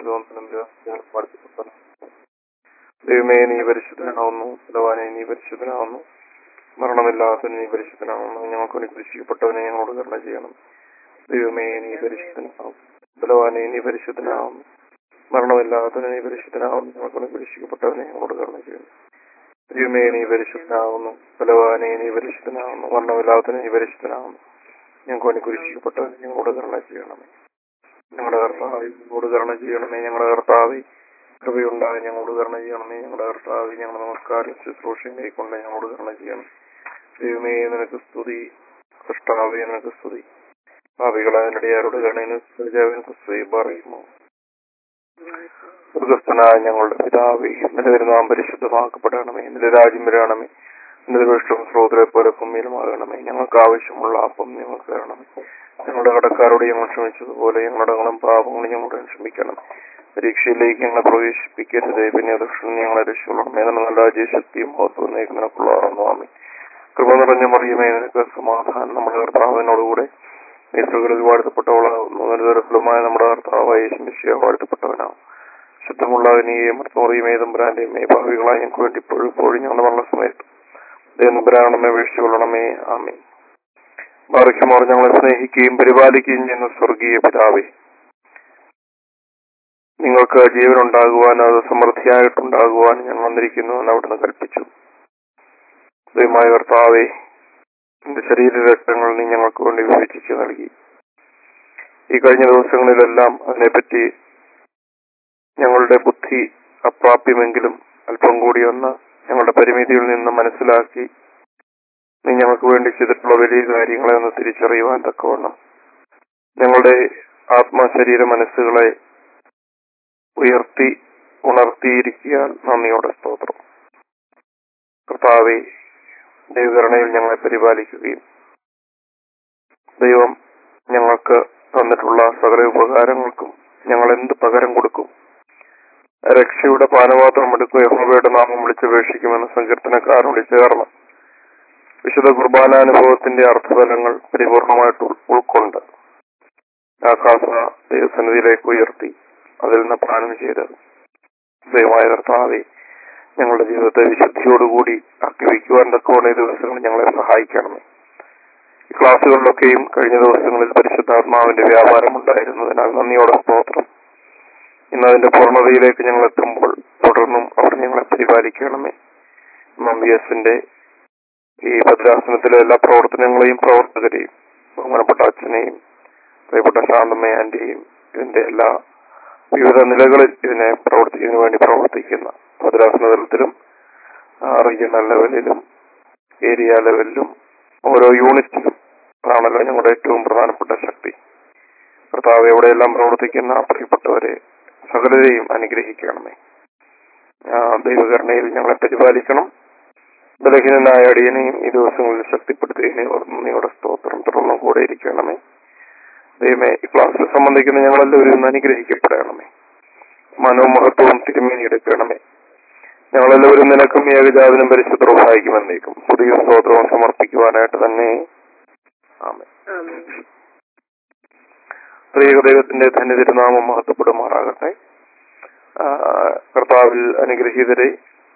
ദൈവമേ നീ പരിശുദ്ധനാവുന്നു ബലവാനെ നീ പരിശുദ്ധനാവുന്നു മരണമില്ലാത്ത നീ പരിശുദ്ധനാവുന്നു ഞങ്ങൾക്ക് വേണ്ടി കുരിശിക്കപ്പെട്ടവനെ ഞങ്ങളോട് കരുണ ചെയ്യണം ദൈവമേ നീ പരിശുദ്ധനാവും ബലവാനെ നീ പരിശുദ്ധനാവുന്നു മരണമില്ലാത്തവനെ നീ പരിശുദ്ധനാവുന്നു ഞങ്ങൾക്ക് വേണ്ടി കുരിശിക്കപ്പെട്ടവനെ ഞങ്ങളോട് കരുണ ചെയ്യണം ദൈവമേ നീ പരിശുദ്ധനാവുന്നു ബലവാനെ നീ പരിശുദ്ധനാവുന്നു മരണമില്ലാത്തവനെ നീ പരിശുദ്ധനാവുന്നു ഞങ്ങൾക്ക് വേണ്ടി കുരിശിക്കപ്പെട്ടവനെ ഞങ്ങളോട് കരുണ ചെയ്യണമേ ഞങ്ങളുടെ കർത്താവ് ഞങ്ങളോട് കരുണ ചെയ്യണമേ ഞങ്ങളുടെ കർത്താവ് കൃപയുണ്ടായി ഞങ്ങളോട് കരുണ ചെയ്യണമേ ഞങ്ങളുടെ കർത്താവ് ഞങ്ങളുടെ നമസ്കാരം ശുശ്രൂഷയും കൈക്കൊണ്ട് ഞങ്ങളോട് കരുണ ചെയ്യണം ദൈവമേ നിനക്ക് സ്തുതി സൃഷ്ടാവേ നിനക്ക് സ്തുതി ഭാവികളാരുടെ കരുണയിന് സ്തുതി പറയുമോ സ്വർഗസ്ഥനായ ഞങ്ങളുടെ പിതാവേ നിന്റെ നാം പരിശുദ്ധമാക്കപ്പെടണമേ നിന്റെ രാജ്യം വരണമേ നിന്റെ വിഷ്ടം സ്രോതരെ പോലെ കുമ്മിലുമാകണമേ ഞങ്ങൾക്ക് ആവശ്യമുള്ള അപ്പം ഞങ്ങൾക്ക് തരണമേ ഞങ്ങളുടെ കടക്കാരോട് ഞങ്ങൾ ക്ഷമിച്ചതുപോലെ ഞങ്ങളുടെ കടങ്ങളും പാപങ്ങളും ഞങ്ങളോട് ക്ഷമിക്കണം പരീക്ഷയിലേക്ക് ഞങ്ങളെ പ്രവേശിപ്പിക്കരുത് പിന്നെ ദക്ഷിണ ഞങ്ങളെ രക്ഷിക്കണമേ എന്നുള്ള നല്ല രാജ്യശക്തിയും മഹത്വം നിനക്കുള്ളതാണെന്നു ആമേ കൃപ നിറഞ്ഞ മറിയമേ നിനക്ക് സമാധാനം നമ്മുടെ കർത്താവിനോടുകൂടെ യേശുകളിൽ വാഴ്ത്തപ്പെട്ടവളാകുന്നു അനുതരഫലമായ നമ്മുടെ കർത്താവായ യേശുമിശിയ വാഴ്ത്തപ്പെട്ടവനാവും ശുദ്ധമുള്ള നീയെയും മറിയമേ തമ്പുരാന്റെയും ഭാവികളായി ഞങ്ങൾക്ക് വേണ്ടി ഇപ്പോഴും ഇപ്പോഴും ഞങ്ങളുടെ മരണ സമയത്ത് ദേവനമ്പരാണമേ വീഴ്ചകൊള്ളണമേ ആമേ ബാറയ്ക്കുമാർ ഞങ്ങളെ സ്നേഹിക്കുകയും പരിപാലിക്കുകയും ചെയ്യുന്ന സ്വർഗീയ പിതാവേ നിങ്ങൾക്ക് ജീവനുണ്ടാകുവാൻ അത് സമൃദ്ധിയായിട്ടുണ്ടാകുവാൻ ഞങ്ങൾ വന്നിരിക്കുന്നു എന്ന് അവിടുന്ന് കൽപ്പിച്ചു ദൈവമായ കർത്താവെ എന്റെ ശരീര രക്തങ്ങൾ നീ ഞങ്ങൾക്ക് വേണ്ടി വിഭജിച്ച് നൽകി ഈ കഴിഞ്ഞ ദിവസങ്ങളിലെല്ലാം അതിനെപ്പറ്റി ഞങ്ങളുടെ ബുദ്ധി അപ്രാപ്യമെങ്കിലും അല്പം കൂടി ഒന്ന് ഞങ്ങളുടെ പരിമിതിയിൽ നിന്ന് മനസ്സിലാക്കി നീ ഞങ്ങൾക്ക് വേണ്ടി ചെയ്തിട്ടുള്ള വലിയ കാര്യങ്ങളെ ഒന്ന് തിരിച്ചറിയുവാൻ തക്കവണ്ണം ഞങ്ങളുടെ ആത്മശരീര മനസ്സുകളെ ഉയർത്തി ഉണർത്തിയിരിക്കാൻ നന്ദിയോടെ സ്തോത്രം കർത്താവെ ദൈവകരണയിൽ ഞങ്ങളെ പരിപാലിക്കുകയും ദൈവം ഞങ്ങൾക്ക് തന്നിട്ടുള്ള സകല ഉപകാരങ്ങൾക്കും ഞങ്ങൾ എന്ത് പകരം കൊടുക്കും രക്ഷയുടെ പാനപാത്രം എടുക്കുക യഹോവയുടെ നാമം വിളിച്ചപേക്ഷിക്കുമെന്ന് സങ്കീർത്തനക്കാരനോട് ചേർന്ന് വിശുദ്ധ കുർബാനാനുഭവത്തിന്റെ അർത്ഥതലങ്ങൾ പരിപൂർണമായിട്ട് ഉൾക്കൊണ്ട് ആകാശ ദൈവസന്നിധിയിലേക്ക് ഉയർത്തി അതിൽ നിന്ന് പാനം ചെയ്ത് ദൈവമായ കർത്താവെ ഞങ്ങളുടെ ജീവിതത്തെ വിശുദ്ധിയോടുകൂടി ആക്കി വയ്ക്കുവാൻ തക്കവണ്ണ ഈ ദിവസങ്ങൾ ഞങ്ങളെ സഹായിക്കണമേ ഈ ക്ലാസ്സുകളിലൊക്കെയും കഴിഞ്ഞ ദിവസങ്ങളിൽ പരിശുദ്ധാത്മാവിന്റെ വ്യാപാരം ഉണ്ടായിരുന്നതിനാൽ നന്ദിയോടെ സ്തോത്രം ഇന്ന് അതിന്റെ പൂർണ്ണതയിലേക്ക് ഞങ്ങൾ എത്തുമ്പോൾ തുടർന്നും അവർ ഞങ്ങളെ പരിപാലിക്കണമേ എം ബി എസിന്റെ ഈ ഭദ്രാസനത്തിലെ എല്ലാ പ്രവർത്തനങ്ങളെയും പ്രവർത്തകരെയും ബഹുമാനപ്പെട്ട അച്ഛനെയും പ്രിയപ്പെട്ട ശാന്തമ്മ ആന്റിയും ഇതിന്റെ എല്ലാ വിവിധ നിലകളിൽ ഇതിനെ പ്രവർത്തി ഇതിനു വേണ്ടി പ്രവർത്തിക്കുന്ന ഭദ്രാസന തലത്തിലും റീജിയണൽ ലെവലിലും ഏരിയ ലെവലിലും ഓരോ യൂണിറ്റിലും അതാണല്ലോ ഞങ്ങളുടെ ഏറ്റവും പ്രധാനപ്പെട്ട ശക്തി കർത്താവ് എവിടെയെല്ലാം പ്രവർത്തിക്കുന്ന പ്രിയപ്പെട്ടവരെ സകലരെയും അനുഗ്രഹിക്കണമേ ദൈവകരണയിൽ ഞങ്ങളെ പരിപാലിക്കണം ബലഹീനനായ അടിയനെയും ഈ ദിവസങ്ങളിൽ ശക്തിപ്പെടുത്തുകയും നന്ദിയോടെ സ്തോത്രം തുടർന്നും കൂടെ ഇരിക്കണമേ ദൈവമേ ഈ ക്ലാസ്സിൽ സംബന്ധിക്കുന്ന ഞങ്ങളെല്ലാവരും അനുഗ്രഹിക്കപ്പെടണമേ മനോമഹത്വവും തിരുമേനി എടുക്കണമേ ഞങ്ങളെല്ലാവരും നിനക്കും ഏകജാതനും പരിശുദ്ധ സഹായിക്കുമെന്നേക്കും പുതിയ സ്തോത്രവും സമർപ്പിക്കുവാനായിട്ട് തന്നെ ആമേ ത്രിയേക ദൈവത്തിന്റെ ധന്യ തിരുനാമം മഹത്വപ്പെടുമാറാകട്ടെ കർത്താവിൽ അനുഗ്രഹീതരെ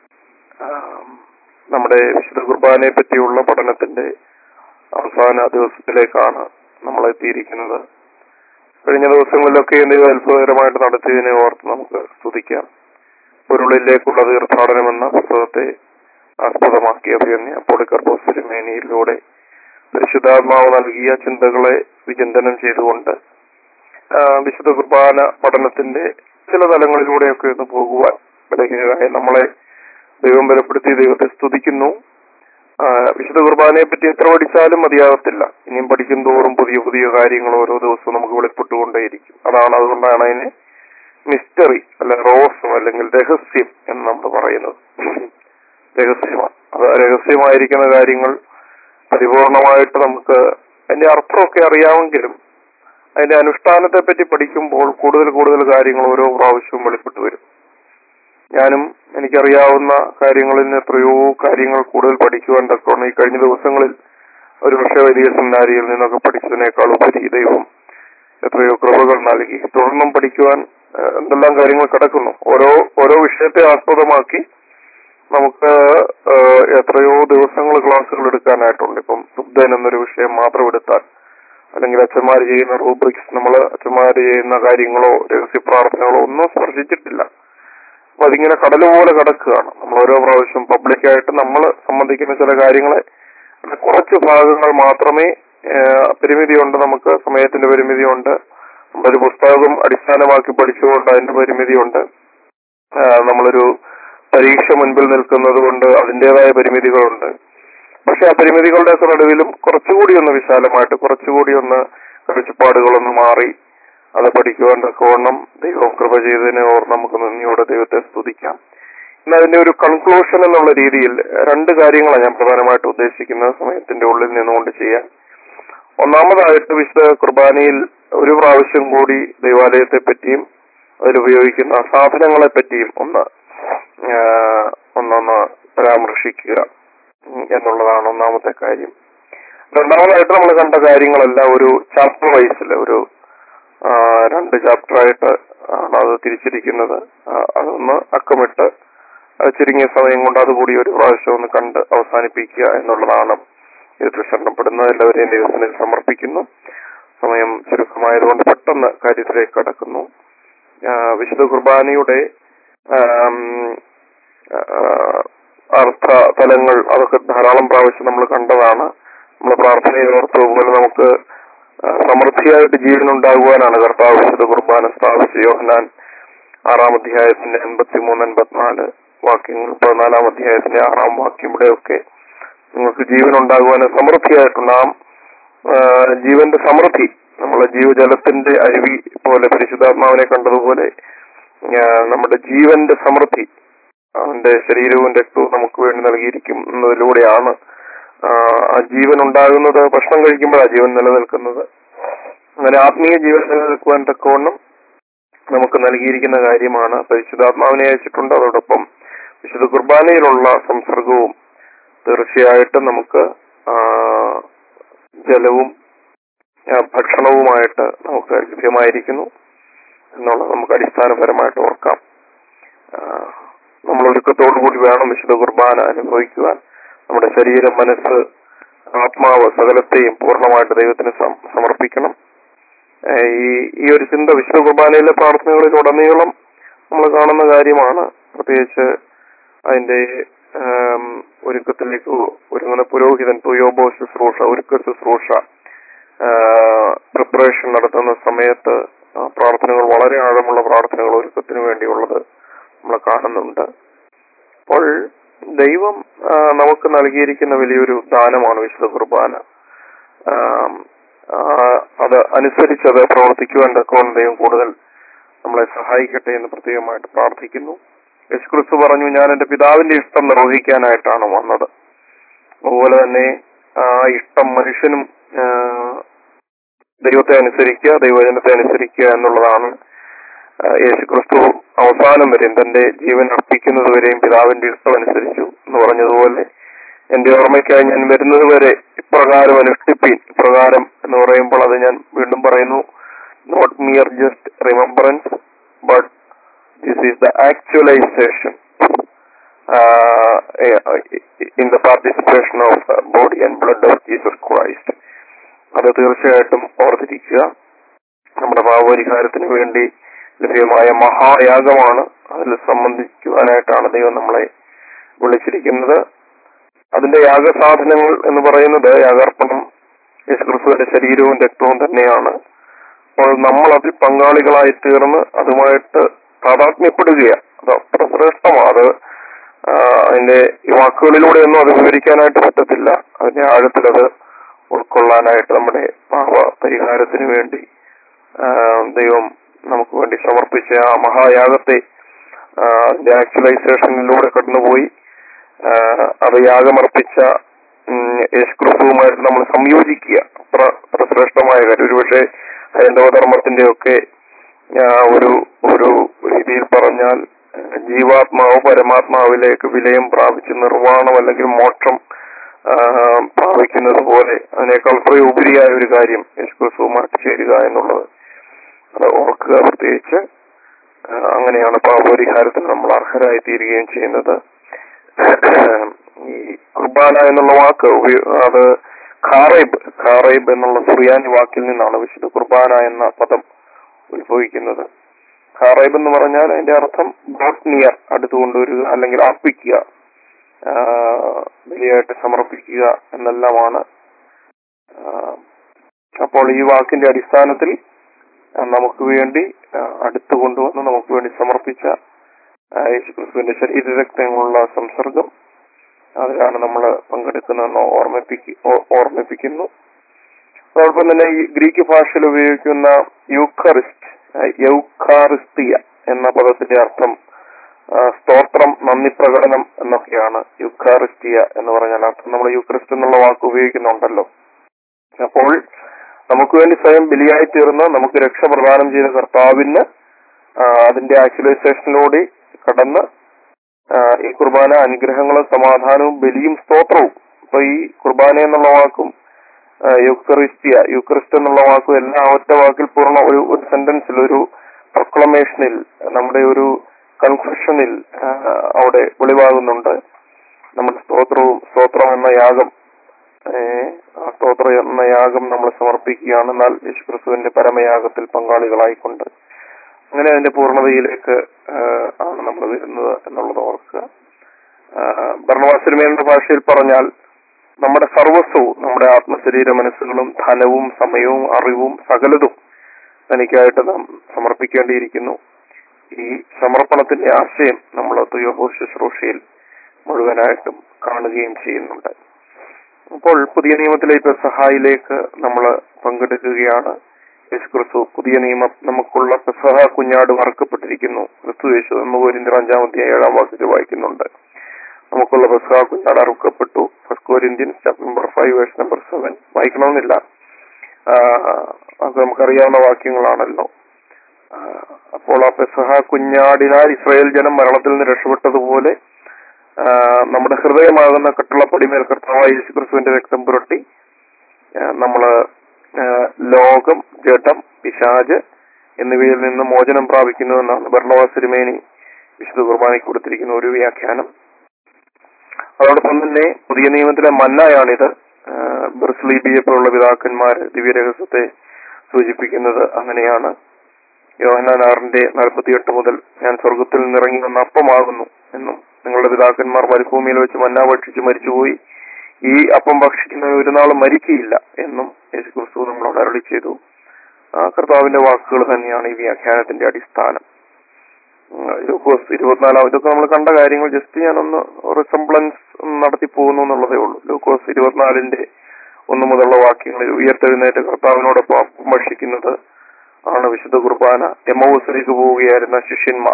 നമ്മുടെ വിശുദ്ധ കുർബാനയെ പറ്റിയുള്ള പഠനത്തിന്റെ അവസാന ദിവസത്തിലേക്കാണ് നമ്മൾ എത്തിയിരിക്കുന്നത് കഴിഞ്ഞ ദിവസങ്ങളിലൊക്കെ എന്തെങ്കിലും അത്ഭുതകരമായിട്ട് നടത്തിയതിനെ ഓർത്ത് നമുക്ക് സ്തുതിക്കാം പൊരുളിലേക്കുള്ള തീർത്ഥാടനം എന്ന പുസ്തകത്തെ ആസ്പദമാക്കിയ അഭിയന്യ പോളിക്കർപ്പോസ് തിരുമേനിയിലൂടെ പരിശുദ്ധാത്മാവ് നൽകിയ ചിന്തകളെ വിചിന്തനം ചെയ്തുകൊണ്ട് വിശുദ്ധ കുർബാന പഠനത്തിന്റെ ചില തലങ്ങളിലൂടെയൊക്കെ ഒന്ന് പോകുവാൻ ബലഹീനരായ നമ്മളെ ദൈവം ബലപ്പെടുത്തി ദൈവത്തെ സ്തുതിക്കുന്നു വിശുദ്ധ കുർബാനയെ പറ്റി എത്ര പഠിച്ചാലും മതിയാകത്തില്ല ഇനിയും പഠിക്കും തോറും പുതിയ പുതിയ കാര്യങ്ങൾ ഓരോ ദിവസവും നമുക്ക് വെളിപ്പെട്ടുകൊണ്ടേയിരിക്കും അതാണ് അതുകൊണ്ടാണ് അതിന് മിസ്റ്ററി അല്ലെ റോസം അല്ലെങ്കിൽ രഹസ്യം എന്ന് നമ്മൾ പറയുന്നത് രഹസ്യമാണ് അത് രഹസ്യമായിരിക്കുന്ന കാര്യങ്ങൾ പരിപൂർണമായിട്ട് നമുക്ക് അതിന്റെ അർത്ഥമൊക്കെ അറിയാമെങ്കിലും അതിന്റെ അനുഷ്ഠാനത്തെ പറ്റി പഠിക്കുമ്പോൾ കൂടുതൽ കൂടുതൽ കാര്യങ്ങൾ ഓരോ പ്രാവശ്യവും വെളിപ്പെട്ടു വരും ഞാനും എനിക്കറിയാവുന്ന കാര്യങ്ങളിൽ നിന്ന് എത്രയോ കാര്യങ്ങൾ കൂടുതൽ പഠിക്കുവാൻ തക്കവണ്ണം ഈ കഴിഞ്ഞ ദിവസങ്ങളിൽ ഒരു പക്ഷേ വലിയ സെമിനാരിയിൽ നിന്നൊക്കെ പഠിച്ചതിനേക്കാൾ ഉപരി ദൈവം എത്രയോ കൃപകൾ നൽകി തുടർന്നും പഠിക്കുവാൻ ഏഹ് എന്തെല്ലാം കാര്യങ്ങൾ കിടക്കുന്നു ഓരോ ഓരോ വിഷയത്തെ ആസ്പദമാക്കി നമുക്ക് ഏഹ് എത്രയോ ദിവസങ്ങൾ ക്ലാസ്സുകൾ എടുക്കാനായിട്ടുണ്ട് ഇപ്പം സുബ്ദൻ എന്നൊരു വിഷയം മാത്രം എടുത്താൽ അല്ലെങ്കിൽ അച്ഛന്മാർ ചെയ്യുന്ന റൂബ്രിക്സ് നമ്മൾ അച്ഛന്മാർ ചെയ്യുന്ന കാര്യങ്ങളോ രഹസ്യ പ്രാർത്ഥനകളോ ഒന്നും സ്പർശിച്ചിട്ടില്ല അപ്പൊ അതിങ്ങനെ കടല് പോലെ കിടക്കുകയാണ് നമ്മൾ ഓരോ പ്രാവശ്യം പബ്ലിക്കായിട്ട് നമ്മൾ സംബന്ധിക്കുന്ന ചില കാര്യങ്ങളെ അത് കുറച്ച് ഭാഗങ്ങൾ മാത്രമേ ഏഹ്, പരിമിതിയുണ്ട് നമുക്ക് സമയത്തിന്റെ പരിമിതിയുണ്ട് നമ്മളൊരു പുസ്തകം അടിസ്ഥാനമാക്കി പഠിച്ചുകൊണ്ട് അതിന്റെ പരിമിതിയുണ്ട് ആഹ് നമ്മളൊരു പരീക്ഷ മുൻപിൽ നിൽക്കുന്നത് കൊണ്ട് അതിൻ്റെതായ പരിമിതികളുണ്ട് പക്ഷെ ആ പരിമിതികളുടെ ഒക്കെ നടുവിലും കുറച്ചുകൂടി ഒന്ന് വിശാലമായിട്ട് കുറച്ചുകൂടി ഒന്ന് കാഴ്ചപ്പാടുകളൊന്ന് മാറി അത് പഠിക്കുവാൻ തക്കവണ്ണം ദൈവം കൃപ ചെയ്തതിനെ ഓർ നമുക്ക് നന്ദിയോടെ ദൈവത്തെ സ്തുതിക്കാം ഇന്ന് അതിന്റെ ഒരു കൺക്ലൂഷൻ എന്നുള്ള രീതിയിൽ രണ്ട് കാര്യങ്ങളാണ് ഞാൻ പ്രധാനമായിട്ട് ഉദ്ദേശിക്കുന്നത് സമയത്തിന്റെ ഉള്ളിൽ നിന്നുകൊണ്ട് ചെയ്യാൻ ഒന്നാമതായിട്ട് വിശുദ്ധ കുർബാനയിൽ ഒരു പ്രാവശ്യം കൂടി ദൈവാലയത്തെ പറ്റിയും അതിലുപയോഗിക്കുന്ന സാധനങ്ങളെ പറ്റിയും ഒന്ന് ആഹ് ഒന്നൊന്ന് പരാമർശിക്കുക ഉം എന്നുള്ളതാണ് ഒന്നാമത്തെ കാര്യം രണ്ടാമതായിട്ട് നമ്മൾ കണ്ട കാര്യങ്ങളെല്ലാം ഒരു ചാപ്റ്റർ വൈസിൽ ഒരു ആ, രണ്ട് ചാപ്റ്റർ ആയിട്ട് ആണ് അത് തിരിച്ചിരിക്കുന്നത് ആ, അതൊന്ന് അക്കമിട്ട് ആ, ചുരുങ്ങിയ സമയം കൊണ്ട് അതുകൂടി ഒരു പ്രാവശ്യം ഒന്ന് കണ്ട് അവസാനിപ്പിക്കുക എന്നുള്ളതാണ് ഇത് ശരണപ്പെടുന്ന എല്ലാവരെയും ദൈവത്തിന് സമർപ്പിക്കുന്നു സമയം ചുരുക്കമായതുകൊണ്ട് പെട്ടെന്ന് കാര്യത്തിലേക്ക് കടക്കുന്നു ആ, വിശുദ്ധ കുർബാനയുടെ ആം, ആ, അർത്ഥ തലങ്ങൾ അതൊക്കെ ധാരാളം പ്രാവശ്യം നമ്മൾ കണ്ടതാണ് നമ്മൾ പ്രാർത്ഥനയിൽ ഓർത്തതുപോലെ നമുക്ക് ആ, സമൃദ്ധിയായിട്ട് ജീവൻ ഉണ്ടാകുവാനാണ് കർത്താവ് വിശുദ്ധ കുർബാന സ്ഥാപിച്ച യോഹനാൻ ആറാം അധ്യായത്തിന്റെ എൺപത്തി മൂന്ന് എൺപത്തിനാല് വാക്യങ്ങൾ പതിനാലാം അധ്യായത്തിന്റെ ആറാം വാക്യം ഇവിടെയൊക്കെ നിങ്ങൾക്ക് ജീവൻ ഉണ്ടാകുവാൻ സമൃദ്ധിയായിട്ട് നാം ആ, ജീവന്റെ സമൃദ്ധി നമ്മളെ ജീവജലത്തിന്റെ അരുവി പോലെ പരിശുദ്ധാത്മാവിനെ കണ്ടതുപോലെ ആ, നമ്മുടെ ജീവന്റെ സമൃദ്ധി അവന്റെ ശരീരവും രക്തവും നമുക്ക് വേണ്ടി നൽകിയിരിക്കും എന്നതിലൂടെയാണ് ആ, ആ ജീവൻ ഉണ്ടാകുന്നത് ഭക്ഷണം കഴിക്കുമ്പോഴാണ് ജീവൻ നിലനിൽക്കുന്നത് അങ്ങനെ ആത്മീയ ജീവൻ നിലനിൽക്കുവാൻ തക്കവണ്ണം നമുക്ക് നൽകിയിരിക്കുന്ന കാര്യമാണ് പരിശുദ്ധാത്മാവിനെ അയച്ചിട്ടുണ്ട് അതോടൊപ്പം വിശുദ്ധ കുർബാനയിലുള്ള സംസർഗവും തീർച്ചയായിട്ടും നമുക്ക് ആ, ജലവും ആ, ഭക്ഷണവുമായിട്ട് നമുക്ക് ലഭ്യമായിരിക്കുന്നു എന്നുള്ളത് നമുക്ക് അടിസ്ഥാനപരമായിട്ട് ഓർക്കാം ആ, നമ്മൾ ഒരുക്കത്തോടു കൂടി വേണം വിശുദ്ധ കുർബാന അനുഭവിക്കുവാൻ നമ്മുടെ ശരീരം മനസ്സ് ആത്മാവ് സകലത്തെയും പൂർണ്ണമായിട്ട് ദൈവത്തിന് സം- സമർപ്പിക്കണം ആ, ഈ ഈ ഒരു ചിന്ത വിശുദ്ധ കുർബാനയിലെ പ്രാർത്ഥനകളിലുടനീളം നമ്മൾ കാണുന്ന കാര്യമാണ് പ്രത്യേകിച്ച് അതിന്റെ ആം, ഒരുക്കത്തിലേക്ക് ഒരുങ്ങുന്ന പുരോഹിതൻ തുയോബോ ശുശ്രൂഷ ഒരുക്ക ശുശ്രൂഷ പ്രിപ്പറേഷൻ നടത്തുന്ന സമയത്ത് ആ, പ്രാർത്ഥനകൾ വളരെ ആഴമുള്ള പ്രാർത്ഥനകൾ ഒരുക്കത്തിന് വേണ്ടിയുള്ളത് നമ്മൾ കാണുന്നുണ്ട് അപ്പോൾ ദൈവം ആ, നമുക്ക് നൽകിയിരിക്കുന്ന വലിയൊരു ദാനമാണ് വിശുദ്ധ കുർബാന ആം, ആ, അത് അനുസരിച്ചത് പ്രവർത്തിക്കുവാൻ തക്കവണ്ണം ദൈവം കൂടുതൽ നമ്മളെ സഹായിക്കട്ടെ എന്ന് പ്രത്യേകമായിട്ട് പ്രാർത്ഥിക്കുന്നു യേശുക്രിസ്തു പറഞ്ഞു ഞാൻ എന്റെ പിതാവിന്റെ ഇഷ്ടം നിർവഹിക്കാനായിട്ടാണ് വന്നത് അതുപോലെ തന്നെ ആ ഇഷ്ടം മനുഷ്യനും ആ, ദൈവത്തെ അനുസരിക്കുക ദൈവജനത്തെ അനുസരിക്കുക എന്നുള്ളതാണ് ആ, യേശുക്രിസ്തു അവസാനം വരെയും തന്റെ ജീവൻ അർപ്പിക്കുന്നത് വരെയും പിതാവിന്റെ ഇഷ്ടം അനുസരിച്ചു എന്ന് പറഞ്ഞതുപോലെ എന്റെ ഓർമ്മയ്ക്കായി ഞാൻ വരുന്നത് വരെ ഇപ്രകാരം അനുഷ്ഠിപ്പീൻ ഇപ്രകാരം എന്ന് പറയുമ്പോൾ അത് ഞാൻ വീണ്ടും പറയുന്നു not mere just remembrance but this is the actualisation in the participation of body and blood of Jesus Christ അത് തീർച്ചയായിട്ടും ഓർത്തിരിക്കുക നമ്മുടെ പാപപരിഹാരത്തിന് വേണ്ടി ലഭ്യമായ മഹായാഗമാണ് അതിൽ സംബന്ധിക്കുവാനായിട്ടാണ് ദൈവം നമ്മളെ വിളിച്ചിരിക്കുന്നത് അതിന്റെ യാഗസാധനങ്ങൾ എന്ന് പറയുന്നത് യാഗാർപ്പണം യേശുക്രിസ്തുവിന്റെ ശരീരവും രക്തവും തന്നെയാണ് അപ്പോൾ നമ്മൾ അതിൽ പങ്കാളികളായി തീർന്ന് അതുമായിട്ട് താതാത്മ്യപ്പെടുകയാണ് അത് അത്ര ശ്രേഷ്ഠമാണ് അത് ആ, അതിന്റെ ഈ വാക്കുകളിലൂടെയൊന്നും അത് വിവരിക്കാനായിട്ട് പറ്റത്തില്ല അതിന്റെ ആഴത്തിൽ അത് ഉൾക്കൊള്ളാനായിട്ട് നമ്മുടെ പാപ പരിഹാരത്തിന് വേണ്ടി ആ, ദൈവം നമുക്ക് വേണ്ടി സമർപ്പിച്ച ആ മഹായാഗത്തെ ആ, അതിന്റെ ആക്ച്വലൈസേഷനിലൂടെ കടന്നുപോയി ആ, അത് യാഗമർപ്പിച്ച ഉം, യേശുക്രിസ്തുവുമായിട്ട് നമ്മൾ സംയോജിക്കുക അത്ര അത്ര ശ്രേഷ്ഠമായ കാര്യം ഒരുപക്ഷെ ഹൈന്ദവ ധർമ്മത്തിന്റെ ഒക്കെ ആ, ഒരു ഒരു രീതിയിൽ പറഞ്ഞാൽ ആ, ജീവാത്മാവ് പരമാത്മാവിലേക്ക് വിലയം പ്രാപിച്ച് നിർവ്വാണം അല്ലെങ്കിൽ മോക്ഷം ആ, പ്രാപിക്കുന്നത് പോലെ അതിനേക്കാൾ കുറേ ഉപരിയായ ഒരു കാര്യം യേശുക്രിസ്തുവുമായിട്ട് ചേരുക എന്നുള്ളത് അത് ഓർക്കുക പ്രത്യേകിച്ച് ആ, അങ്ങനെയാണ് പാപപരിഹാരത്തിന് നമ്മൾ അർഹരായി തീരുകയും ചെയ്യുന്നത് ഈ കുർബാന എന്നുള്ള വാക്ക് ഉപയോ- അത് ഖാറൈബ് ഖാറൈബ് എന്നുള്ള സുറിയാനി വാക്കിൽ നിന്നാണ് വിശുദ്ധ കുർബാന എന്ന പദം ഉത്ഭവിക്കുന്നത് ഖാറൈബ് എന്ന് പറഞ്ഞാൽ അതിന്റെ അർത്ഥം ബ്രോട്ട് നിയർ അടുത്ത് കൊണ്ടുവരിക അല്ലെങ്കിൽ അർപ്പിക്കുക ആ, ബലിയായിട്ട് സമർപ്പിക്കുക എന്നെല്ലാമാണ് ആ, അപ്പോൾ ഈ വാക്കിന്റെ അടിസ്ഥാനത്തിൽ ആ, നമുക്ക് വേണ്ടി ആ, അടുത്ത് കൊണ്ടുവന്ന് നമുക്ക് വേണ്ടി സമർപ്പിച്ച ആ, യേശുക്രിസ്തുവിന്റെ ശരീരരക്തങ്ങളുള്ള സംസർഗം അതിലാണ് നമ്മൾ പങ്കെടുക്കുന്നതെന്ന് ഓർമ്മിപ്പിക്കു ഓ- ഓർമ്മിപ്പിക്കുന്നു അതോടൊപ്പം തന്നെ ഈ ഗ്രീക്ക് ഭാഷയിൽ ഉപയോഗിക്കുന്ന യൂക്കറിസ്റ്റ് യൗക്കാറിസ്തിയ എന്ന പദത്തിന്റെ അർത്ഥം ആ, സ്തോത്രം നന്ദി പ്രകടനം എന്നൊക്കെയാണ് യുക്കാറിസ്റ്റിയ എന്ന് പറഞ്ഞാൽ അർത്ഥം നമ്മൾ യൂക്രിസ്റ്റ് എന്നുള്ള വാക്ക് ഉപയോഗിക്കുന്നുണ്ടല്ലോ അപ്പോൾ നമുക്ക് വേണ്ടി സ്വയം ബലിയായി തീർന്ന് നമുക്ക് രക്ഷ പ്രദാനം ചെയ്ത കർത്താവിന് ആ, അതിന്റെ ആക്ച്വലൈസേഷനിലൂടെ കടന്ന് ആ, ഈ കുർബാന അനുഗ്രഹങ്ങളും സമാധാനവും ബലിയും സ്തോത്രവും അപ്പൊ ഈ കുർബാന എന്നുള്ള വാക്കും ആ, യുക്രിസ്റ്റിയ യുക്രിസ്റ്റ് എന്നുള്ള വാക്കും എല്ലാം ഒറ്റ വാക്കിൽ പൂർണ്ണ ഒരു ഒരു സെന്റൻസിൽ ഒരു പ്രൊക്ലമേഷനിൽ നമ്മുടെ ഒരു കൺഫ്യൂഷനിൽ അവിടെ വെളിവാകുന്നുണ്ട് നമ്മുടെ സ്തോത്രവും സ്തോത്രം എന്ന യാഗം ഏഹ്, ആ സ്തോത്രം എന്ന യാഗം നമ്മൾ സമർപ്പിക്കുകയാണ് എന്നാൽ യേശുക്രിസ്തുവിന്റെ പരമയാഗത്തിൽ പങ്കാളികളായിക്കൊണ്ട് അങ്ങനെ അതിന്റെ പൂർണ്ണതയിലേക്ക് ആഹ്, ആണ് നമ്മൾ വരുന്നത് എന്നുള്ളത് ഓർക്കുക ഭരണവാസിനിമയുടെ ഭാഷയിൽ പറഞ്ഞാൽ നമ്മുടെ സർവസ്വവും നമ്മുടെ ആത്മശരീര മനസ്സുകളും ധനവും സമയവും അറിവും സകലതും തനിക്കായിട്ട് നാം സമർപ്പിക്കേണ്ടിയിരിക്കുന്നു ഈ സമർപ്പണത്തിന്റെ ആശയം നമ്മൾ തുയോഹോ ശുശ്രൂഷയിൽ മുഴുവനായിട്ടും കാണുകയും ചെയ്യുന്നുണ്ട് അപ്പോൾ പുതിയ നിയമത്തിലെ ഈ പെസഹായിലേക്ക് നമ്മൾ പങ്കെടുക്കുകയാണ് യേശുക്രിസ്തു പുതിയ നിയമം നമുക്കുള്ള പെസഹ കുഞ്ഞാട് വറക്കപ്പെട്ടിരിക്കുന്നു ക്രിസ്തു യേശു എന്ന് പോരിന്റെ അഞ്ചാം അധ്യായ ഏഴാം വാക്യത്തിൽ വായിക്കുന്നുണ്ട് നമുക്കുള്ള പെസഹ കുഞ്ഞാട് അറുക്കപ്പെട്ടു first Corinthians chapter number five verse number seven വായിക്കണമെന്നില്ല ആ, അത് നമുക്കറിയാവുന്ന വാക്യങ്ങളാണല്ലോ ആ, അപ്പോൾ ആ പെസഹ കുഞ്ഞാടിനാൽ ഇസ്രായേൽ ജനം മരണത്തിൽ നിന്ന് രക്ഷപ്പെട്ടതുപോലെ ആ, നമ്മുടെ ഹൃദയമാകുന്ന കട്ടുള്ളപ്പടിമേൽ കർത്താവായ യേശുക്രിസ്തുവിന്റെ രക്തം പുരട്ടി ആ, നമ്മള് ആ, ലോകം ജഡം പിശാജ് എന്നിവയിൽ നിന്ന് മോചനം പ്രാപിക്കുന്നുവെന്നാണ് ഭരണവാസിരുമേനി വിശുദ്ധ കുർബാനയ്ക്ക് കൊടുത്തിരിക്കുന്ന ഒരു വ്യാഖ്യാനം അതോടൊപ്പം തന്നെ പുതിയ നിയമത്തിലെ മന്നായാണിത് ബ്രസ്ലീബിയെ പോലുള്ള പിതാക്കന്മാര് ദിവ്യരഹസ്യത്തെ സൂചിപ്പിക്കുന്നത് അങ്ങനെയാണ് യോഹനാനാറിന്റെ നാൽപ്പത്തിയെട്ട് മുതൽ ഞാൻ സ്വർഗത്തിൽ നിന്നിറങ്ങി വന്ന അപ്പമാകുന്നു എന്നും നിങ്ങളുടെ പിതാക്കന്മാർ മരുഭൂമിയിൽ വെച്ച് മന്ന ഭക്ഷിച്ച് മരിച്ചുപോയി ഈ അപ്പം ഭക്ഷിക്കുന്ന ഒരു നാളും മരിക്കയില്ല എന്നും യേശു ക്രിസ്തു നമ്മളോട് അരളി ചെയ്തു ആ കർത്താവിന്റെ വാക്കുകൾ തന്നെയാണ് ഈ വ്യാഖ്യാനത്തിന്റെ അടിസ്ഥാനം ഉം, ലൂക്കോസ് ഇരുപത്തിനാലാം ഇതൊക്കെ നമ്മൾ കണ്ട കാര്യങ്ങൾ ജസ്റ്റ് ഞാനൊന്ന് റിസംബ്ലൻസ് നടത്തി പോകുന്നു എന്നുള്ളതേ ഉള്ളൂ ലൂക്കോസ് ഇരുപത്തിനാലിന്റെ ഒന്ന് മുതലുള്ള വാക്യങ്ങളിൽ ഉയർത്തെഴുന്നേറ്റ് കർത്താവിനോടൊപ്പം അപ്പം ഭക്ഷിക്കുന്നത് ആണ് വിശുദ്ധ കുർബാന എമോസിലേക്ക് പോവുകയായിരുന്ന ശിഷ്യന്മാർ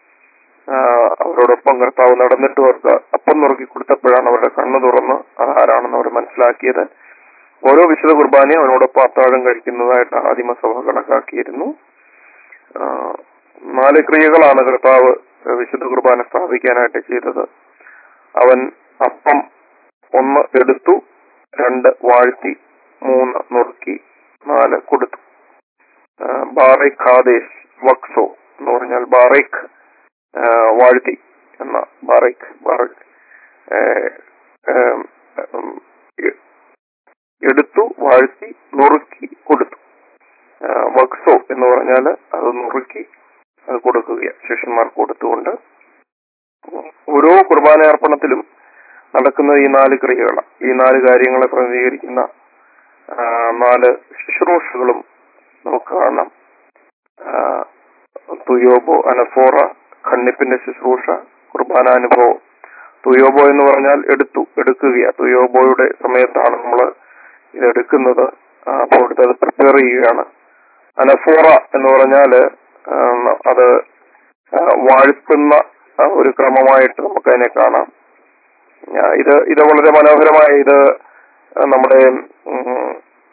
ആ, അവരോടൊപ്പം കർത്താവ് നടന്നിട്ട് അവർക്ക് അപ്പം നുറുക്കി കൊടുത്തപ്പോഴാണ് അവരുടെ കണ്ണു തുറന്ന് അതാരാണെന്ന് അവർ മനസ്സിലാക്കിയത് ഓരോ വിശുദ്ധ കുർബാനയും അവനോടൊപ്പം അത്താഴം കഴിക്കുന്നതായിട്ട് ആദിമസഭ കണക്കാക്കിയിരുന്നു ആ, നാല് ക്രിയകളാണ് കർത്താവ് വിശുദ്ധ കുർബാന സ്ഥാപിക്കാനായിട്ട് ചെയ്തത് അവൻ അപ്പം ഒന്ന് എടുത്തു രണ്ട് വാഴ്ത്തി മൂന്ന് നുറുക്കി നാല് കൊടുത്തു ആ, ബാറേഖ് ഖാദേശ് വക്സോ എന്ന് പറഞ്ഞാൽ ബാറേഖ് ആ, വാഴ്ത്തി എന്ന ബാറേഖ് ബാറേഖ് ഏ, ഏം, ഉം, എ- എടുത്തു വാഴ്ത്തി നുറുക്കി കൊടുത്തു ആ, വക്സോ എന്ന് പറഞ്ഞാൽ അത് നുറുക്കി അത് കൊടുക്കുക ശിഷ്യന്മാർക്ക് കൊടുത്തുകൊണ്ട് ഓരോ കുർബാന അർപ്പണത്തിലും നടക്കുന്ന ഈ നാല് ക്രിയകളാണ് ഈ നാല് കാര്യങ്ങളെ പ്രതിനിധീകരിക്കുന്ന ആ, നാല് ശുശ്രൂഷകളും നമുക്ക് കാണാം ആ, തുയോബോ അനഫോറ ഖണ്ണിപ്പിന്റെ ശുശ്രൂഷ കുർബാനാനുഭവം തുയോബോ എന്ന് പറഞ്ഞാൽ എടുത്തു എടുക്കുക തുയോബോയുടെ സമയത്താണ് നമ്മൾ ഇത് എടുക്കുന്നത് ആ, അപ്പോൾ എടുത്ത് അത് പ്രിപ്പയർ ചെയ്യുകയാണ് അനഫോറ എന്ന് പറഞ്ഞാല് ആ, അത് ആ, വാഴ്ത്തുന്ന ആ, ഒരു ക്രമമായിട്ട് നമുക്ക് അതിനെ കാണാം ആ, ഇത് ഇത് വളരെ മനോഹരമായ ഇത് ആ, നമ്മുടെ ഉം,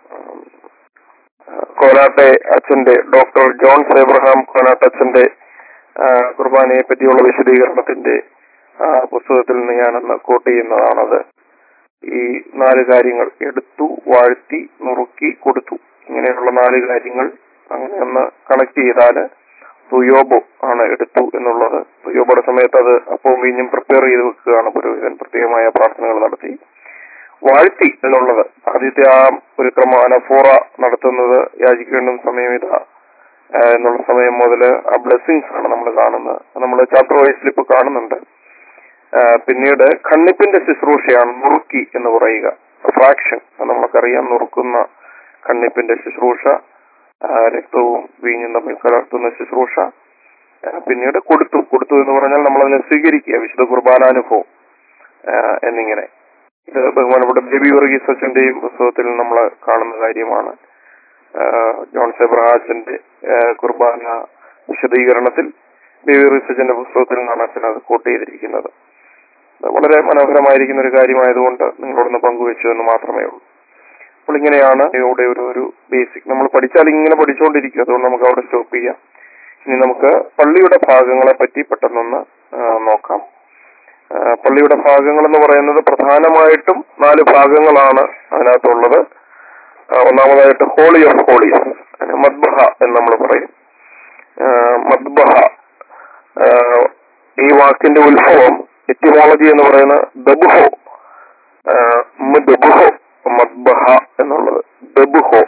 കോലാട്ടെ അച്ഛന്റെ ഡോക്ടർ ജോൺസ് എബ്രഹാം കോലാട്ട് അച്ഛന്റെ ആ, കുർബാനയെ പറ്റിയുള്ള വിശദീകരണത്തിന്റെ ആ, പുസ്തകത്തിൽ നിന്ന് ഞാനൊന്ന് കോട്ട് ചെയ്യുന്നതാണത് ഈ നാല് കാര്യങ്ങൾ എടുത്തു വാഴ്ത്തി നുറുക്കി കൊടുത്തു ഇങ്ങനെയുള്ള നാല് കാര്യങ്ങൾ അങ്ങനെ ഒന്ന് കണക്ട് ചെയ്താല് തുയോബോ ആണ് എടുത്തു എന്നുള്ളത് തുയോബോയുടെ സമയത്ത് അത് അപ്പവും വീഞ്ഞും പ്രിപ്പയർ ചെയ്ത് വെക്കുകയാണ് പുരോഹിതൻ പ്രത്യേകമായ പ്രാർത്ഥനകൾ നടത്തി വാഴ്ത്തി എന്നുള്ളത് ആദ്യത്തെ ആ ഒരു ക്രമം അനഫോറ നടത്തുന്നത് യാചിക്കേണ്ട സമയം ഇതാ ആ, എന്നുള്ള സമയം മുതൽ ആ ബ്ലെസ്സിങ്സ് ആണ് നമ്മൾ കാണുന്നത് നമ്മൾ ചാപ്റ്റർ വൈസിൽ ഇപ്പൊ കാണുന്നുണ്ട് ആ, പിന്നീട് ഖണ്ണിപ്പിന്റെ ശുശ്രൂഷയാണ് നുറുക്കി എന്ന് പറയുക ഫ്രാക്ഷൻ നമ്മൾക്കറിയാം നുറുക്കുന്ന ഖണ്ണിപ്പിന്റെ ശുശ്രൂഷ ആ, രക്തവും വീഞ്ഞും തമ്മിൽ കലർത്തുന്ന ശുശ്രൂഷ ആ, പിന്നീട് കൊടുത്തു കൊടുത്തു എന്ന് പറഞ്ഞാൽ നമ്മൾ അതിനെ സ്വീകരിക്കുക വിശുദ്ധ കുർബാനാനുഭവം ആ, എന്നിങ്ങനെ ഇത് ബഹുമാനപ്പെട്ട ബേബി വർഗീസ് അച്ഛന്റെയും പുസ്തകത്തിൽ നമ്മൾ കാണുന്ന കാര്യമാണ് ആ, ജോൺ സെബ്രഹാസിന്റെ ആ, കുർബാന വിശദീകരണത്തിൽ ബേബി വർഗീസ് അച്ഛന്റെ പുസ്തകത്തിൽ നിന്നാണ് അച്ഛൻ അത് കോട്ട് ചെയ്തിരിക്കുന്നത് അത് വളരെ മനോഹരമായിരിക്കുന്ന ഒരു കാര്യമായതുകൊണ്ട് നിങ്ങളോടൊന്ന് പങ്കുവെച്ചു എന്ന് മാത്രമേ ഉള്ളൂ അപ്പോൾ ഇങ്ങനെയാണ് ഇവിടെ ഒരു ഒരു ബേസിക് നമ്മൾ പഠിച്ചാൽ ഇങ്ങനെ പഠിച്ചുകൊണ്ടിരിക്കും അതുകൊണ്ട് നമുക്ക് അവിടെ സ്റ്റോപ്പ് ചെയ്യാം ഇനി നമുക്ക് പള്ളിയുടെ ഭാഗങ്ങളെ പറ്റി പെട്ടെന്നൊന്ന് ആ, നോക്കാം ആ, പള്ളിയുടെ ഭാഗങ്ങൾ എന്ന് പറയുന്നത് പ്രധാനമായിട്ടും നാല് ഭാഗങ്ങളാണ് അതിനകത്തുള്ളത് ആ, ഒന്നാമതായിട്ട് ഹോളി ഓഫ് ഹോളീസ് അതിന് മദ്ബഹ എന്ന് നമ്മൾ പറയും ആ, മദ്ബഹ ആ, ഈ വാക്കിന്റെ ഉത്ഭവം എറ്റിമോളജി എന്ന് പറയുന്ന ദബുഹോ ആ, മദ്ബുഹോ മദ്ബഹ എന്നുള്ളത് ദബുഹോ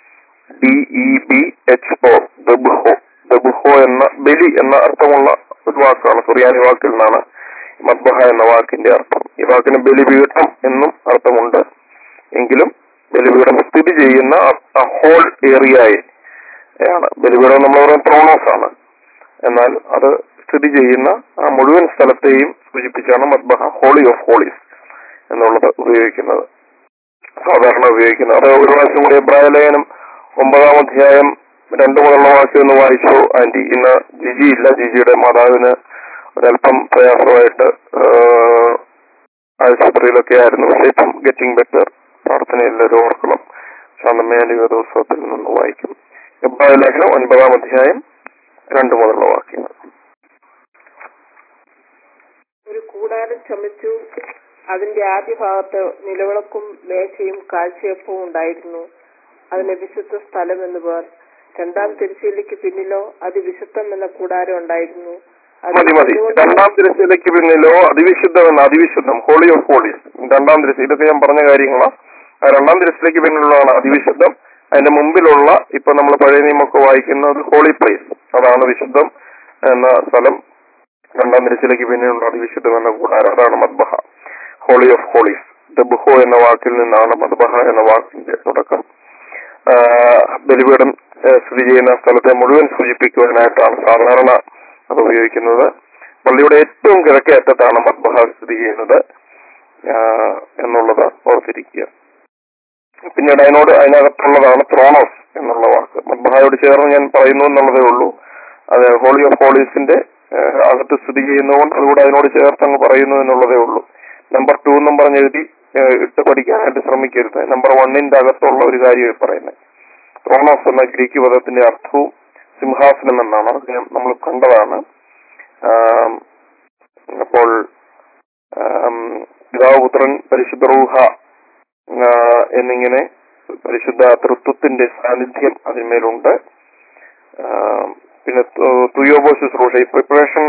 D E B H O ദബുഹോ ദബുഹോ എന്ന ബലി എന്ന അർത്ഥമുള്ള ഒരു വാക്കാണ് സുറിയാനി വാക്കിൽ നിന്നാണ് മദ്ബഹ എന്ന വാക്കിന്റെ അർത്ഥം ഈ വാക്കിന് ബലിപീഠം എന്നും അർത്ഥമുണ്ട് എങ്കിലും ബലിപീഠം സ്ഥിതി ചെയ്യുന്ന ആ ഹോൾ ഏരിയയെ ആണ് ബലിപീഠം നമ്മൾ പറയുന്ന ത്രോണോസ് ആണ് എന്നാൽ അത് സ്ഥിതി ചെയ്യുന്ന ആ മുഴുവൻ സ്ഥലത്തെയും സൂചിപ്പിച്ചാണ് മദ്ബഹ ഹോളി ഓഫ് ഹോളീസ് എന്നുള്ളത് ഉപയോഗിക്കുന്നത് സാധാരണ ഉപയോഗിക്കുന്നത് അത് ഒരു പ്രാവശ്യം കൂടി എബ്രായ ലേഖനം ഒമ്പതാം അധ്യായം രണ്ടു മുതലുള്ള വാക്യം ഒന്ന് വായിച്ചു ആന്റി ഇന്ന് ജിജി ഇല്ല ജിജിയുടെ മാതാവിന് ഒരല്പം പ്രയാസമായിട്ട് ആഹ്, ആശുപത്രിയിലൊക്കെ ആയിരുന്നു പക്ഷെ ഇപ്പം ഗെറ്റിംഗ് ബെറ്റർ പ്രാർത്ഥന എല്ലാവരും ഓർക്കണം ശാന്തമേന്റെ ദിവസത്തിൽ നിന്ന് വായിക്കും എബ്രായ ലേഖനം ഒൻപതാം അധ്യായം രണ്ടു മുതലുള്ള വാക്യങ്ങൾ ഒരു കൂടാരം ചമച്ചു അതിന്റെ ആദ്യ ഭാഗത്ത് നിലവിളക്കും മേശയും കാഴ്ചയപ്പവും ഉണ്ടായിരുന്നു അതിന് വിശുദ്ധ സ്ഥലം എന്ന് പേർ രണ്ടാം തിരുശ്ശീലയ്ക്ക് പിന്നിലോ അതിവിശുദ്ധം എന്ന കൂടാരം ഉണ്ടായിരുന്നു അത് മതി മതി പൊന്നുകൊണ്ട് രണ്ടാം തിരശ്ശീലയ്ക്ക് പിന്നിലോ അതിവിശുദ്ധം എന്ന അതിവിശുദ്ധം ഹോളി ഓഫ് ഹോളീസ് രണ്ടാം തിരശ്ശീല ഇതൊക്കെ ഞാൻ പറഞ്ഞ കാര്യങ്ങളാണ് ആ രണ്ടാം തിരശ്ശീലയ്ക്ക് പിന്നിലുള്ളതാണ് അതിവിശുദ്ധം അതിന്റെ മുമ്പിലുള്ള ഇപ്പൊ നമ്മൾ പഴയ നിയമമൊക്കെ വായിക്കുന്നത് ഹോളി പ്ലേസ് അതാണ് വിശുദ്ധം എന്ന സ്ഥലം രണ്ടാം തിരശ്ശീലയ്ക്ക് പിന്നിലുള്ള അതിവിശുദ്ധം എന്ന കൂടാരം അതാണ് മദ്ബഹ ഹോളി ഓഫ് ഹോളീസ് ദബുഹോ എന്ന വാക്കിൽ നിന്നാണ് മദ്ബഹ എന്ന വാക്കിന്റെ തുടക്കം ആ, ബലിപീഠം ആ, സ്ഥിതി ചെയ്യുന്ന സ്ഥലത്തെ മുഴുവൻ സൂചിപ്പിക്കുവാനായിട്ടാണ് സാധാരണ അത് ഉപയോഗിക്കുന്നത് പള്ളിയുടെ ഏറ്റവും കിഴക്കേ അറ്റത്താണ് മദ്ബഹ സ്ഥിതി ചെയ്യുന്നത് ആ, എന്നുള്ളത് ഓർത്തിരിക്കുക പിന്നീട് അതിനോട് അതിനകത്തുള്ളതാണ് ത്രോണോസ് എന്നുള്ള വാക്ക് മദ്ബഹായോട് ചേർന്ന് ഞാൻ പറയുന്നു എന്നുള്ളതേ ഉള്ളൂ അത് ഹോളി ഓഫ് ഹോളീസിന്റെ ആ, അകത്ത് സ്ഥിതി ചെയ്യുന്നതുകൊണ്ട് അതുകൂടെ അതിനോട് ചേർത്ത് അങ്ങ് പറയുന്നു എന്നുള്ളതേ ഉള്ളൂ നമ്പർ ടു എന്നും പറഞ്ഞ് എഴുതി ആ, ഇട്ട് പഠിക്കാനായിട്ട് ശ്രമിക്കരുത് നമ്പർ വണ്ണിന്റെ അകത്തുള്ള ഒരു കാര്യം പറയുന്നത് ത്രോണോസ് എന്ന ഗ്രീക്ക് പദത്തിന്റെ അർത്ഥവും സിംഹാസനം എന്നാണ് അത് ഞാൻ നമ്മൾ കണ്ടതാണ് ആം, അപ്പോൾ ആം, പിതാവ് പുത്രൻ പരിശുദ്ധ റൂഹ ആ, എന്നിങ്ങനെ പരിശുദ്ധ തൃത്വത്തിന്റെ സാന്നിധ്യം അതിന്മേലുണ്ട് ആം, പിന്നെ തു- തുയോബോ ശുശ്രൂഷ ഈ പ്രിപ്പറേഷൻ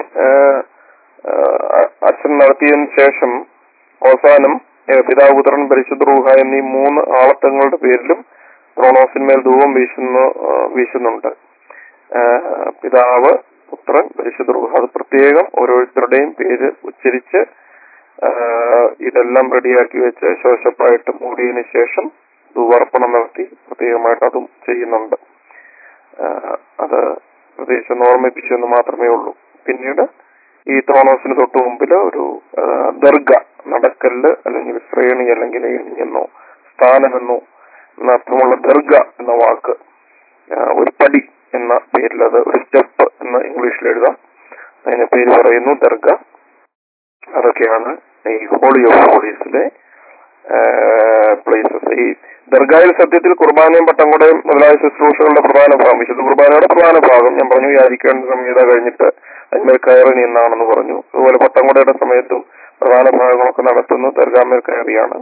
അച്ഛൻ നടത്തിയതിനു ശേഷം അവസാനം ഏ, പിതാവ് പുത്രൻ പരിശുദ്ധ റൂഹ എന്നീ മൂന്ന് ആളത്തങ്ങളുടെ പേരിലും ത്രോണോസിന്മേൽ ധൂപം വീശുന്നു ആ, വീശുന്നുണ്ട് ആ, പിതാവ് പുത്രൻ പരിശുദ്ധ റൂഹ അത് പ്രത്യേകം ഓരോരുത്തരുടെയും പേര് ഉച്ചരിച്ച് ആ, ഇതെല്ലാം റെഡിയാക്കി വെച്ച് ശോശപ്പായിട്ട് മൂടിയതിനു ശേഷം ധൂവർപ്പണം നടത്തി പ്രത്യേകമായിട്ട് അതും ചെയ്യുന്നുണ്ട് ആ, അത് പ്രത്യേകിച്ച് ഒന്ന് ഓർമ്മിപ്പിച്ചു എന്ന് മാത്രമേ ഉള്ളൂ പിന്നീട് ഈ ത്രോണോസിന് തൊട്ട് മുമ്പിൽ ഒരു ആ, ദർഗ നടക്കല്ല് അല്ലെങ്കിൽ ശ്രേണി അല്ലെങ്കിൽ എന്നോ സ്ഥാനമെന്നോ എന്ന അർത്ഥമുള്ള ദർഗ എന്ന വാക്ക് ആ, ഒരു പടി എന്ന പേരിൽ അത് ഒരു സ്റ്റെപ്പ് എന്ന് ഇംഗ്ലീഷിൽ എഴുതാം അതിന് പേര് പറയുന്നു ദർഗ അതൊക്കെയാണ് ഈ ഹോളി ഓഫ് ഹോളീസിലെ പ്ലേസസ് ഈ ദർഗായിൽ സത്യത്തിൽ കുർബാനയും പട്ടംകൊടയും മുതലായ ശുശ്രൂഷകളുടെ പ്രധാന ഭാഗം വിശുദ്ധ കുർബാനയുടെ പ്രധാന ഭാഗം ഞാൻ പറഞ്ഞു യാചിക്കേണ്ട സംഹിത കഴിഞ്ഞിട്ട് അതിന്മേൽ കയറി നിന്നാണെന്ന് പറഞ്ഞു അതുപോലെ പട്ടംകൊടയുടെ സമയത്തും പ്രധാന ഭാഗങ്ങളൊക്കെ നടത്തുന്നത് ദർഗാമേൽ കയറിയാണ്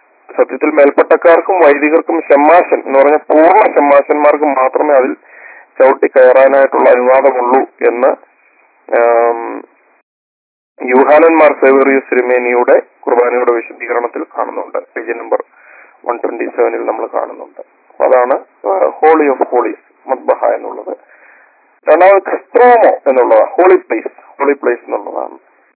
സത്യത്തിൽ മേൽപ്പട്ടക്കാർക്കും വൈദികർക്കും ഷമ്മാശൻ എന്ന് പറഞ്ഞ പൂർണ്ണ ഷമ്മാശന്മാർക്കും മാത്രമേ അതിൽ ചവിട്ടി കയറാനായിട്ടുള്ള അനുവാദമുള്ളൂ എന്ന് ആം, യൂഹാനന്മാർ സേവേറിയസ് തിരുമേനിയുടെ കുർബാനയുടെ വിശദീകരണത്തിൽ കാണുന്നുണ്ട് പേജ് നമ്പർ വൺ ട്വന്റി സെവനിൽ നമ്മൾ കാണുന്നുണ്ട് അപ്പൊ അതാണ് ഹോളി ഓഫ് ഹോളീസ് മദ്ബഹ എന്നുള്ളത് രണ്ടാമത് ക്രിസ്ത്രോമോ എന്നുള്ളത് ഹോളി പ്ലേസ് ഹോളി പ്ലേസ് എന്നുള്ളതാണ്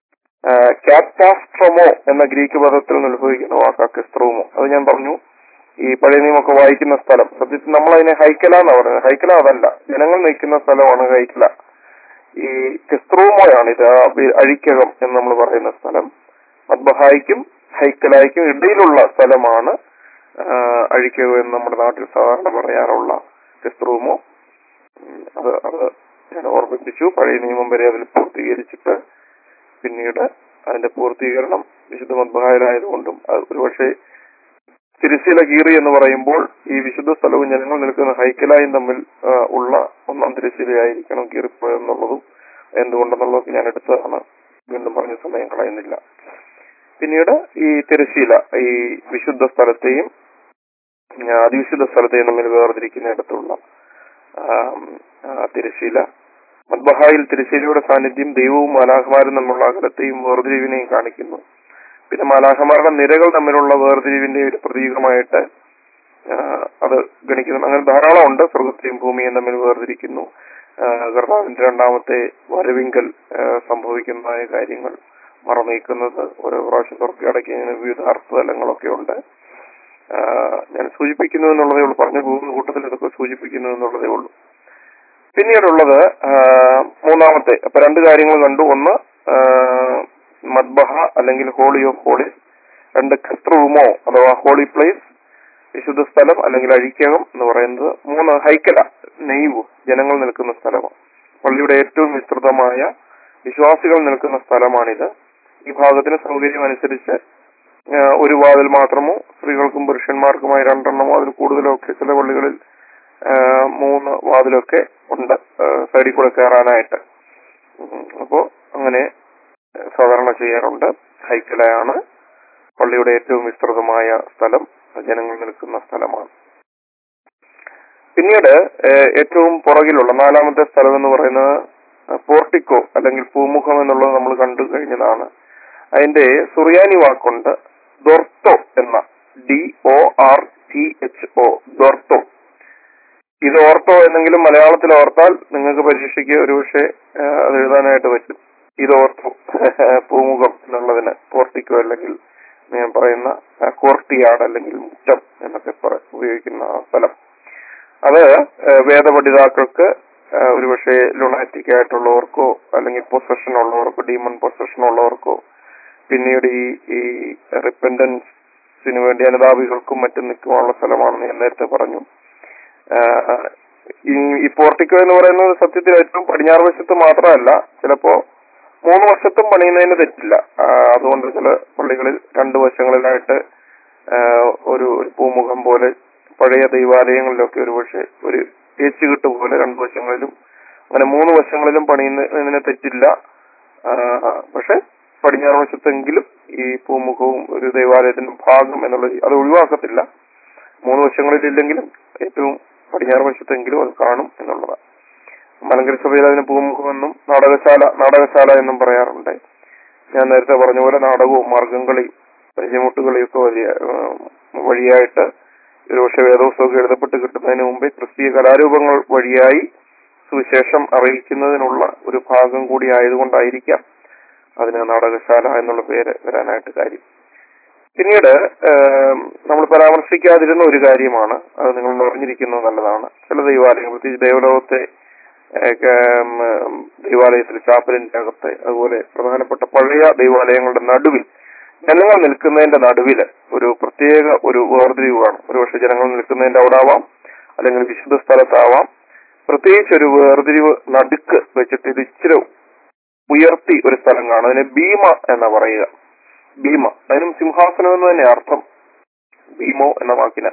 ക്യാറ്റാസ്ട്രോമോ എന്ന ഗ്രീക്ക് പദത്തിൽ നിന്ന് ഉത്ഭവിക്കുന്ന വാക്കാ ക്രിസ്ത്രോമോ അത് ഞാൻ പറഞ്ഞു ഈ പഴയ നിയമൊക്കെ വായിക്കുന്ന സ്ഥലം സത്യത്തിൽ നമ്മൾ അതിനെ ഹൈക്കല എന്നാ പറയുന്നത് ഹൈക്കല അതല്ല ജനങ്ങൾ നിൽക്കുന്ന സ്ഥലമാണ് ഹൈക്കല ഈ ക്രിസ്ത്രോമോയാണ് ഇത് ആ വി- അഴിക്കകം എന്ന് നമ്മൾ പറയുന്ന സ്ഥലം മദ്ബഹായിക്കും ഹൈക്കലായിക്കും ഇടയിലുള്ള സ്ഥലമാണ് ആ, അഴിക്കകം എന്ന് നമ്മുടെ നാട്ടിൽ സാധാരണ പറയാറുള്ള ക്രിസ്ത്രോമോ ഉം, അത് അത് ഞാൻ ഓർമ്മിപ്പിച്ചു പഴയ നിയമം വരെ അതിൽ പൂർത്തീകരിച്ചിട്ട് പിന്നീട് അതിന്റെ പൂർത്തീകരണം വിശുദ്ധ മദ്ബഹായിലായതുകൊണ്ടും അത് ഒരുപക്ഷെ തിരുശീല കീറി എന്ന് പറയുമ്പോൾ ഈ വിശുദ്ധ സ്ഥലവും ജനങ്ങൾ നിൽക്കുന്ന ഹൈക്കലായും തമ്മിൽ ആ, ഉള്ള ഒന്നാം തിരുശീലയായിരിക്കണം കീറിപ്പോയെന്നുള്ളതും എന്തുകൊണ്ടെന്നുള്ളതൊക്കെ ഞാൻ എടുത്തതാണ് വീണ്ടും പറഞ്ഞ സമയം കളയുന്നില്ല പിന്നീട് ഈ തിരശീല ഈ വിശുദ്ധ സ്ഥലത്തെയും ആ, അതിവിശുദ്ധ സ്ഥലത്തെയും തമ്മിൽ വേർതിരിക്കുന്നിടത്തുള്ള ആം, ആ, തിരശീല മദ്ബഹായിൽ തിരശീലയുടെ സാന്നിധ്യം ദൈവവും മാലാഹമാരും തമ്മിലുള്ള അകലത്തെയും വേർതിരിവിനെയും കാണിക്കുന്നു പിന്നെ മാലാഹമാരുടെ നിരകൾ തമ്മിലുള്ള വേർതിരിവിന്റെ ഒരു പ്രതീകമായിട്ട് ആ, അത് ഗണിക്കുന്നു അങ്ങനെ ധാരാളം ഉണ്ട് സ്വർഗത്തെയും ഭൂമിയും തമ്മിൽ വേർതിരിക്കുന്നു ആ, കർത്താവിന്റെ രണ്ടാമത്തെ വരവിങ്കൽ ആ, സംഭവിക്കുന്നതായ കാര്യങ്ങൾ മറനീക്കുന്നത് ഓരോ പ്രാവശ്യം തുറക്കി അടയ്ക്കുന്ന വിവിധ അർത്ഥതലങ്ങളൊക്കെ ഉണ്ട് ആ, ഞാൻ സൂചിപ്പിക്കുന്നു എന്നുള്ളതേ ഉള്ളൂ പറഞ്ഞു പോകുന്ന കൂട്ടത്തിൽ ഇതൊക്കെ സൂചിപ്പിക്കുന്നു എന്നുള്ളതേ ഉള്ളൂ പിന്നീടുള്ളത് ആ, മൂന്നാമത്തെ അപ്പൊ രണ്ട് കാര്യങ്ങൾ കണ്ടു ഒന്ന് ആ, മദ്ബഹ അല്ലെങ്കിൽ ഹോളി ഓഫ് ഹോളീസ് രണ്ട് ക്രിസ്ത്രൂമോ അഥവാ ഹോളി പ്ലേസ് വിശുദ്ധ സ്ഥലം അല്ലെങ്കിൽ അഴിക്കകം എന്ന് പറയുന്നത് മൂന്ന് ഹൈക്കല നെയ്വ് ജനങ്ങൾ നിൽക്കുന്ന സ്ഥലമാണ് പള്ളിയുടെ ഏറ്റവും വിസ്തൃതമായ വിശ്വാസികൾ നിൽക്കുന്ന സ്ഥലമാണിത് ഈ ഭാഗത്തിന് സൗകര്യം അനുസരിച്ച് ആ, ഒരു വാതിൽ മാത്രമോ സ്ത്രീകൾക്കും പുരുഷന്മാർക്കുമായി രണ്ടെണ്ണമോ അതിൽ കൂടുതലോ ഒക്കെ ചില പള്ളികളിൽ ആ, മൂന്ന് വാതിലൊക്കെ ഉണ്ട് ആ, സൈഡിൽ കൂടെ കയറാനായിട്ട് ഉം, അപ്പോ അങ്ങനെ സാധാരണ ചെയ്യാറുണ്ട് ഹൈക്കലയാണ് പള്ളിയുടെ ഏറ്റവും വിസ്തൃതമായ സ്ഥലം ജനങ്ങൾ നിൽക്കുന്ന സ്ഥലമാണ് പിന്നീട് ഏഹ്, ഏറ്റവും പുറകിലുള്ള നാലാമത്തെ സ്ഥലം എന്ന് പറയുന്നത് പോർട്ടിക്കോ അല്ലെങ്കിൽ പൂമുഖം എന്നുള്ളത് നമ്മൾ കണ്ടു കഴിഞ്ഞതാണ് അതിന്റെ സുറിയാനി വാക്കുണ്ട് ദൊർത്തോ എന്ന D O R T H O ദൊർത്തോ ഇത് ഓർത്തോ എന്നെങ്കിലും മലയാളത്തിൽ ഓർത്താൽ നിങ്ങൾക്ക് പരീക്ഷയ്ക്ക് ഒരുപക്ഷെ ഏഹ്, അത് എഴുതാനായിട്ട് പറ്റും ഇത് ഓർത്തോ പൂമുഖം എന്നുള്ളതിന് പോർട്ടിക്കോ അല്ലെങ്കിൽ ഞാൻ പറയുന്ന കോർട്ടിയാട് അല്ലെങ്കിൽ മുറ്റം എന്നൊക്കെ പറ- ഉപയോഗിക്കുന്ന ആ സ്ഥലം അത് ഏഹ്, വേദപഠിതാക്കൾക്ക് ഏഹ്, ഒരുപക്ഷെ ലുണാറ്റിക് ആയിട്ടുള്ളവർക്കോ അല്ലെങ്കിൽ പൊസഷൻ ഉള്ളവർക്കോ ഡീമൺ പൊസഷൻ ഉള്ളവർക്കോ പിന്നീട് ഈ ഈ റിപ്പൻഡൻസിന് വേണ്ടി അനുതാപികൾക്കും മറ്റും നിൽക്കുവാനുള്ള സ്ഥലമാണെന്ന് ഞാൻ നേരത്തെ പറഞ്ഞു ആഹ് ഈ ഈ പോർട്ടിക്കോ എന്ന് പറയുന്നത് സത്യത്തിൽ ഏറ്റവും പടിഞ്ഞാറ് വശത്ത് മാത്രമല്ല ചിലപ്പോ മൂന്ന് വശത്തും പണിയുന്നതിന് തെറ്റില്ല ആഹ് അതുകൊണ്ട് ചില പള്ളികളിൽ രണ്ട് വശങ്ങളിലായിട്ട് ആഹ് ഒരു ഒരു പൂമുഖം പോലെ പഴയ ദൈവാലയങ്ങളിലൊക്കെ ഒരുപക്ഷെ ഒരു ഏച്ചുകെട്ട് പോലെ രണ്ട് വശങ്ങളിലും അങ്ങനെ മൂന്ന് വശങ്ങളിലും പണിയുന്നതിന് തെറ്റില്ല ആഹ് പക്ഷെ പടിഞ്ഞാറ് വശത്തെങ്കിലും ഈ പൂമുഖവും ഒരു ദൈവാലയത്തിന്റെ ഭാഗം എന്നുള്ള അത് ഒഴിവാക്കത്തില്ല മൂന്ന് വശങ്ങളിലില്ലെങ്കിലും ഏറ്റവും പടിഞ്ഞാറ് വശത്തെങ്കിലും അത് കാണും എന്നുള്ളതാണ് മലങ്കര സഭയിൽ അതിന് പൂമുഖമെന്നും നാടകശാല നാടകശാല എന്നും പറയാറുണ്ട് ഞാൻ നേരത്തെ പറഞ്ഞ പോലെ നാടകവും മാർഗംകളി പരിചയമുട്ടുകളിയൊക്കെ വലിയ ഏഹ്, വഴിയായിട്ട് ഒരുപക്ഷെ വേദോത്സവമൊക്കെ എഴുതപ്പെട്ട് കിട്ടുന്നതിന് മുമ്പേ ക്രിസ്തീയ കലാരൂപങ്ങൾ വഴിയായി സുവിശേഷം അറിയിക്കുന്നതിനുള്ള ഒരു ഭാഗം കൂടി ആയതുകൊണ്ടായിരിക്കാം അതിന് നാടകശാല എന്നുള്ള പേര് വരാനായിട്ട് കാര്യം പിന്നീട് ഏം, നമ്മൾ പരാമർശിക്കാതിരുന്ന ഒരു കാര്യമാണ് അത് നിങ്ങൾ അറിഞ്ഞിരിക്കുന്നത് നല്ലതാണ് ചില ദൈവാലയങ്ങൾ പ്രത്യേകിച്ച് ദേവലോകത്തെ ഏ, ഏം, ഏം, ദൈവാലയത്തിൽ ചാപ്പലിന്റെ അകത്ത് അതുപോലെ പ്രധാനപ്പെട്ട പഴയ ദൈവാലയങ്ങളുടെ നടുവിൽ ജനങ്ങൾ നിൽക്കുന്നതിന്റെ നടുവിൽ ഒരു പ്രത്യേക ഒരു വേർതിരിവാണ് ഒരുപക്ഷെ ജനങ്ങൾ നിൽക്കുന്നതിന്റെ അവിടെ ആവാം അല്ലെങ്കിൽ വിശുദ്ധ സ്ഥലത്താവാം പ്രത്യേകിച്ച് ഒരു വേർതിരിവ് നടുക്ക് വെച്ചിട്ട് ഇത് ഇച്ചിരി ഉയർത്തി ഒരു സ്ഥലം കാണും അതിനെ ഭീമ എന്നാ പറയുക ഭീമ അതിനും സിംഹാസനം എന്ന് തന്നെ അർത്ഥം ഭീമോ എന്ന വാക്കിന്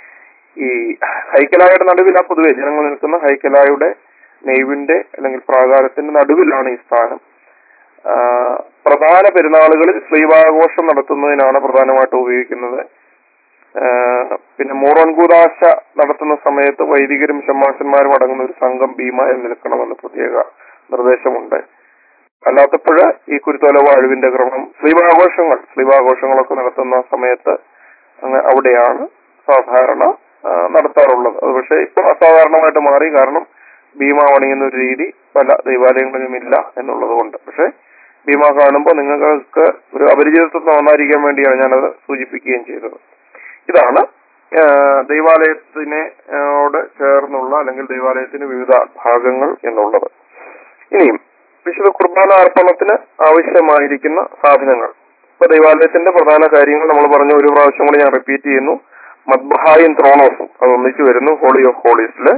ഈ ഹൈക്കലായുടെ നടുവിലാ പൊതുവെ ജനങ്ങൾ നിൽക്കുന്ന ഹൈക്കലായുടെ നെയ്വിന്റെ അല്ലെങ്കിൽ പ്രാകാരത്തിന്റെ നടുവിലാണ് ഈ സ്ഥാനം ആ, പ്രധാന പെരുന്നാളുകളിൽ ശ്രീവാഘോഷം നടത്തുന്നതിനാണ് പ്രധാനമായിട്ട് ഉപയോഗിക്കുന്നത് ആ, പിന്നെ മൂറൻകൂദാശ നടത്തുന്ന സമയത്ത് വൈദികരും ഷമ്മാശന്മാരും അടങ്ങുന്ന ഒരു സംഘം ഭീമായിൽ നിൽക്കണമെന്ന് പ്രത്യേക നിർദ്ദേശമുണ്ട് അല്ലാത്തപ്പോഴ് ഈ കുരുത്തോല വാഴുവിന്റെ ക്രമം സ്ലീവാഘോഷങ്ങൾ സ്ലീവാഘോഷങ്ങളൊക്കെ നടത്തുന്ന സമയത്ത് അങ്ങ് അവിടെയാണ് സാധാരണ ആ, നടത്താറുള്ളത് അത് പക്ഷേ ഇപ്പൊ അസാധാരണമായിട്ട് മാറി കാരണം ഭീമ പണിയുന്ന ഒരു രീതി പല ദൈവാലയങ്ങളിലും ഇല്ല എന്നുള്ളത് കൊണ്ട് പക്ഷെ ഭീമ കാണുമ്പോൾ നിങ്ങൾക്ക് ഒരു അപരിചിതത്വം തോന്നാതിരിക്കാൻ വേണ്ടിയാണ് ഞാനത് സൂചിപ്പിക്കുകയും ചെയ്തത് ഇതാണ് ആ, ദൈവാലയത്തിനെ ആ, ോട് ചേർന്നുള്ള അല്ലെങ്കിൽ ദൈവാലയത്തിന് വിവിധ ഭാഗങ്ങൾ എന്നുള്ളത് ഇനിയും വിശുദ്ധ കുർബാന അർപ്പണത്തിന് ആവശ്യമായിരിക്കുന്ന സാധനങ്ങൾ ഇപ്പൊ ദൈവാലയത്തിന്റെ പ്രധാന കാര്യങ്ങൾ നമ്മൾ പറഞ്ഞ ഒരു പ്രാവശ്യം കൂടി ഞാൻ റിപ്പീറ്റ് ചെയ്യുന്നു മദ്ബഹായും ത്രോണോസും അത് ഒന്നിച്ചു വരുന്നു ഹോളി ഓഫ് ഹോളീസില്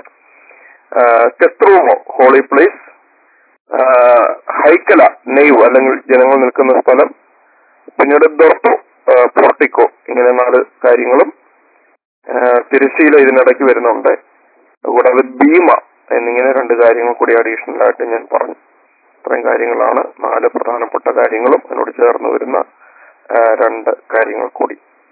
കെത്രൂമോ ഹോളി പ്ലേസ് ഹൈക്കല നെയ്വ് അല്ലെങ്കിൽ ജനങ്ങൾ നിൽക്കുന്ന സ്ഥലം പിന്നീട് ദൊർത്തു പോർട്ടിക്കോ ഇങ്ങനെ നാല് കാര്യങ്ങളും ആ, തിരശ്ശീല ഇതിനിടയ്ക്ക് വരുന്നുണ്ട് കൂടാതെ ഭീമ എന്നിങ്ങനെ രണ്ട് കാര്യങ്ങൾ കൂടി അഡീഷണൽ ആയിട്ട് ഞാൻ പറഞ്ഞു ഇത്രയും കാര്യങ്ങളാണ് നാല് പ്രധാനപ്പെട്ട കാര്യങ്ങളും അതിനോട് ചേർന്ന് വരുന്ന ആ, രണ്ട് കാര്യങ്ങൾ കൂടി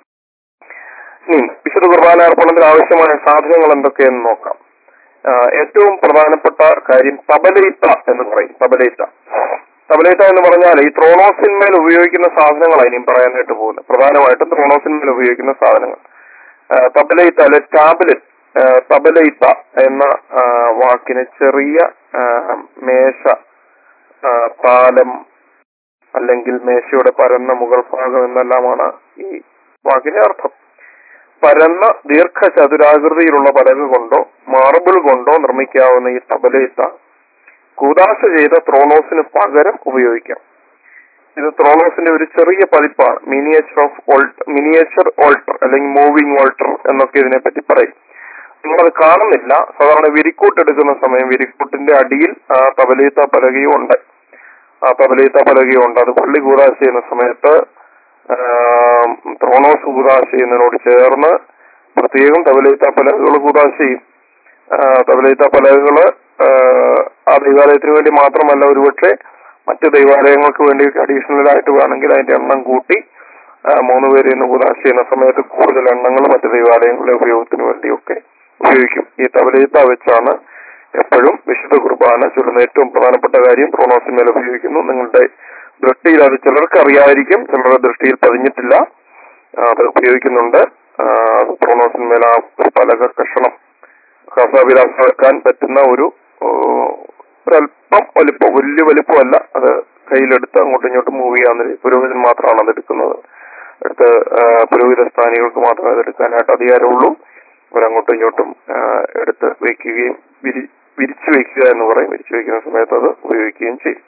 ഇനി വിശുദ്ധ കുർബാനാർപ്പണത്തിന് ആവശ്യമായ സാധനങ്ങൾ എന്തൊക്കെയെന്ന് നോക്കാം ആ, ഏറ്റവും പ്രധാനപ്പെട്ട കാര്യം തബലയിത്ത എന്ന് പറയും തബലയിത്ത തബലയിത്ത എന്ന് പറഞ്ഞാൽ ഈ ത്രോണോസിന്മേൽ ഉപയോഗിക്കുന്ന സാധനങ്ങളാണ് ഇനിയും പറയാനായിട്ട് പോകുന്നത് പ്രധാനമായിട്ടും ത്രോണോസിന്മേൽ ഉപയോഗിക്കുന്ന സാധനങ്ങൾ ആ, തബലയിത്ത അല്ലെ ടാബ്ലറ്റ് ആ, തബലയിത്ത എന്ന ആ, വാക്കിന് ചെറിയ ആ, മേശ ആ, താലം അല്ലെങ്കിൽ മേശയുടെ പരന്ന മുകൾ ഭാഗം എന്നെല്ലാമാണ് ഈ വാക്കിന്റെ അർത്ഥം പരന്ന ദീർഘചതുരാകൃതിയിലുള്ള പലക കൊണ്ടോ മാർബിൾ കൊണ്ടോ നിർമ്മിക്കാവുന്ന ഈ തബലയിത്ത കൂതാശ ചെയ്ത ത്രോണോസിന് പകരം ഉപയോഗിക്കാം ഇത് ത്രോണോസിന്റെ ഒരു ചെറിയ പതിപ്പാണ് miniature of altar miniature altar അല്ലെങ്കിൽ മൂവിംഗ് ഓൾട്ടർ എന്നൊക്കെ ഇതിനെ പറ്റി പറയും നിങ്ങളത് കാണുന്നില്ല സാധാരണ വിരിക്കൂട്ട് എടുക്കുന്ന സമയം വിരിക്കൂട്ടിന്റെ അടിയിൽ ആ തബലീത്ത പലകയും ഉണ്ട് ആ തബലീത്ത പലകയും ഉണ്ട് അത് പള്ളി കൂതാശ ചെയ്യുന്ന സമയത്ത് ആം, ത്രോണോസ് കൂതാശ ചെയ്യുന്നതിനോട് ചേർന്ന് പ്രത്യേകം തബലീത്ത പലകകൾ കൂതാശ ചെയ്യും ആ, തബലീത്ത പലകകള് ആ, ആ ദൈവാലയത്തിന് വേണ്ടി മാത്രമല്ല ഒരുപക്ഷെ മറ്റ് ദൈവാലയങ്ങൾക്ക് വേണ്ടി അഡീഷണൽ ആയിട്ട് വേണമെങ്കിൽ അതിന്റെ എണ്ണം കൂട്ടി ആ, മൂന്ന് പേര് ഇന്ന് കൂതാശ ചെയ്യുന്ന സമയത്ത് കൂടുതൽ എണ്ണങ്ങൾ മറ്റ് ദൈവാലയങ്ങളുടെ ഉപയോഗത്തിന് വേണ്ടിയൊക്കെ ഉപയോഗിക്കും ഈ തബലീത്ത വെച്ചാണ് എപ്പോഴും വിശുദ്ധ കുർബാന ചൊല്ലുന്ന ഏറ്റവും പ്രധാനപ്പെട്ട കാര്യം പ്രോണോസിന്മേൽ ഉപയോഗിക്കുന്നു നിങ്ങളുടെ ദൃഷ്ടിയിൽ അത് ചിലർക്ക് അറിയാതിരിക്കും ചിലരുടെ ദൃഷ്ടിയിൽ പതിഞ്ഞിട്ടില്ല ആ, അത് ഉപയോഗിക്കുന്നുണ്ട് ആ, അത് പ്രോണോസിന്മേൽ ആ ഒരു പലക കഷണം ഹസാവിലാസം വെക്കാൻ പറ്റുന്ന ഒരു ഓ, ഒരല്പം വലിപ്പം വലിയ വലിപ്പമല്ല അത് കയ്യിലെടുത്ത് അങ്ങോട്ടും ഇങ്ങോട്ടും മൂവ് ചെയ്യാവുന്ന രീതി. പുരോഹിതൻ മാത്രമാണ് അത് എടുക്കുന്നത് എടുത്ത് ആ, പുരോഹിത സ്ഥാനികൾക്ക് മാത്രമേ അത് എടുക്കാനായിട്ട് അധികാരമുള്ളൂ അവരങ്ങോട്ടും ഇങ്ങോട്ടും ആ, എടുത്ത് വെക്കുകയും വിരി വിരിച്ചു വെക്കുക എന്ന് പറയും വിരിച്ചു വെക്കുന്ന സമയത്ത് അത് ഉപയോഗിക്കുകയും ചെയ്യും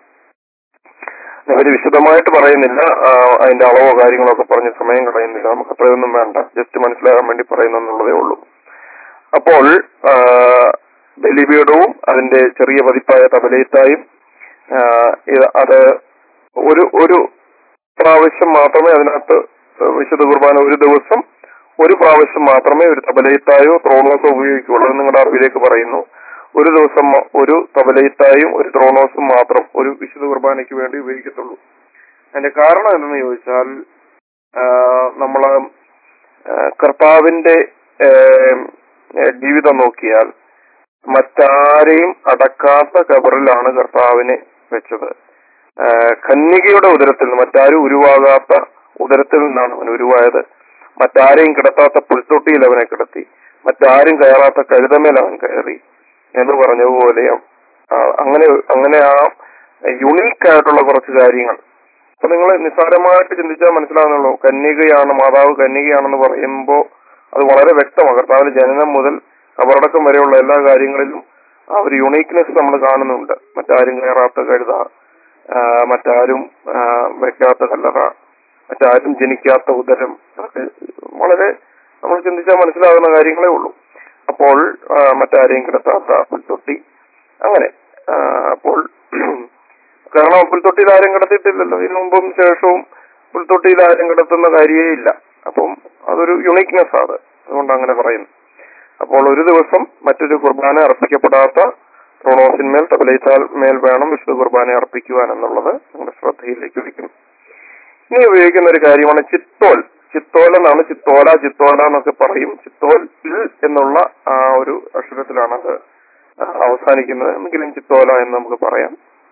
അവര് വിശദമായിട്ട് പറയുന്നില്ല ആ, അതിന്റെ അളവോ കാര്യങ്ങളോ ഒക്കെ പറഞ്ഞ് സമയം കളയുന്നില്ല നമുക്ക് അത്രയൊന്നും വേണ്ട ജസ്റ്റ് മനസ്സിലാകാൻ വേണ്ടി പറയുന്നെന്നുള്ളതേ ഉള്ളൂ അപ്പോൾ ആ, ബലിപീഠവും അതിന്റെ ചെറിയ പതിപ്പായ തബലയിത്തായും ആ, ഇത് അത് ഒരു ഒരു പ്രാവശ്യം മാത്രമേ അതിനകത്ത് വിശുദ്ധ കുർബാന ഒരു ദിവസം ഒരു പ്രാവശ്യം മാത്രമേ ഒരു തബലയിത്തായോ ത്രോണോസോ ഉപയോഗിക്കുള്ളൂ എന്ന് നിങ്ങളുടെ അറിവിലേക്ക് പറയുന്നു ഒരു ദിവസം മ- ഒരു തബലയിത്തായും ഒരു ത്രോണോസും മാത്രം ഒരു വിശുദ്ധ കുർബാനയ്ക്ക് വേണ്ടി ഉപയോഗിക്കത്തുള്ളൂ അതിന്റെ കാരണം എന്തെന്ന് ചോദിച്ചാൽ ആ, നമ്മള് ആ, കർത്താവിന്റെ ആ, ജീവിതം നോക്കിയാൽ മറ്റാരെയും അടക്കാത്ത കബറിലാണ് കർത്താവിനെ വെച്ചത് ആ, കന്യകയുടെ ഉദരത്തിൽ നിന്ന് മറ്റാരും ഉരുവാകാത്ത ഉദരത്തിൽ നിന്നാണ് അവൻ ഉരുവായത് മറ്റാരെയും കിടത്താത്ത പുൽത്തൊട്ടിയിൽ അവനെ കിടത്തി മറ്റാരും കയറാത്ത കഴുതമേൽ അവൻ കയറി എന്ന് പറഞ്ഞതുപോലെ ആ, അങ്ങനെ അങ്ങനെ ആ യുണീക്ക് ആയിട്ടുള്ള കുറച്ച് കാര്യങ്ങൾ അപ്പൊ നിങ്ങൾ നിസ്സാരമായിട്ട് ചിന്തിച്ചാൽ മനസ്സിലാകുന്നുള്ളൂ കന്യകയാണ് മാതാവ് കന്യകയാണെന്ന് പറയുമ്പോൾ അത് വളരെ വ്യക്തമാണ് കർത്താവിന്റെ ജനനം മുതൽ കബറടക്കം വരെയുള്ള എല്ലാ കാര്യങ്ങളിലും ആ ഒരു യുണീക്നെസ് നമ്മൾ കാണുന്നുണ്ട് മറ്റാരും കയറാത്ത കഴുത ആ, മറ്റാരും ആ, വെക്കാത്ത കല്ലറ മറ്റാരും ജനിക്കാത്ത ഉദരം അതൊക്കെ വളരെ നമ്മൾ ചിന്തിച്ചാൽ മനസ്സിലാകുന്ന കാര്യങ്ങളേ ഉള്ളൂ അപ്പോൾ ആ, മറ്റാരെയും കിടത്താത്ത പുൽത്തൊട്ടി അങ്ങനെ ആ, അപ്പോൾ കാരണം പുൽത്തൊട്ടിയിൽ ആരും കിടത്തിയിട്ടില്ലല്ലോ ഇതിനു മുമ്പും ശേഷവും പുൽത്തൊട്ടിയിൽ ആരും കിടത്തുന്ന കാര്യമേ ഇല്ല അപ്പം അതൊരു യുണീക്നെസ് ആണ് അതുകൊണ്ട് അങ്ങനെ പറയുന്നു അപ്പോൾ ഒരു ദിവസം മറ്റൊരു കുർബാന അർപ്പിക്കപ്പെടാത്ത ക്രോണോസിന്മേൽ തബലയിത്താൽ മേൽ വേണം വിശുദ്ധ കുർബാന അർപ്പിക്കുവാൻ എന്നുള്ളത് നിങ്ങളുടെ ശ്രദ്ധയിലേക്ക് വയ്ക്കുന്നു ഇനി ഉപയോഗിക്കുന്ന ഒരു കാര്യമാണ് ചിത്തോൽ ചിത്തോല എന്നാണ് ചിത്തോല ചിത്തോല എന്നൊക്കെ പറയും ചിത്തോൽ ഇൽ എന്നുള്ള ആ ഒരു അക്ഷരത്തിലാണ് അത് ആ, അവസാനിക്കുന്നത് എങ്കിലും ചിത്തോല എന്ന് നമുക്ക് പറയാം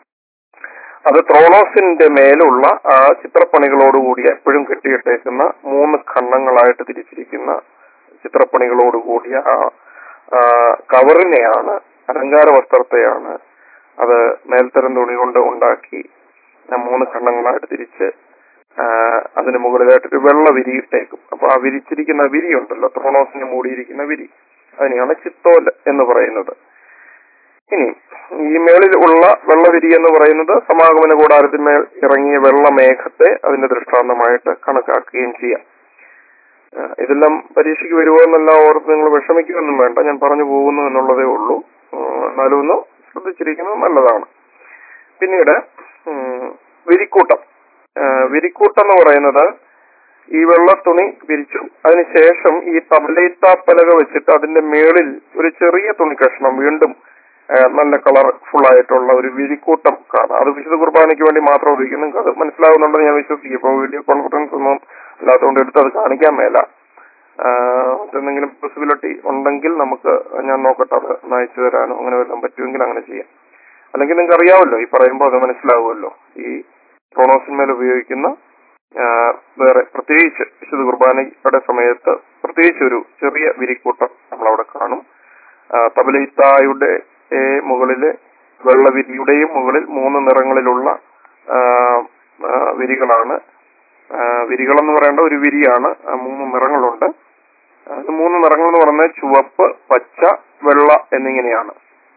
അത് ത്രോണോസിന്റെ മേലുള്ള ആ ചിത്രപ്പണികളോടുകൂടി എപ്പോഴും കെട്ടിയിട്ടേക്കുന്ന മൂന്ന് ഖണ്ഡങ്ങളായിട്ട് തിരിച്ചിരിക്കുന്ന ചിത്രപ്പണികളോടുകൂടിയ ആ ആ, കവറിനെയാണ് അലങ്കാര വസ്ത്രത്തെയാണ് അത് മേൽത്തരം തുണി കൊണ്ട് ഉണ്ടാക്കി ആ മൂന്ന് ഖണ്ഡങ്ങളായിട്ട് തിരിച്ച് ആ, അതിന് മുകളിലായിട്ടൊരു വെള്ള വിരിയിട്ടേക്കും അപ്പൊ ആ വിരിച്ചിരിക്കുന്ന വിരി ഉണ്ടല്ലോ ത്രോണോസിനെ മൂടിയിരിക്കുന്ന വിരി അതിനെയാണ് ചിത്തോൽ എന്ന് പറയുന്നത് ഇനി ഈ മേളിൽ ഉള്ള വെള്ളവിരി എന്ന് പറയുന്നത് സമാഗമന കൂടാരത്തിന്മേൽ ഇറങ്ങിയ വെള്ള മേഘത്തെ അതിന്റെ ദൃഷ്ടാന്തമായിട്ട് കണക്കാക്കുകയും ചെയ്യാം ആ, ഇതെല്ലാം പരീക്ഷയ്ക്ക് വരുമോ എന്നല്ല ഓർത്ത് നിങ്ങൾ വിഷമിക്കുകയൊന്നും വേണ്ട ഞാൻ പറഞ്ഞു പോകുന്നു എന്നുള്ളതേ ഉള്ളൂ ആ, എന്നാലും ഒന്ന് ശ്രദ്ധിച്ചിരിക്കുന്നത് നല്ലതാണ് പിന്നീട് ഉം, വിരിക്കൂട്ടം ആ, വിരിക്കൂട്ടം എന്ന് പറയുന്നത് ഈ വെള്ള തുണി വിരിച്ചു അതിനുശേഷം ഈ തബലയിത്താപ്പലക വെച്ചിട്ട് അതിന്റെ മേളിൽ ഒരു ചെറിയ തുണി കഷ്ണം വീണ്ടും ആ, നല്ല കളർഫുൾ ആയിട്ടുള്ള ഒരു വിരിക്കൂട്ടം കാണാം അത് വിശുദ്ധ കുർബാനയ്ക്ക് വേണ്ടി മാത്രം ഉപയോഗിക്കും നിങ്ങൾക്ക് അത് മനസ്സിലാവുന്നുണ്ടെന്ന് ഞാൻ വിശ്വസിക്കും ഇപ്പോൾ വീഡിയോ കോൺഫറൻസ് ഒന്നും അല്ലാത്തതുകൊണ്ട് എടുത്ത് അത് കാണിക്കാൻ മേല ആ, മറ്റെന്തെങ്കിലും പോസിബിലിറ്റി ഉണ്ടെങ്കിൽ നമുക്ക് ഞാൻ നോക്കട്ടെ അത് ഒന്ന് അയച്ചു തരാനോ അങ്ങനെ വല്ലതും പറ്റുമെങ്കിൽ അങ്ങനെ ചെയ്യാം അല്ലെങ്കിൽ നിങ്ങൾക്ക് അറിയാമല്ലോ ഈ പറയുമ്പോൾ അത് മനസ്സിലാവുമല്ലോ ഈ പ്രോണോസിന്മേൽ ഉപയോഗിക്കുന്ന ആ, വേറെ പ്രത്യേകിച്ച് വിശുദ്ധ കുർബാനയുടെ സമയത്ത് പ്രത്യേകിച്ച് ഒരു ചെറിയ വിരിക്കൂട്ടം നമ്മൾ അവിടെ കാണും ആ, തബലയിത്തായുടെ ഏ, മുകളില് വെള്ളവിരിയുടെയും മുകളിൽ മൂന്ന് നിറങ്ങളിലുള്ള ആ, ആ, വിരികളാണ് ആ, വിരികളെന്ന് പറയേണ്ട ഒരു വിരിയാണ് ആ, മൂന്ന് നിറങ്ങളുണ്ട് അത് മൂന്ന് നിറങ്ങൾ എന്ന് പറയുന്നത് ചുവപ്പ് പച്ച വെള്ള എന്നിങ്ങനെയാണ്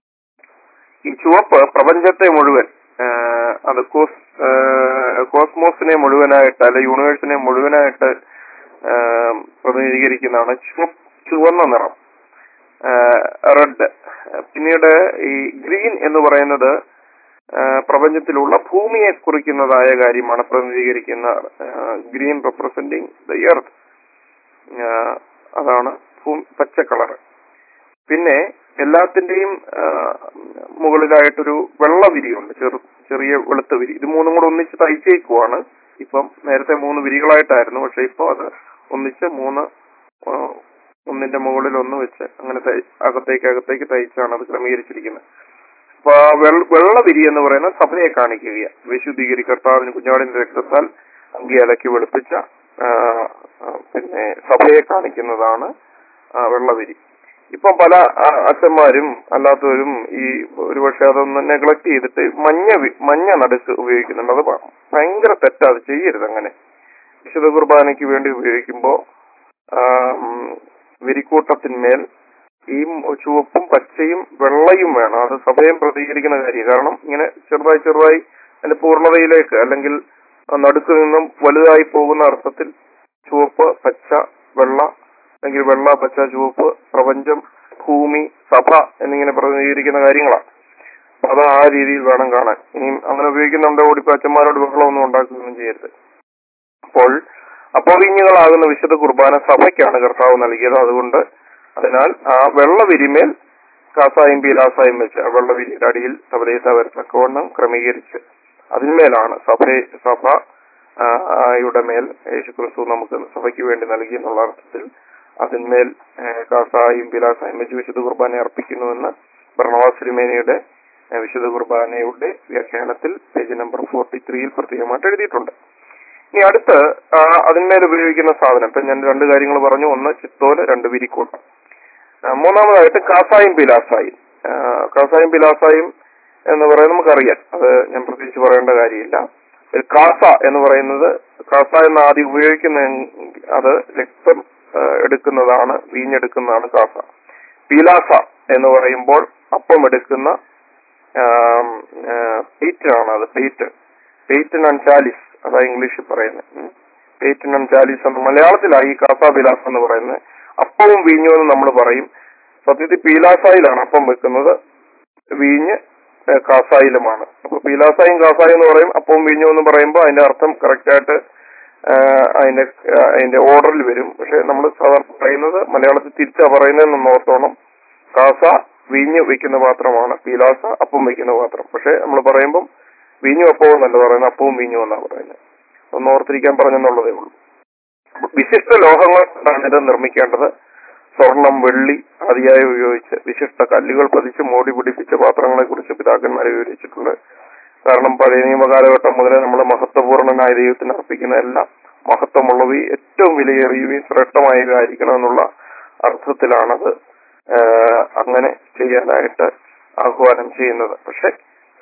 ഈ ചുവപ്പ് പ്രപഞ്ചത്തെ മുഴുവൻ ആ, അത് കോസ് ആ, കോസ്മോസിനെ മുഴുവനായിട്ട് അല്ലെ യൂണിവേഴ്സിനെ മുഴുവനായിട്ട് ആ, പ്രതിനിധീകരിക്കുന്നതാണ് ചുവപ്പ് ചുവന്ന നിറം റെഡ് പിന്നീട് ഈ ഗ്രീൻ എന്ന് പറയുന്നത് ആ, പ്രപഞ്ചത്തിലുള്ള ഭൂമിയെ കുറിക്കുന്നതായ കാര്യമാണ് പ്രതിനിധീകരിക്കുന്ന ഗ്രീൻ റെപ്രസെന്റിങ് ദ എർത്ത് അതാണ് ഭൂ- പച്ച കളർ പിന്നെ എല്ലാത്തിന്റെയും ആ, മുകളിലായിട്ടൊരു വെള്ള വിരിയുണ്ട് ചെറു ചെറിയ വെളുത്ത വിരി ഇത് മൂന്നും കൂടെ ഒന്നിച്ച് തയ്ച്ചേക്കുവാണ് ഇപ്പം നേരത്തെ മൂന്ന് വിരികളായിട്ടായിരുന്നു പക്ഷെ ഇപ്പൊ അത് ഒന്നിച്ച് മൂന്ന് ആ, ഒന്നിന്റെ മുകളിൽ ഒന്ന് വെച്ച് അങ്ങനെ തയ്- അകത്തേക്ക് അകത്തേക്ക് തയ്ച്ചാണ് അത് ക്രമീകരിച്ചിരിക്കുന്നത് അപ്പൊ ആ വെള്ള വെള്ള വിരി എന്ന് പറയുന്ന സഭയെ കാണിക്കുകയാണ് വിശുദ്ധീകരി കർത്താവിന് കുഞ്ഞാടിന്റെ രക്തത്താൽ അങ്കി അലക്കി വെളുപ്പിച്ച ആ, ആ, പിന്നെ സഭയെ കാണിക്കുന്നതാണ് ആ, വെള്ളവിരി ഇപ്പം പല ആ, അച്ഛന്മാരും അല്ലാത്തവരും ഈ ഒരുപക്ഷെ അതൊന്ന് നെഗ്ലക്ട് ചെയ്തിട്ട് മഞ്ഞ വി- മഞ്ഞ നടുക്ക് ഉപയോഗിക്കുന്നുണ്ട് അത് ഭ- ഭയങ്കര തെറ്റാ അത് ചെയ്യരുത് അങ്ങനെ വിശുദ്ധ കുർബാനയ്ക്ക് വേണ്ടി ഉപയോഗിക്കുമ്പോ ആ, ഉം, വിരിക്കൂട്ടത്തിന്മേൽ ഈ മ- ചുവപ്പും പച്ചയും വെള്ളയും വേണം അത് സഭയും പ്രതികരിക്കുന്ന കാര്യം കാരണം ഇങ്ങനെ ചെറുതായി ചെറുതായി അതിന്റെ പൂർണ്ണതയിലേക്ക് അല്ലെങ്കിൽ ആ നടുക്ക് നിന്നും വലുതായി പോകുന്ന അർത്ഥത്തിൽ ചുവപ്പ് പച്ച വെള്ള അല്ലെങ്കിൽ വെള്ള പച്ച ചുവപ്പ് പ്രപഞ്ചം ഭൂമി സഭ എന്നിങ്ങനെ പ്രതിനിധീകരിക്കുന്ന കാര്യങ്ങളാണ് അപ്പൊ അത് ആ രീതിയിൽ വേണം കാണാൻ ഇനിയും അങ്ങനെ ഉപയോഗിക്കുന്നുണ്ട് ഓടിപ്പോ അച്ഛന്മാരോട് ബഹളമൊന്നും ഉണ്ടാക്കുകയൊന്നും ചെയ്യരുത് അപ്പോൾ അപവിഞ്ഞുകളാകുന്ന വിശുദ്ധ കുർബാന സഭയ്ക്കാണ് കർത്താവ് നൽകിയത് അതുകൊണ്ട് അതിനാൽ ആ വെള്ള വിരിമേൽ കാസായും പീലാസായും വെച്ച് ആ വെള്ള വിരിയുടെ അടിയിൽ സബലേസ വരത്തക്കവണ്ണം ക്രമീകരിച്ച് അതിന്മേലാണ് സഭ സഭ ആ, ആ, യുടെ മേൽ യേശുക്രിസ്തു നമുക്ക് സഭയ്ക്ക് വേണ്ടി നൽകി എന്നുള്ള അർത്ഥത്തിൽ അതിന്മേൽ ഏ, കാസായും പിലാസായും വെച്ച് വിശുദ്ധ കുർബാന അർപ്പിക്കുന്നുവെന്ന് ഭരണവാസ് തിരുമേനിയുടെ ഏ, വിശുദ്ധ കുർബാനയുടെ വ്യാഖ്യാനത്തിൽ പേജ് നമ്പർ ഫോർട്ടി ത്രീയിൽ പ്രത്യേകമായിട്ട് എഴുതിയിട്ടുണ്ട് ഇനി അടുത്ത് ആ, അതിന്മേൽ ഉപയോഗിക്കുന്ന സാധനം ഇപ്പൊ ഞാൻ രണ്ട് കാര്യങ്ങൾ പറഞ്ഞു ഒന്ന് ചിത്തോല് രണ്ട് വിരിക്കൂട്ടം ആ, മൂന്നാമതായിട്ട് കാസായും പിലാസായും ആ, കാസായും പിലാസായും എന്ന് പറയുന്നത് നമുക്കറിയാം അത് ഞാൻ പ്രത്യേകിച്ച് പറയേണ്ട കാര്യമില്ല ഒരു കാസ എന്ന് പറയുന്നത് കാസ എന്ന് ആദ്യം ഉപയോഗിക്കുന്ന അത് രക്തം ആ, എടുക്കുന്നതാണ് വീഞ്ഞെടുക്കുന്നതാണ് കാസ പീലാസ എന്ന് പറയുമ്പോൾ അപ്പം എടുക്കുന്ന പേറ്റനാണ് അത് പേറ്റ് പേറ്റൻ ആൻഡ് ചാലിസ് അതാ ഇംഗ്ലീഷിൽ പറയുന്നത് പേറ്റൻ ആൻഡ് ചാലിസ് എന്ന് മലയാളത്തിലായി ഈ കാസ പീലാസ എന്ന് പറയുന്നത് അപ്പവും വീഞ്ഞും എന്ന് നമ്മൾ പറയും സത്യത്തിൽ പീലാസായിലാണ് അപ്പം വെക്കുന്നത് വീഞ്ഞ് ഏഹ് കാസായിലുമാണ് അപ്പൊ പീലാസായും കാസായും എന്ന് പറയും അപ്പവും വീഞ്ഞും എന്ന് പറയുമ്പോൾ അതിന്റെ അർത്ഥം കറക്റ്റ് ആയിട്ട് ആഹ് അതിന്റെ ആഹ് അതിന്റെ ഓർഡറിൽ വരും പക്ഷെ നമ്മൾ സാധാരണ പറയുന്നത് മലയാളത്തിൽ തിരിച്ചാ പറയുന്നതെന്ന് ഓർത്തോണം കാസ വീഞ്ഞ് വെക്കുന്ന പാത്രമാണ് പീലാസ അപ്പം വെക്കുന്ന പാത്രം പക്ഷെ നമ്മൾ പറയുമ്പം വീഞ്ഞും അപ്പവും എന്നല്ല പറയുന്നത് അപ്പവും വീഞ്ഞും എന്നാ പറയുന്നത് ഒന്ന് ഓർത്തിരിക്കാൻ പറഞ്ഞെന്നുള്ളതേ ഉള്ളൂ വിശിഷ്ട ലോഹങ്ങൾ കൊണ്ടാണ് ഇത് നിർമ്മിക്കേണ്ടത് സ്വർണം വെള്ളി ആദിയായി ഉപയോഗിച്ച് വിശിഷ്ട കല്ലുകൾ പതിച്ച് മോടി പിടിപ്പിച്ച പാത്രങ്ങളെ കുറിച്ച് പിതാക്കന്മാർ വിവരിച്ചിട്ടുണ്ട് കാരണം പഴയ നിയമ കാലഘട്ടം മുതലേ നമ്മൾ മഹത്വപൂർണനായ ദൈവത്തിന് അർപ്പിക്കുന്ന എല്ലാം മഹത്വമുള്ളവയും ഏറ്റവും വിലയേറിയവയും ശ്രേഷ്ഠമായവയും ആയിരിക്കണം എന്നുള്ള അർത്ഥത്തിലാണത് ആഹ് അങ്ങനെ ചെയ്യാനായിട്ട് ആഹ്വാനം ചെയ്യുന്നത് പക്ഷെ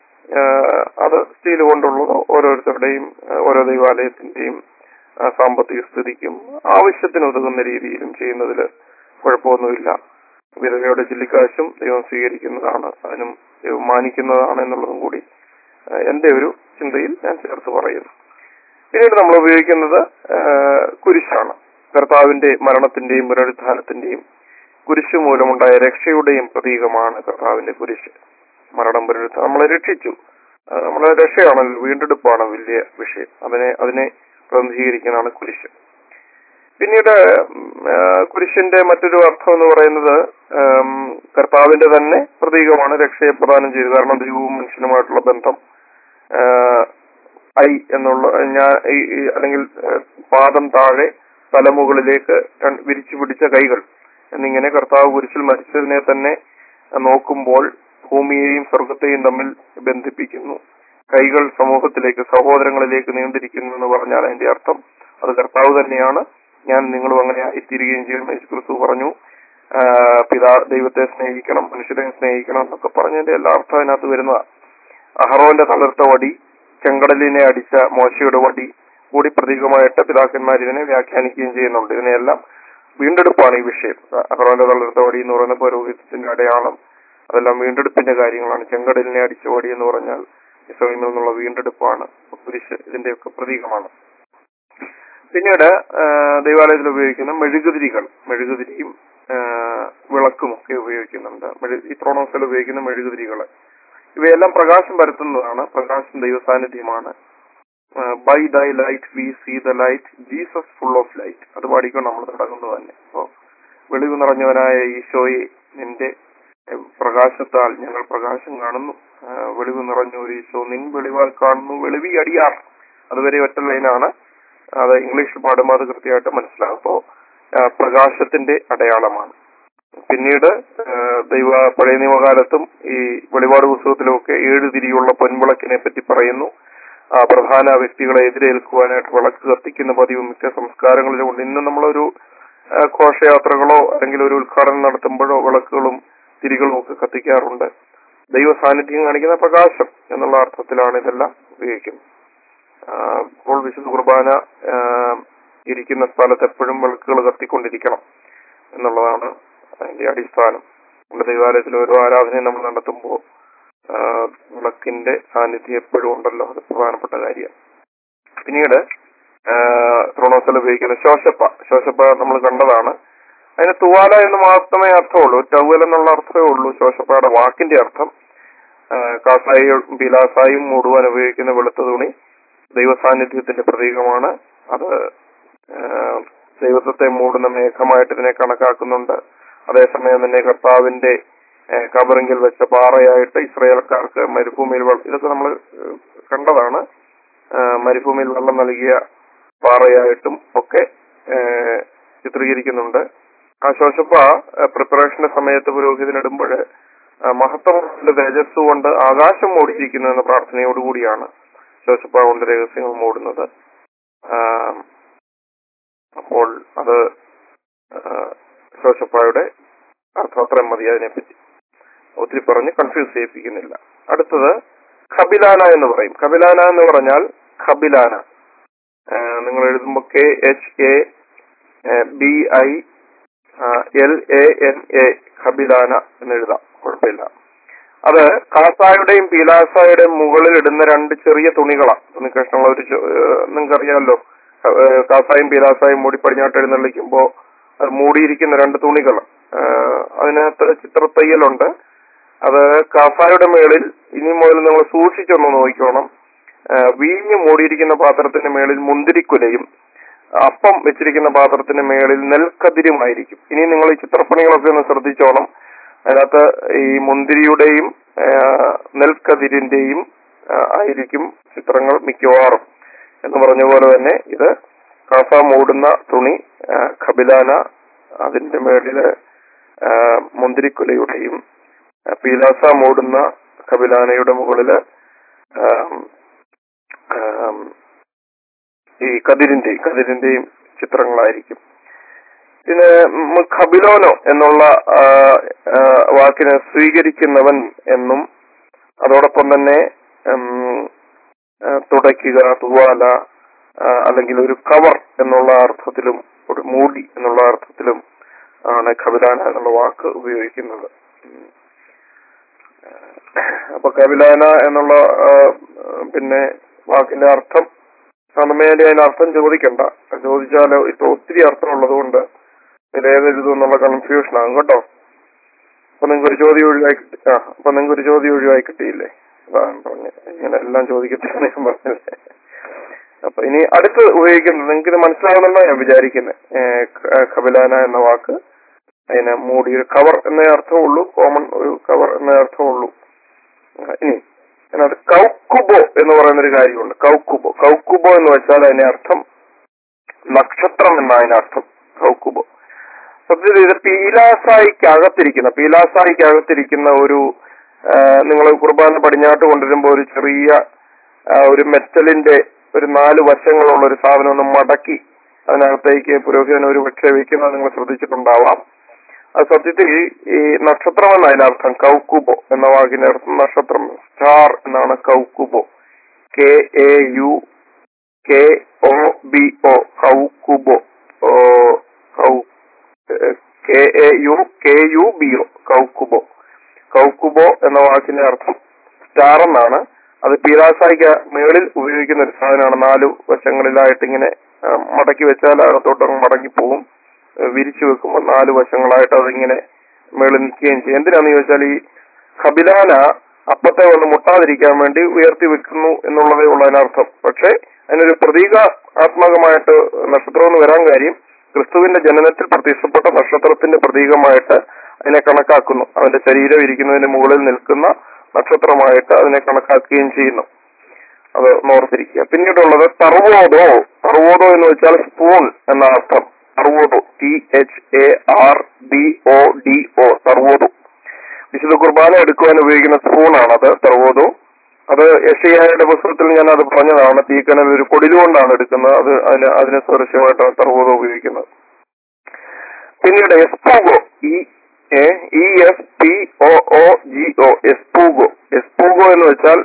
ആഹ് അത് സ്റ്റീൽ കൊണ്ടുള്ളത് ഓരോരുത്തരുടെയും ആഹ് ഓരോ ദൈവാലയത്തിന്റെയും ആഹ് സാമ്പത്തിക സ്ഥിതിക്കും ആവശ്യത്തിന് ഉതകുന്ന രീതിയിലും ചെയ്യുന്നതിൽ കുഴപ്പമൊന്നുമില്ല വിധവയുടെ ചില്ലിക്കാശും ദൈവം സ്വീകരിക്കുന്നതാണ് അതിനും ദൈവം മാനിക്കുന്നതാണ് എന്നുള്ളതും കൂടി ആഹ് എന്റെ ഒരു ചിന്തയിൽ ഞാൻ ചേർത്ത് പറയുന്നു പിന്നീട് നമ്മൾ ഉപയോഗിക്കുന്നത് ആഹ് കുരിശാണ് കർത്താവിന്റെ മരണത്തിന്റെയും പുനരുദ്ധാനത്തിന്റെയും കുരിശ് മൂലമുണ്ടായ രക്ഷയുടെയും പ്രതീകമാണ് കർത്താവിന്റെ കുരിശ് മരണം പുനരുദ്ധാനം നമ്മളെ രക്ഷിച്ചു ആഹ് നമ്മളെ രക്ഷയാണല്ലോ വീണ്ടെടുപ്പാണ് വലിയ വിഷയം അതിനെ അതിനെ പ്രതിനിധീകരിക്കാനാണ് കുരിശ് പിന്നീട് ഉം, ആഹ് കുരിശിന്റെ മറ്റൊരു അർത്ഥം എന്ന് പറയുന്നത് ആം, കർത്താവിന്റെ തന്നെ പ്രതീകമാണ് രക്ഷയെ പ്രദാനം ചെയ്തത് കാരണം ദൈവവും മനുഷ്യനുമായിട്ടുള്ള ബന്ധം ആഹ്, ഐ എന്നുള്ള ഞാൻ ഈ- ഈ അല്ലെങ്കിൽ ആഹ്, പാദം താഴെ തലമുകളിലേക്ക് രണ്ട് വിരിച്ചു പിടിച്ച കൈകൾ എന്നിങ്ങനെ കർത്താവ് കുരിശിൽ മരിച്ചതിനെ തന്നെ നോക്കുമ്പോൾ ഭൂമിയെയും സ്വർഗത്തെയും തമ്മിൽ ബന്ധിപ്പിക്കുന്നു കൈകൾ സമൂഹത്തിലേക്ക് സഹോദരങ്ങളിലേക്ക് നീണ്ടിരിക്കുന്നു എന്ന് പറഞ്ഞാൽ അതിന്റെ അർത്ഥം അത് കർത്താവ് തന്നെയാണ് ഞാൻ നിങ്ങളും അങ്ങനെ ആയിത്തീരുകയും ചെയ്യും യേശു ക്രിസ്തു പറഞ്ഞു ആ, പിതാ ദൈവത്തെ സ്നേഹിക്കണം മനുഷ്യരെ സ്നേഹിക്കണം എന്നൊക്കെ പറഞ്ഞതിന്റെ എല്ലാ അർത്ഥം അതിനകത്ത് വരുന്നതാ അഹറോന്റെ തളിർത്ത വടി ചെങ്കടലിനെ അടിച്ച മോശയുടെ വടി കൂടി പ്രതീകമായിട്ട് പിതാക്കന്മാർ ഇതിനെ വ്യാഖ്യാനിക്കുകയും ചെയ്യുന്നുണ്ട് ഇതിനെല്ലാം വീണ്ടെടുപ്പാണ് ഈ വിഷയം അഹറോന്റെ തളിർത്ത വടി എന്ന് പറയുന്ന പൗരോഹിത്യത്തിന്റെ അടയാളം അതെല്ലാം വീണ്ടെടുപ്പിന്റെ കാര്യങ്ങളാണ് ചെങ്കടലിനെ അടിച്ച വടി എന്ന് പറഞ്ഞാൽ ഇസ്രായേലിൽ നിന്നുള്ള വീണ്ടെടുപ്പാണ് കുരിശ് ഇതിന്റെയൊക്കെ പ്രതീകമാണ് പിന്നീട് ആ, ദൈവാലയത്തിൽ ഉപയോഗിക്കുന്ന മെഴുകുതിരികൾ മെഴുകുതിരിയും ആ, വിളക്കും ഒക്കെ ഉപയോഗിക്കുന്നുണ്ട് മെഴു- ഈ ത്രോണോസിൽ ഉപയോഗിക്കുന്ന മെഴുകുതിരികൾ ഇവയെല്ലാം പ്രകാശം പരത്തുന്നതാണ് പ്രകാശം ദൈവ സാന്നിധ്യമാണ് by thy light we see the light Jesus full of light അത് പാടിക്കൊണ്ട് നമ്മൾ തുടങ്ങുന്നത് തന്നെ അപ്പോ വെളിവ് നിറഞ്ഞവനായ ഈശോയെ നിന്റെ ഏഹ്, പ്രകാശത്താൽ ഞങ്ങൾ പ്രകാശം കാണുന്നു ആ, വെളിവ് നിറഞ്ഞ ഒരു ഈശോ നിൻ വെളിവാൽ കാണുന്നു വെളിവി അടിയാർ അതുവരെ ഒറ്റ ലൈനാണ് അത് ഇംഗ്ലീഷിൽ പാടുമ്പോൾ അത് കൃത്യമായിട്ട് മനസ്സിലാകും അപ്പോ ആ, പ്രകാശത്തിന്റെ അടയാളമാണ് പിന്നീട് ആ, ദൈവ പഴയ നിയമകാലത്തും ഈ വെളിപാട് പുസ്തകത്തിലുമൊക്കെ ഏഴ് തിരിയുള്ള പൊൻവിളക്കിനെ പറ്റി പറയുന്നു ആ പ്രധാന വ്യക്തികളെ എതിരേൽക്കുവാനായിട്ട് വിളക്ക് കത്തിക്കുന്ന പതിവ് മിക്ക സംസ്കാരങ്ങളിലും ഉണ്ട് ഇന്ന് നമ്മളൊരു ആ, ഘോഷയാത്രകളോ അല്ലെങ്കിൽ ഒരു ഉദ്ഘാടനം നടത്തുമ്പോഴോ വിളക്കുകളും തിരികളും ഒക്കെ കത്തിക്കാറുണ്ട് ദൈവ സാന്നിധ്യം കാണിക്കുന്ന പ്രകാശം എന്നുള്ള അർത്ഥത്തിലാണ് ഇതെല്ലാം ഉപയോഗിക്കുന്നത് ആ, ഇപ്പോൾ വിശുദ്ധ കുർബാന ആ, ഇരിക്കുന്ന സ്ഥലത്ത് എപ്പോഴും വിളക്കുകൾ കത്തിക്കൊണ്ടിരിക്കണം എന്നുള്ളതാണ് അതിന്റെ അടിസ്ഥാനം നമ്മുടെ ദൈവാലയത്തിൽ ഓരോ ആരാധനയും നമ്മൾ നടത്തുമ്പോൾ ആ, വിളക്കിന്റെ സാന്നിധ്യം എപ്പോഴും ഉണ്ടല്ലോ അത് പ്രധാനപ്പെട്ട കാര്യം പിന്നീട് ത്രോണോസൽ ഉപയോഗിക്കുന്ന ശോശപ്പ ശോശപ്പ നമ്മൾ കണ്ടതാണ് അതിന് തുവാല എന്ന് മാത്രമേ അർത്ഥമുള്ളൂ ടവൽ എന്നുള്ള അർത്ഥമേ ഉള്ളൂ ശോശപ്പയുടെ വാക്കിന്റെ അർത്ഥം ആ, കാസായും പിലാസായും മൂടുവാൻ ഉപയോഗിക്കുന്ന വെളുത്ത തുണി ദൈവ സാന്നിധ്യത്തിന്റെ പ്രതീകമാണ് അത് ആ, ദൈവത്വത്തെ മൂടുന്ന മേഘമായിട്ട് ഇതിനെ കണക്കാക്കുന്നുണ്ട് അതേസമയം തന്നെ കർത്താവിന്റെ ആ, കബറിങ്കിൽ വെച്ച പാറയായിട്ട് ഇസ്രായേൽക്കാർക്ക് മരുഭൂമിയിൽ വെള്ളം ഇതൊക്കെ നമ്മൾ കണ്ടതാണ് ആ, മരുഭൂമിയിൽ വെള്ളം നൽകിയ പാറയായിട്ടും ഒക്കെ ആ, ചിത്രീകരിക്കുന്നുണ്ട് ആ ശോശപ്പ പ്രിപ്പറേഷന്റെ സമയത്ത് പുരോഹിതനിടുമ്പോൾ മഹത്വത്തിന്റെ തേജസ് കൊണ്ട് ആകാശം മൂടിയിരിക്കുന്നു എന്ന പ്രാർത്ഥനയോടുകൂടിയാണ് ശോശപ്പ കൊണ്ട് രഹസ്യങ്ങൾ മൂടുന്നത് ആ, അപ്പോൾ അത് ആ, ശോശപ്പായുടെ അർത്ഥം അത്രയും മതി അതിനെപ്പറ്റി ഒത്തിരി പറഞ്ഞ് കൺഫ്യൂസ് ചെയ്യിപ്പിക്കുന്നില്ല അടുത്തത് ഖബിലാന എന്ന് പറയും ഖബിലാന എന്ന് പറഞ്ഞാൽ ഖബിലാന ആ, നിങ്ങൾ എഴുതുമ്പോൾ K H A B I L A N A ഖബിലാന എന്ന് എഴുതാം കുഴപ്പമില്ല അത് കാസായുടെയും പീലാസായുടെയും മുകളിൽ ഇടുന്ന രണ്ട് ചെറിയ തുണികളാണ് തുണി കഷ്ണങ്ങൾ ഒരു നിങ്ങൾക്ക് അറിയാമല്ലോ കാസായും പീലാസായും മൂടി പടിഞ്ഞാട്ട് എഴുന്നള്ളിക്കുമ്പോ അത് മൂടിയിരിക്കുന്ന രണ്ട് തുണികൾ അതിനകത്ത് ചിത്രത്തയ്യലുണ്ട് അത് കാസായുടെ മേളിൽ ഇനി മുതൽ നിങ്ങൾ സൂക്ഷിച്ചൊന്ന് നോക്കിക്കോണം ആ, വീഞ്ഞ് മൂടിയിരിക്കുന്ന പാത്രത്തിന്റെ മേളിൽ മുന്തിരിക്കുലയും അപ്പം വെച്ചിരിക്കുന്ന പാത്രത്തിന്റെ മേളിൽ നെൽക്കതിരുമായിരിക്കും ഇനി നിങ്ങൾ ഈ ചിത്രപ്പണികളൊക്കെ ഒന്ന് ശ്രദ്ധിച്ചോണം അതിനകത്ത് ഈ മുന്തിരിയുടെയും ആ, നെൽക്കതിരിന്റെയും ആ, ആയിരിക്കും ചിത്രങ്ങൾ മിക്കവാറും എന്ന് പറഞ്ഞ പോലെ തന്നെ ഇത് കാസ മൂടുന്ന തുണി ആ, ഖബിലാന അതിന്റെ മേളില് ആ, മുന്തിരിക്കുലയുടെയും ആ, പീലാസ മൂടുന്ന ഖബിലാനയുടെ മുകളില് ആം, ആം, ഈ കതിരിന്റെയും കതിരിന്റെയും ചിത്രങ്ങളായിരിക്കും പിന്നെ ഉം ഖബിലോനോ എന്നുള്ള ആ, ആ, വാക്കിനെ സ്വീകരിക്കുന്നവൻ എന്നും അതോടൊപ്പം തന്നെ ഉം, ആ, തുടയ്ക്കുക തുവാല ആ, അല്ലെങ്കിൽ ഒരു കവർ എന്നുള്ള അർത്ഥത്തിലും ഒരു മൂടി എന്നുള്ള അർത്ഥത്തിലും ആണ് ഖബിലാന എന്നുള്ള വാക്ക് ഉപയോഗിക്കുന്നത് ഉം. അപ്പൊ കപിലാന എന്നുള്ള ആ, പിന്നെ വാക്കിന്റെ അർത്ഥം സമയമേലി അതിന്റെ അർത്ഥം ചോദിക്കണ്ട ചോദിച്ചാൽ ഇപ്പൊ ഒത്തിരി അർത്ഥം ഉള്ളതുകൊണ്ട് ഇതിലേതെഴുതും എന്നുള്ള കൺഫ്യൂഷൻ ആകും കേട്ടോ അപ്പൊ നിങ്ങൾക്ക് ഒരു ചോദ്യം ഒഴിവായി കിട്ടി ആ അപ്പൊ നിങ്ങൾക്ക് ഒരു ചോദ്യം ഒഴിവായി കിട്ടിയില്ലേ അതാണ് പറഞ്ഞത് ഇങ്ങനെ എല്ലാം ചോദിക്കട്ടെ ഞാൻ പറഞ്ഞില്ലേ അപ്പൊ ഇനി അടുത്ത് ഉപയോഗിക്കുന്നത് നിങ്ങൾക്ക് ഇത് മനസ്സിലാവുന്നുണ്ടോ ഞാൻ വിചാരിക്കുന്നത് കപിലാന എന്ന വാക്ക് അതിനെ മൂടി ഒരു കവർ എന്നേ അർത്ഥമുള്ളൂ കോമൺ ഒരു കവർ എന്നേ അർത്ഥമുള്ളൂ ആ, ഇനി അതിനകത്ത് കൗക്കുബോ എന്ന് പറയുന്ന ഒരു കാര്യമുണ്ട് കൗക്കുബോ കൗക്കുബോ എന്ന് വെച്ചാൽ അതിന്റെ അർത്ഥം നക്ഷത്രം എന്ന അതിന്റെ അർത്ഥം കൗക്കുബോ സത്യത്തിൽ ഇത് പീലാസായിക്ക് അകത്തിരിക്കുന്ന പീലാസായിക്ക് അകത്തിരിക്കുന്ന ഒരു നിങ്ങൾ കുർബാന പടിഞ്ഞാട്ട് കൊണ്ടുവരുമ്പോൾ ഒരു ചെറിയ ആ, ഒരു മെറ്റലിന്റെ ഒരു നാല് വശങ്ങളുള്ള ഒരു സാധനം ഒന്ന് മടക്കി അതിനകത്തേക്ക് പുരോഹിതൻ ഒരു പക്ഷേ വെക്കുന്നത് നിങ്ങൾ ശ്രദ്ധിച്ചിട്ടുണ്ടാവാം അത് സത്യത്തിൽ ഈ നക്ഷത്രം എന്ന അതിനർത്ഥം കൗക്കുബോ എന്ന വാക്കിന്റെ അർത്ഥം നക്ഷത്രം സ്റ്റാർ എന്നാണ് കൗക്കുബോ K A U K O B O കൗക്കുബോ ഓ, കൗ K A U K U B O കൗക്കുബോ കൗക്കുബോ എന്ന വാക്കിന്റെ അർത്ഥം സ്റ്റാർ എന്നാണ് അത് പീരാസായിക്ക് മേളിൽ ഉപയോഗിക്കുന്ന ഒരു സാധനമാണ് നാലു വശങ്ങളിലായിട്ട് ഇങ്ങനെ ആ, മടക്കി വെച്ചാൽ അകത്തോട്ട് മടങ്ങി പോകും വിരിച്ചു വെക്കുമ്പോൾ നാല് വശങ്ങളായിട്ട് അതിങ്ങനെ മേളിൽ നിൽക്കുകയും ചെയ്യും എന്തിനാന്ന് ചോദിച്ചാൽ ഈ ഖബിലാന അപ്പത്തെ വന്ന് മുട്ടാതിരിക്കാൻ വേണ്ടി ഉയർത്തി വെക്കുന്നു എന്നുള്ളതേ ഉള്ള അതിനർത്ഥം പക്ഷെ അതിനൊരു പ്രതീകാത്മകമായിട്ട് നക്ഷത്രം എന്ന് വരാൻ കാര്യം ക്രിസ്തുവിന്റെ ജനനത്തിൽ പ്രത്യക്ഷപ്പെട്ട നക്ഷത്രത്തിന്റെ പ്രതീകമായിട്ട് അതിനെ കണക്കാക്കുന്നു അവന്റെ ശരീരം ഇരിക്കുന്നതിന് മുകളിൽ നിൽക്കുന്ന നക്ഷത്രമായിട്ട് അതിനെ കണക്കാക്കുകയും ചെയ്യുന്നു അത് ഓർത്തിരിക്കുക പിന്നീടുള്ളത് തർവോദോ തർവോദോ എന്ന് വെച്ചാൽ സ്പൂൺ എന്ന അർത്ഥം തർവോദോ T H A R D O D O തർവോദോ വിശുദ്ധ കുർബാന എടുക്കുവാൻ ഉപയോഗിക്കുന്ന സ്പൂണാണ് അത് തർവോദോ അത് യശയായുടെ പുസ്തകത്തിൽ ഞാൻ അത് പറഞ്ഞതാണ് തീക്കനൽ ഒരു കൊടിലുകൊണ്ടാണ് എടുക്കുന്നത് അത് അതിന് അതിന് സദൃശ്യമായിട്ടാണ് തർവോദോ ഉപയോഗിക്കുന്നത് പിന്നീട് എസ്പൂഗോ ഈ E S P O O G O എസ്പൂഗോ എസ്പൂഗോ എന്ന് വെച്ചാൽ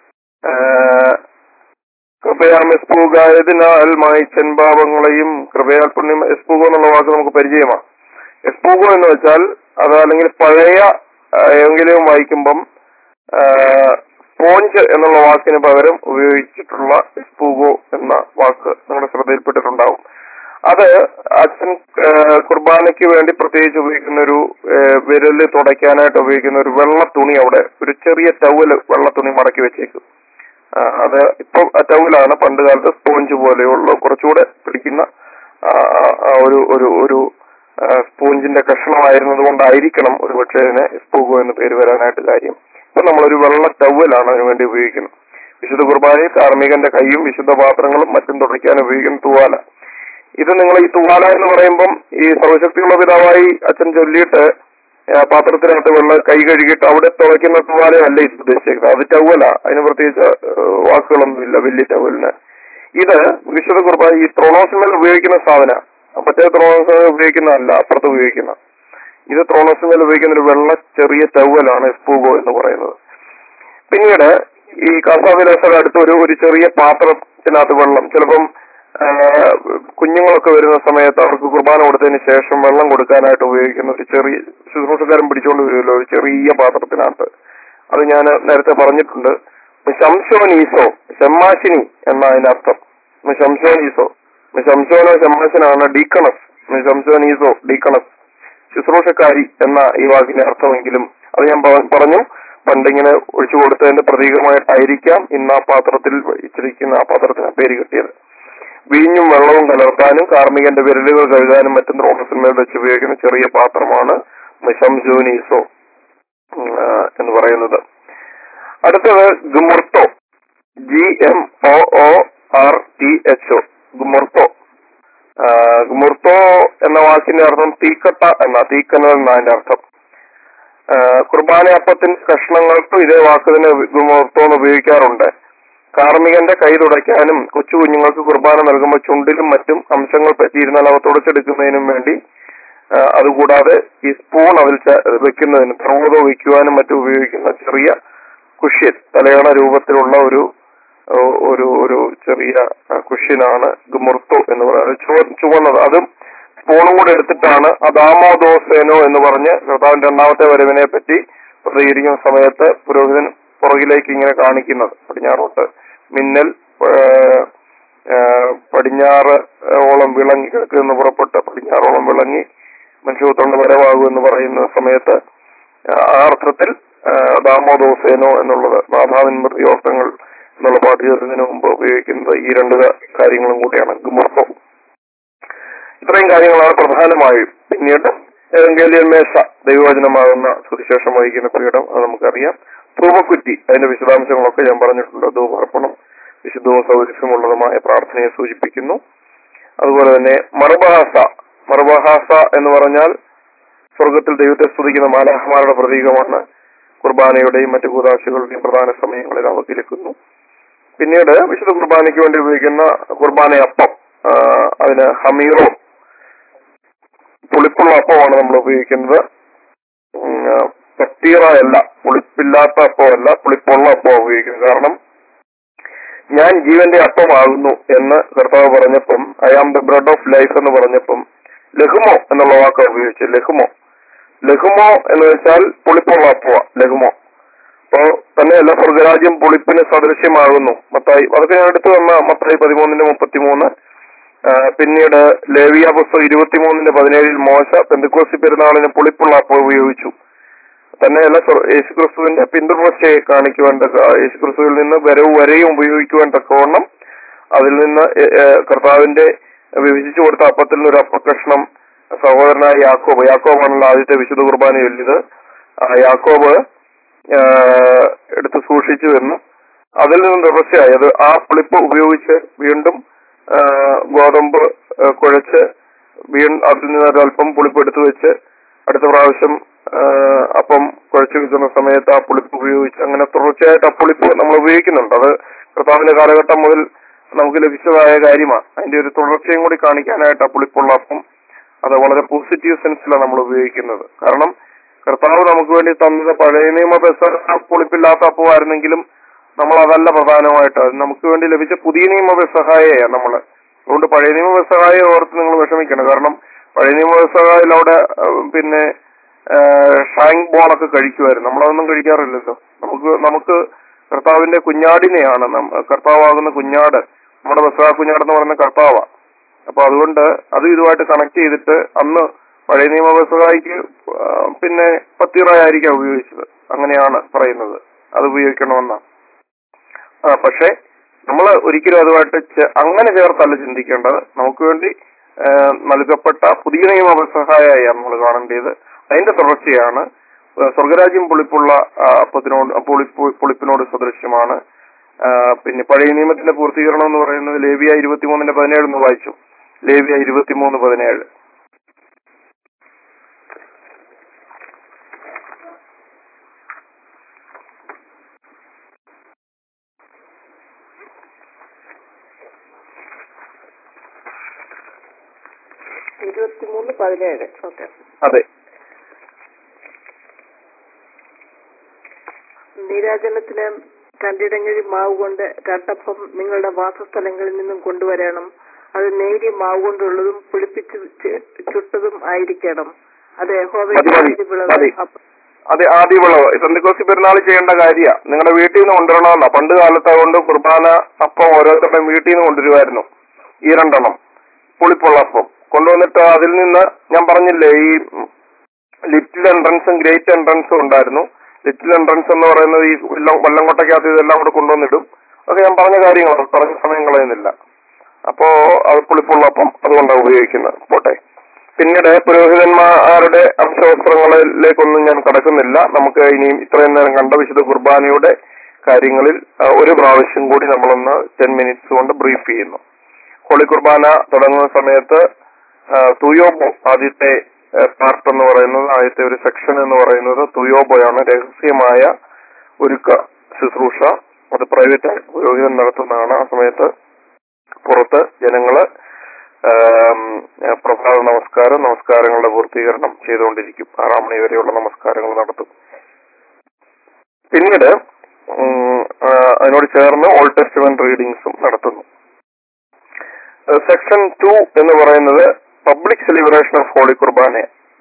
കൃപയാം എസ്പൂഗായതിനാൽ മായിച്ചൻ പാപങ്ങളെയും കൃപയാൽ പുണ്യം എസ്പൂഗോ എന്നുള്ള വാക്ക് നമുക്ക് പരിചയമാണ് എസ്പൂഗോ എന്ന് വെച്ചാൽ അത് അല്ലെങ്കിൽ പഴയ ആ, എങ്കിലും വായിക്കുമ്പം സ്പോഞ്ച് എന്നുള്ള വാക്കിന് പകരം ഉപയോഗിച്ചിട്ടുള്ള എസ്പൂഗോ എന്ന വാക്ക് നിങ്ങളുടെ ശ്രദ്ധയിൽപ്പെട്ടിട്ടുണ്ടാവും അത് അച്ഛൻ ആ, കുർബാനയ്ക്ക് വേണ്ടി പ്രത്യേകിച്ച് ഉപയോഗിക്കുന്ന ഒരു ആ, വിരല് തുടയ്ക്കാനായിട്ട് ഉപയോഗിക്കുന്ന ഒരു വെള്ള തുണി അവിടെ ഒരു ചെറിയ ടവല് വെള്ള തുണി മടക്കി വെച്ചേക്കും ആ, അത് ഇപ്പൊ ടൗലാണ് പണ്ട് കാലത്ത് സ്പോഞ്ച് പോലെയുള്ള കുറച്ചുകൂടെ പിടിക്കുന്ന ആ, ആ, ആ ഒരു ഒരു ഒരു ആ, സ്പോഞ്ചിന്റെ കഷ്ണമായിരുന്നത് കൊണ്ടായിരിക്കണം ഒരു പക്ഷേ അതിന് സ്പൂഗോ എന്ന് പേര് വരാനായിട്ട് കാര്യം ഇപ്പൊ നമ്മളൊരു വെള്ള ടവലാണ് അതിനു വേണ്ടി ഉപയോഗിക്കുന്നത് വിശുദ്ധ കുർബാനയിൽ കാർമ്മികന്റെ കൈയും വിശുദ്ധ പാത്രങ്ങളും മറ്റും തുടയ്ക്കാൻ ഉപയോഗിക്കുന്ന തുവാല ഇത് നിങ്ങൾ ഈ തുവാല എന്ന് പറയുമ്പം ഈ സർവശക്തിയുള്ള പിതാവായി അച്ഛൻ ചൊല്ലിയിട്ട് ആ, പാത്രത്തിനകത്ത് വെള്ള കൈ കഴുകിയിട്ട് അവിടെ തുളയ്ക്കുന്ന തുവാലയല്ല ഇത് ഉദ്ദേശിക്കുന്നത് അത് ടവല അതിന് പ്രത്യേകിച്ച് ആ, വാക്കുകളൊന്നുമില്ല വലിയ ടവലിന് ഇത് വിശുദ്ധ കുർബാന ഈ ത്രോണോസിമേൽ ഉപയോഗിക്കുന്ന സാധന മറ്റേ ത്രോണോസിമേൽ ഉപയോഗിക്കുന്നതല്ല അപ്പുറത്ത് ഉപയോഗിക്കുന്ന ഇത് ത്രോണോസിമേൽ ഉപയോഗിക്കുന്ന ഒരു വെള്ള ചെറിയ ടവലാണ് എസ്പൂഗോ എന്ന് പറയുന്നത് പിന്നീട് ഈ കാസാവിലാസയുടെ അടുത്ത് ഒരു ഒരു ചെറിയ പാത്രത്തിനകത്ത് വെള്ളം ചിലപ്പം ആ, കുഞ്ഞുങ്ങളൊക്കെ വരുന്ന സമയത്ത് അവർക്ക് കുർബാന കൊടുത്തതിന് ശേഷം വെള്ളം കൊടുക്കാനായിട്ട് ഉപയോഗിക്കുന്ന ഒരു ചെറിയ ശുശ്രൂഷക്കാരൻ പിടിച്ചുകൊണ്ട് വരുമല്ലോ ഒരു ചെറിയ പാത്രത്തിനകത്ത് അത് ഞാൻ നേരത്തെ പറഞ്ഞിട്ടുണ്ട് ശംശോനീസോ ഷമ്മാശിനി എന്ന അതിനർത്ഥം ശംശോനീസോ ശംശോനോ ഷമ്മാശനാണ് ഡീക്കണസ് ശംശോനീസോ ഡീക്കണസ് ശുശ്രൂഷക്കാരി എന്ന ഈ വാക്കിന്റെ അർത്ഥമെങ്കിലും അത് ഞാൻ പ- പറഞ്ഞു പണ്ടിങ്ങനെ ഒഴിച്ചു കൊടുത്തതിന്റെ പ്രതീകമായിട്ടായിരിക്കാം ഇന്ന് ആ പാത്രത്തിൽ വെച്ചിരിക്കുന്ന ആ പാത്രത്തിന് ആ പേര് കിട്ടിയത് വീഞ്ഞും വെള്ളവും കലർത്താനും കാർമികന്റെ വിരലുകൾ കഴുകാനും മറ്റും ദ്രോണസിന്മേൽ വെച്ച് ഉപയോഗിക്കുന്ന ചെറിയ പാത്രമാണ് മിഷംജൂനീസോ എന്ന് പറയുന്നത് അടുത്തത് ഗുമുർത്തോ G M O O R T H O ഗുമുർത്തോ വാക്കിന്റെ അർത്ഥം തീക്കട്ട എന്ന തീക്കനൽ എന്ന അതിന്റെ അർത്ഥം ആ, കുർബാന അപ്പത്തിന്റെ കഷ്ണങ്ങൾക്കും ഇതേ വാക്ക് തന്നെ ഗുമോർത്തോന്ന് ഉപയോഗിക്കാറുണ്ട് കാർമികന്റെ കൈ തുടയ്ക്കാനും കൊച്ചു കുഞ്ഞുങ്ങൾക്ക് കുർബാന നൽകുമ്പോൾ ചുണ്ടിലും മറ്റും അംശങ്ങൾ പറ്റിയിരുന്നാൽ അവ തുടച്ചെടുക്കുന്നതിനും വേണ്ടി ആ, അതുകൂടാതെ ഈ സ്പൂൺ അതിൽ ച- വെക്കുന്നതിനും പ്രമോദോ വയ്ക്കുവാനും മറ്റും ഉപയോഗിക്കുന്ന ചെറിയ കുഷ്യൻ തലയണ രൂപത്തിലുള്ള ഒരു ഓ, ഒരു ഒരു ചെറിയ ആ, കുഷ്യനാണ് ഗുമുർത്തോ എന്ന് പറയുന്നത് ചുവ- ചുവന്നത് അതും സ്പൂണും കൂടെ എടുത്തിട്ടാണ് അദാമോദോസേനോ എന്ന് പറഞ്ഞ് കർത്താവിന്റെ രണ്ടാമത്തെ വരവിനെ പറ്റി പ്രതികരിക്കുന്ന സമയത്ത് പുരോഹിതൻ പുറകിലേക്ക് ഇങ്ങനെ കാണിക്കുന്നത് പടിഞ്ഞാറോട്ട് മിന്നൽ ആ, ആ, പടിഞ്ഞാറ് ഓളം വിളങ്ങി കിഴക്ക് നിന്ന് പുറപ്പെട്ട് പടിഞ്ഞാറോളം വിളങ്ങി മനുഷ്യത്വണ്ട് വരവാകും എന്ന് പറയുന്ന സമയത്ത് ആ അർത്ഥത്തിൽ ആ, ദാമോദോസേനോ എന്നുള്ളത് മാതാവിൻ മൃതിയോട്ടങ്ങൾ എന്നുള്ള പാട്ട് ചേർന്നതിന് മുമ്പ് ഉപയോഗിക്കുന്നത് ഈ രണ്ട് കാര്യങ്ങളും കൂടിയാണ് ഗുമുർത്തം ഇത്രയും കാര്യങ്ങളാണ് പ്രധാനമായും പിന്നീട് ഏതെങ്കിലും മേശ ദൈവവചനമാകുന്ന സുവിശേഷം വഹിക്കുന്ന പീഠം അത് നമുക്കറിയാം ധൂപക്കുറ്റി അതിന്റെ വിശദാംശങ്ങളൊക്കെ ഞാൻ പറഞ്ഞിട്ടുണ്ട് ധൂപാർപ്പണം വിശുദ്ധവും സൗകര്യമുള്ളതുമായ പ്രാർത്ഥനയെ സൂചിപ്പിക്കുന്നു അതുപോലെ തന്നെ മറുബഹാസ മറുബഹാസ എന്ന് പറഞ്ഞാൽ സ്വർഗത്തിൽ ദൈവത്തെ സ്തുതിക്കുന്ന മാലാഹമാരുടെ പ്രതീകമാണ് കുർബാനയുടെയും മറ്റു കൂതാശകളുടെയും പ്രധാന സമയങ്ങളിൽ അവ കിലക്കുന്നു പിന്നീട് വിശുദ്ധ കുർബാനയ്ക്ക് വേണ്ടി ഉപയോഗിക്കുന്ന കുർബാനയപ്പം ആ, അതിന് ഹമീറോ പുളിപ്പുള്ള അപ്പമാണ് നമ്മൾ ഉപയോഗിക്കുന്നത് ഉം, ആ, പത്തീറ അല്ല പുളിപ്പില്ലാത്ത അപ്പമല്ല പുളിപ്പുള്ള അപ്പമാണ് ഉപയോഗിക്കുന്നത് കാരണം ഞാൻ ജീവന്റെ അപ്പമാകുന്നു എന്ന് കർത്താവ് പറഞ്ഞപ്പം I am the bread of life എന്ന് പറഞ്ഞപ്പം ലഘുമോ എന്നുള്ള വാക്കാണ് ഉപയോഗിച്ചത് ലഘുമോ ലഘുമോ എന്ന് വെച്ചാൽ പുളിപ്പുള്ള അപ്പവ ലഘുമോ അപ്പോ തന്നെയല്ല സ്വർഗരാജ്യം പുളിപ്പിന് സദൃശ്യമാകുന്നു മത്തായി അതൊക്കെ ഞാൻ എടുത്തു വന്ന മത്തായി പതിമൂന്നിന്റെ മുപ്പത്തിമൂന്ന് ആ, പിന്നീട് ലേവിയ പുസ്തകം ഇരുപത്തിമൂന്നിന്റെ പതിനേഴിൽ മോശ പെന്തക്കോസി പെരുന്നാളിന് പുളിപ്പുള്ള അപ്പം ഉപയോഗിച്ചു തന്നെയല്ല സ്വ- യേശുക്രിസ്തുവിന്റെ പിന്തുടർച്ചയെ കാണിക്കുവാൻ തക്ക യേശുക്രിസ്തുവിൽ നിന്ന് വരവ് വരെയും ഉപയോഗിക്കുവാൻ തക്കവണ്ണം അതിൽ നിന്ന് എ- ഏ, കർത്താവിന്റെ വിഭജിച്ചു കൊടുത്ത അപ്പത്തിൽ നിന്ന് ഒരു അപ്പക്കഷ്ണം സഹോദരനായ യാക്കോബ് യാക്കോബാണല്ലോ ആദ്യത്തെ വിശുദ്ധ കുർബാന ചൊല്ലിയത് ആ യാക്കോബ് ആ, എടുത്ത് സൂക്ഷിച്ചു എന്നും അതിൽ നിന്നും തുടർച്ചയായി അത് ആ പുളിപ്പ് ഉപയോഗിച്ച് വീണ്ടും ആ, ഗോതമ്പ് ആ, കുഴച്ച് വീണ്ടും അതിൽ നിന്ന് ഒരല്പം പുളിപ്പ് എടുത്തു വെച്ച് അടുത്ത പ്രാവശ്യം ആ, അപ്പം കുഴച്ചു വെക്കുന്ന സമയത്ത് ആ പുളിപ്പ് ഉപയോഗിച്ച് അങ്ങനെ തുടർച്ചയായിട്ട് ആ പുളിപ്പ് നമ്മൾ ഉപയോഗിക്കുന്നുണ്ട് അത് കർത്താവിന്റെ കാലഘട്ടം മുതൽ നമുക്ക് ലഭിച്ചതായ കാര്യമാണ് അതിന്റെ ഒരു തുടർച്ചയും കൂടി കാണിക്കാനായിട്ട് ആ പുളിപ്പുള്ള അപ്പം അത് വളരെ പോസിറ്റീവ് സെൻസിലാണ് നമ്മൾ ഉപയോഗിക്കുന്നത് കാരണം കർത്താവ് നമുക്ക് വേണ്ടി തന്നത് പഴയ നിയമ ബസ് പുളിപ്പില്ലാത്ത അപ്പമായിരുന്നെങ്കിലും നമ്മൾ അതല്ല പ്രധാനമായിട്ട് അത് നമുക്ക് വേണ്ടി ലഭിച്ച പുതിയ നിയമ ബസഹായയാണ് നമ്മള് അതുകൊണ്ട് പഴയ നിയമ ബസഹായ ഓർത്ത് നിങ്ങൾ വിഷമിക്കണം കാരണം പഴയ നിയമ ബസഹായിൽ അവിടെ ആ, പിന്നെ ഷാങ് ബോളൊക്കെ കഴിക്കുമായിരുന്നു നമ്മളതൊന്നും കഴിക്കാറില്ലല്ലോ നമുക്ക് നമുക്ക് കർത്താവിന്റെ കുഞ്ഞാടിനെയാണ് നം- കർത്താവാകുന്ന കുഞ്ഞാട് നമ്മുടെ ബസഹ കുഞ്ഞാട് എന്ന് പറയുന്ന കർത്താവാ അപ്പൊ അതുകൊണ്ട് അത് ഇതുമായിട്ട് കണക്ട് ചെയ്തിട്ട് അന്ന് പഴയ നിയമ ബസഹായിക്ക് ആ, പിന്നെ പത്തിറായിരിക്കാം ഉപയോഗിച്ചത് അങ്ങനെയാണ് പറയുന്നത് അത് ഉപയോഗിക്കണമെന്നാണ് ആ പക്ഷെ നമ്മൾ ഒരിക്കലും അതുമായിട്ട് ചെ- അങ്ങനെ ചേർത്തല്ല ചിന്തിക്കേണ്ടത് നമുക്ക് വേണ്ടി ആ, നൽകപ്പെട്ട പുതിയ നിയമ സഹായമാണ് നമ്മൾ കാണേണ്ടത് അതിന്റെ തുടർച്ചയാണ് ആ, സ്വർഗരാജ്യം പുളിപ്പുള്ള ആ, അപ്പത്തിനോട് പുളിപ്പ് പുളിപ്പിനോട് സദൃശ്യമാണ് ആ, പിന്നെ പഴയ നിയമത്തിന്റെ പൂർത്തീകരണം എന്ന് പറയുന്നത് ലേവിയ ഇരുപത്തിമൂന്നിന്റെ പതിനേഴ് എന്ന് വായിച്ചു ലേവിയ ഇരുപത്തിമൂന്ന് പതിനേഴ് ഇരുപത്തിമൂന്ന് പതിനേഴ് ഓക്കെ അതെ നീരാജനത്തിന് രണ്ടിടങ്ങഴി മാവ് കൊണ്ട് രണ്ടപ്പം നിങ്ങളുടെ വാസസ്ഥലങ്ങളിൽ നിന്നും കൊണ്ടുവരണം അത് നേരിയ മാവ് കൊണ്ടുള്ളതും പുളിപ്പിച്ച് ചു- ചുട്ടതും ആയിരിക്കണം അത് യഹോവയുടെ മതി, മതി, ആദ്യ വിളവ്. മതി. അപ്പ- അതെ ആദ്യ വിളവ് പെന്തക്കോസി പെരുന്നാൾ ചെയ്യേണ്ട കാര്യ നിങ്ങളുടെ വീട്ടിൽ നിന്ന് കൊണ്ടുവരണമെന്നാ പണ്ട് കാലത്ത് അതുകൊണ്ട് കുർബാന അപ്പം ഓരോരുത്തരുടെയും വീട്ടിൽ നിന്ന് കൊണ്ടുവരുമായിരുന്നു ഈ രണ്ടെണ്ണം പുളിപ്പുള്ള അപ്പം കൊണ്ടുവന്നിട്ട് അതിൽ നിന്ന് ഞാൻ പറഞ്ഞില്ലേ ഈ ലിറ്റിൽ എൻട്രൻസും ഗ്രേറ്റ് എൻട്രൻസും ഉണ്ടായിരുന്നു ലിറ്റിൽ എൻട്രൻസ് എന്ന് പറയുന്നത് ഈ വല്ലം വല്ലംകൊട്ടയ്ക്കകത്ത് ഇതെല്ലാം കൂടെ കൊണ്ടുവന്നിടും അതൊക്കെ ഞാൻ പറഞ്ഞ കാര്യങ്ങളാണ് പറഞ്ഞ സമയം കളയുന്നില്ല അപ്പോ അത് പുളിപ്പുള്ള അപ്പം അതുകൊണ്ടാണ് ഉപയോഗിക്കുന്നത് പോട്ടെ പിന്നീട് പുരോഹിതന്മാരുടെ അംശവസ്ത്രങ്ങളിലേക്കൊന്നും ഞാൻ കടക്കുന്നില്ല നമുക്ക് ഇനിയും ഇത്രയും നേരം കണ്ട വിശുദ്ധ കുർബാനയുടെ കാര്യങ്ങളിൽ ആ, ഒരു പ്രാവശ്യം കൂടി നമ്മളൊന്ന് ടെൻ മിനിറ്റ്സ് കൊണ്ട് ബ്രീഫ് ചെയ്യുന്നു ഹോളി കുർബാന തുടങ്ങുന്ന സമയത്ത് തുയോബോ ആദ്യത്തെ പാർട്ട് എന്ന് പറയുന്നത് ആദ്യത്തെ ഒരു സെക്ഷൻ എന്ന് പറയുന്നത് തുയോബോയാണ് രഹസ്യമായ ഒരുക്ക ശുശ്രൂഷ അത് പ്രൈവറ്റ് പുരോഹിതൻ നടത്തുന്നതാണ് ആ സമയത്ത് പുറത്ത് ജനങ്ങള് ആം, പ്രഭാത നമസ്കാരം നമസ്കാരങ്ങളുടെ പൂർത്തീകരണം ചെയ്തുകൊണ്ടിരിക്കും ആറാം മണി വരെയുള്ള നമസ്കാരങ്ങൾ നടത്തും പിന്നീട് ഉം, ആ, അതിനോട് ചേർന്ന് ഓൾഡ് ടെസ്റ്റ്മെന്റ് റീഡിങ്സും നടത്തുന്നു സെക്ഷൻ ടു എന്ന് പറയുന്നത് public celebration of holy Qurbana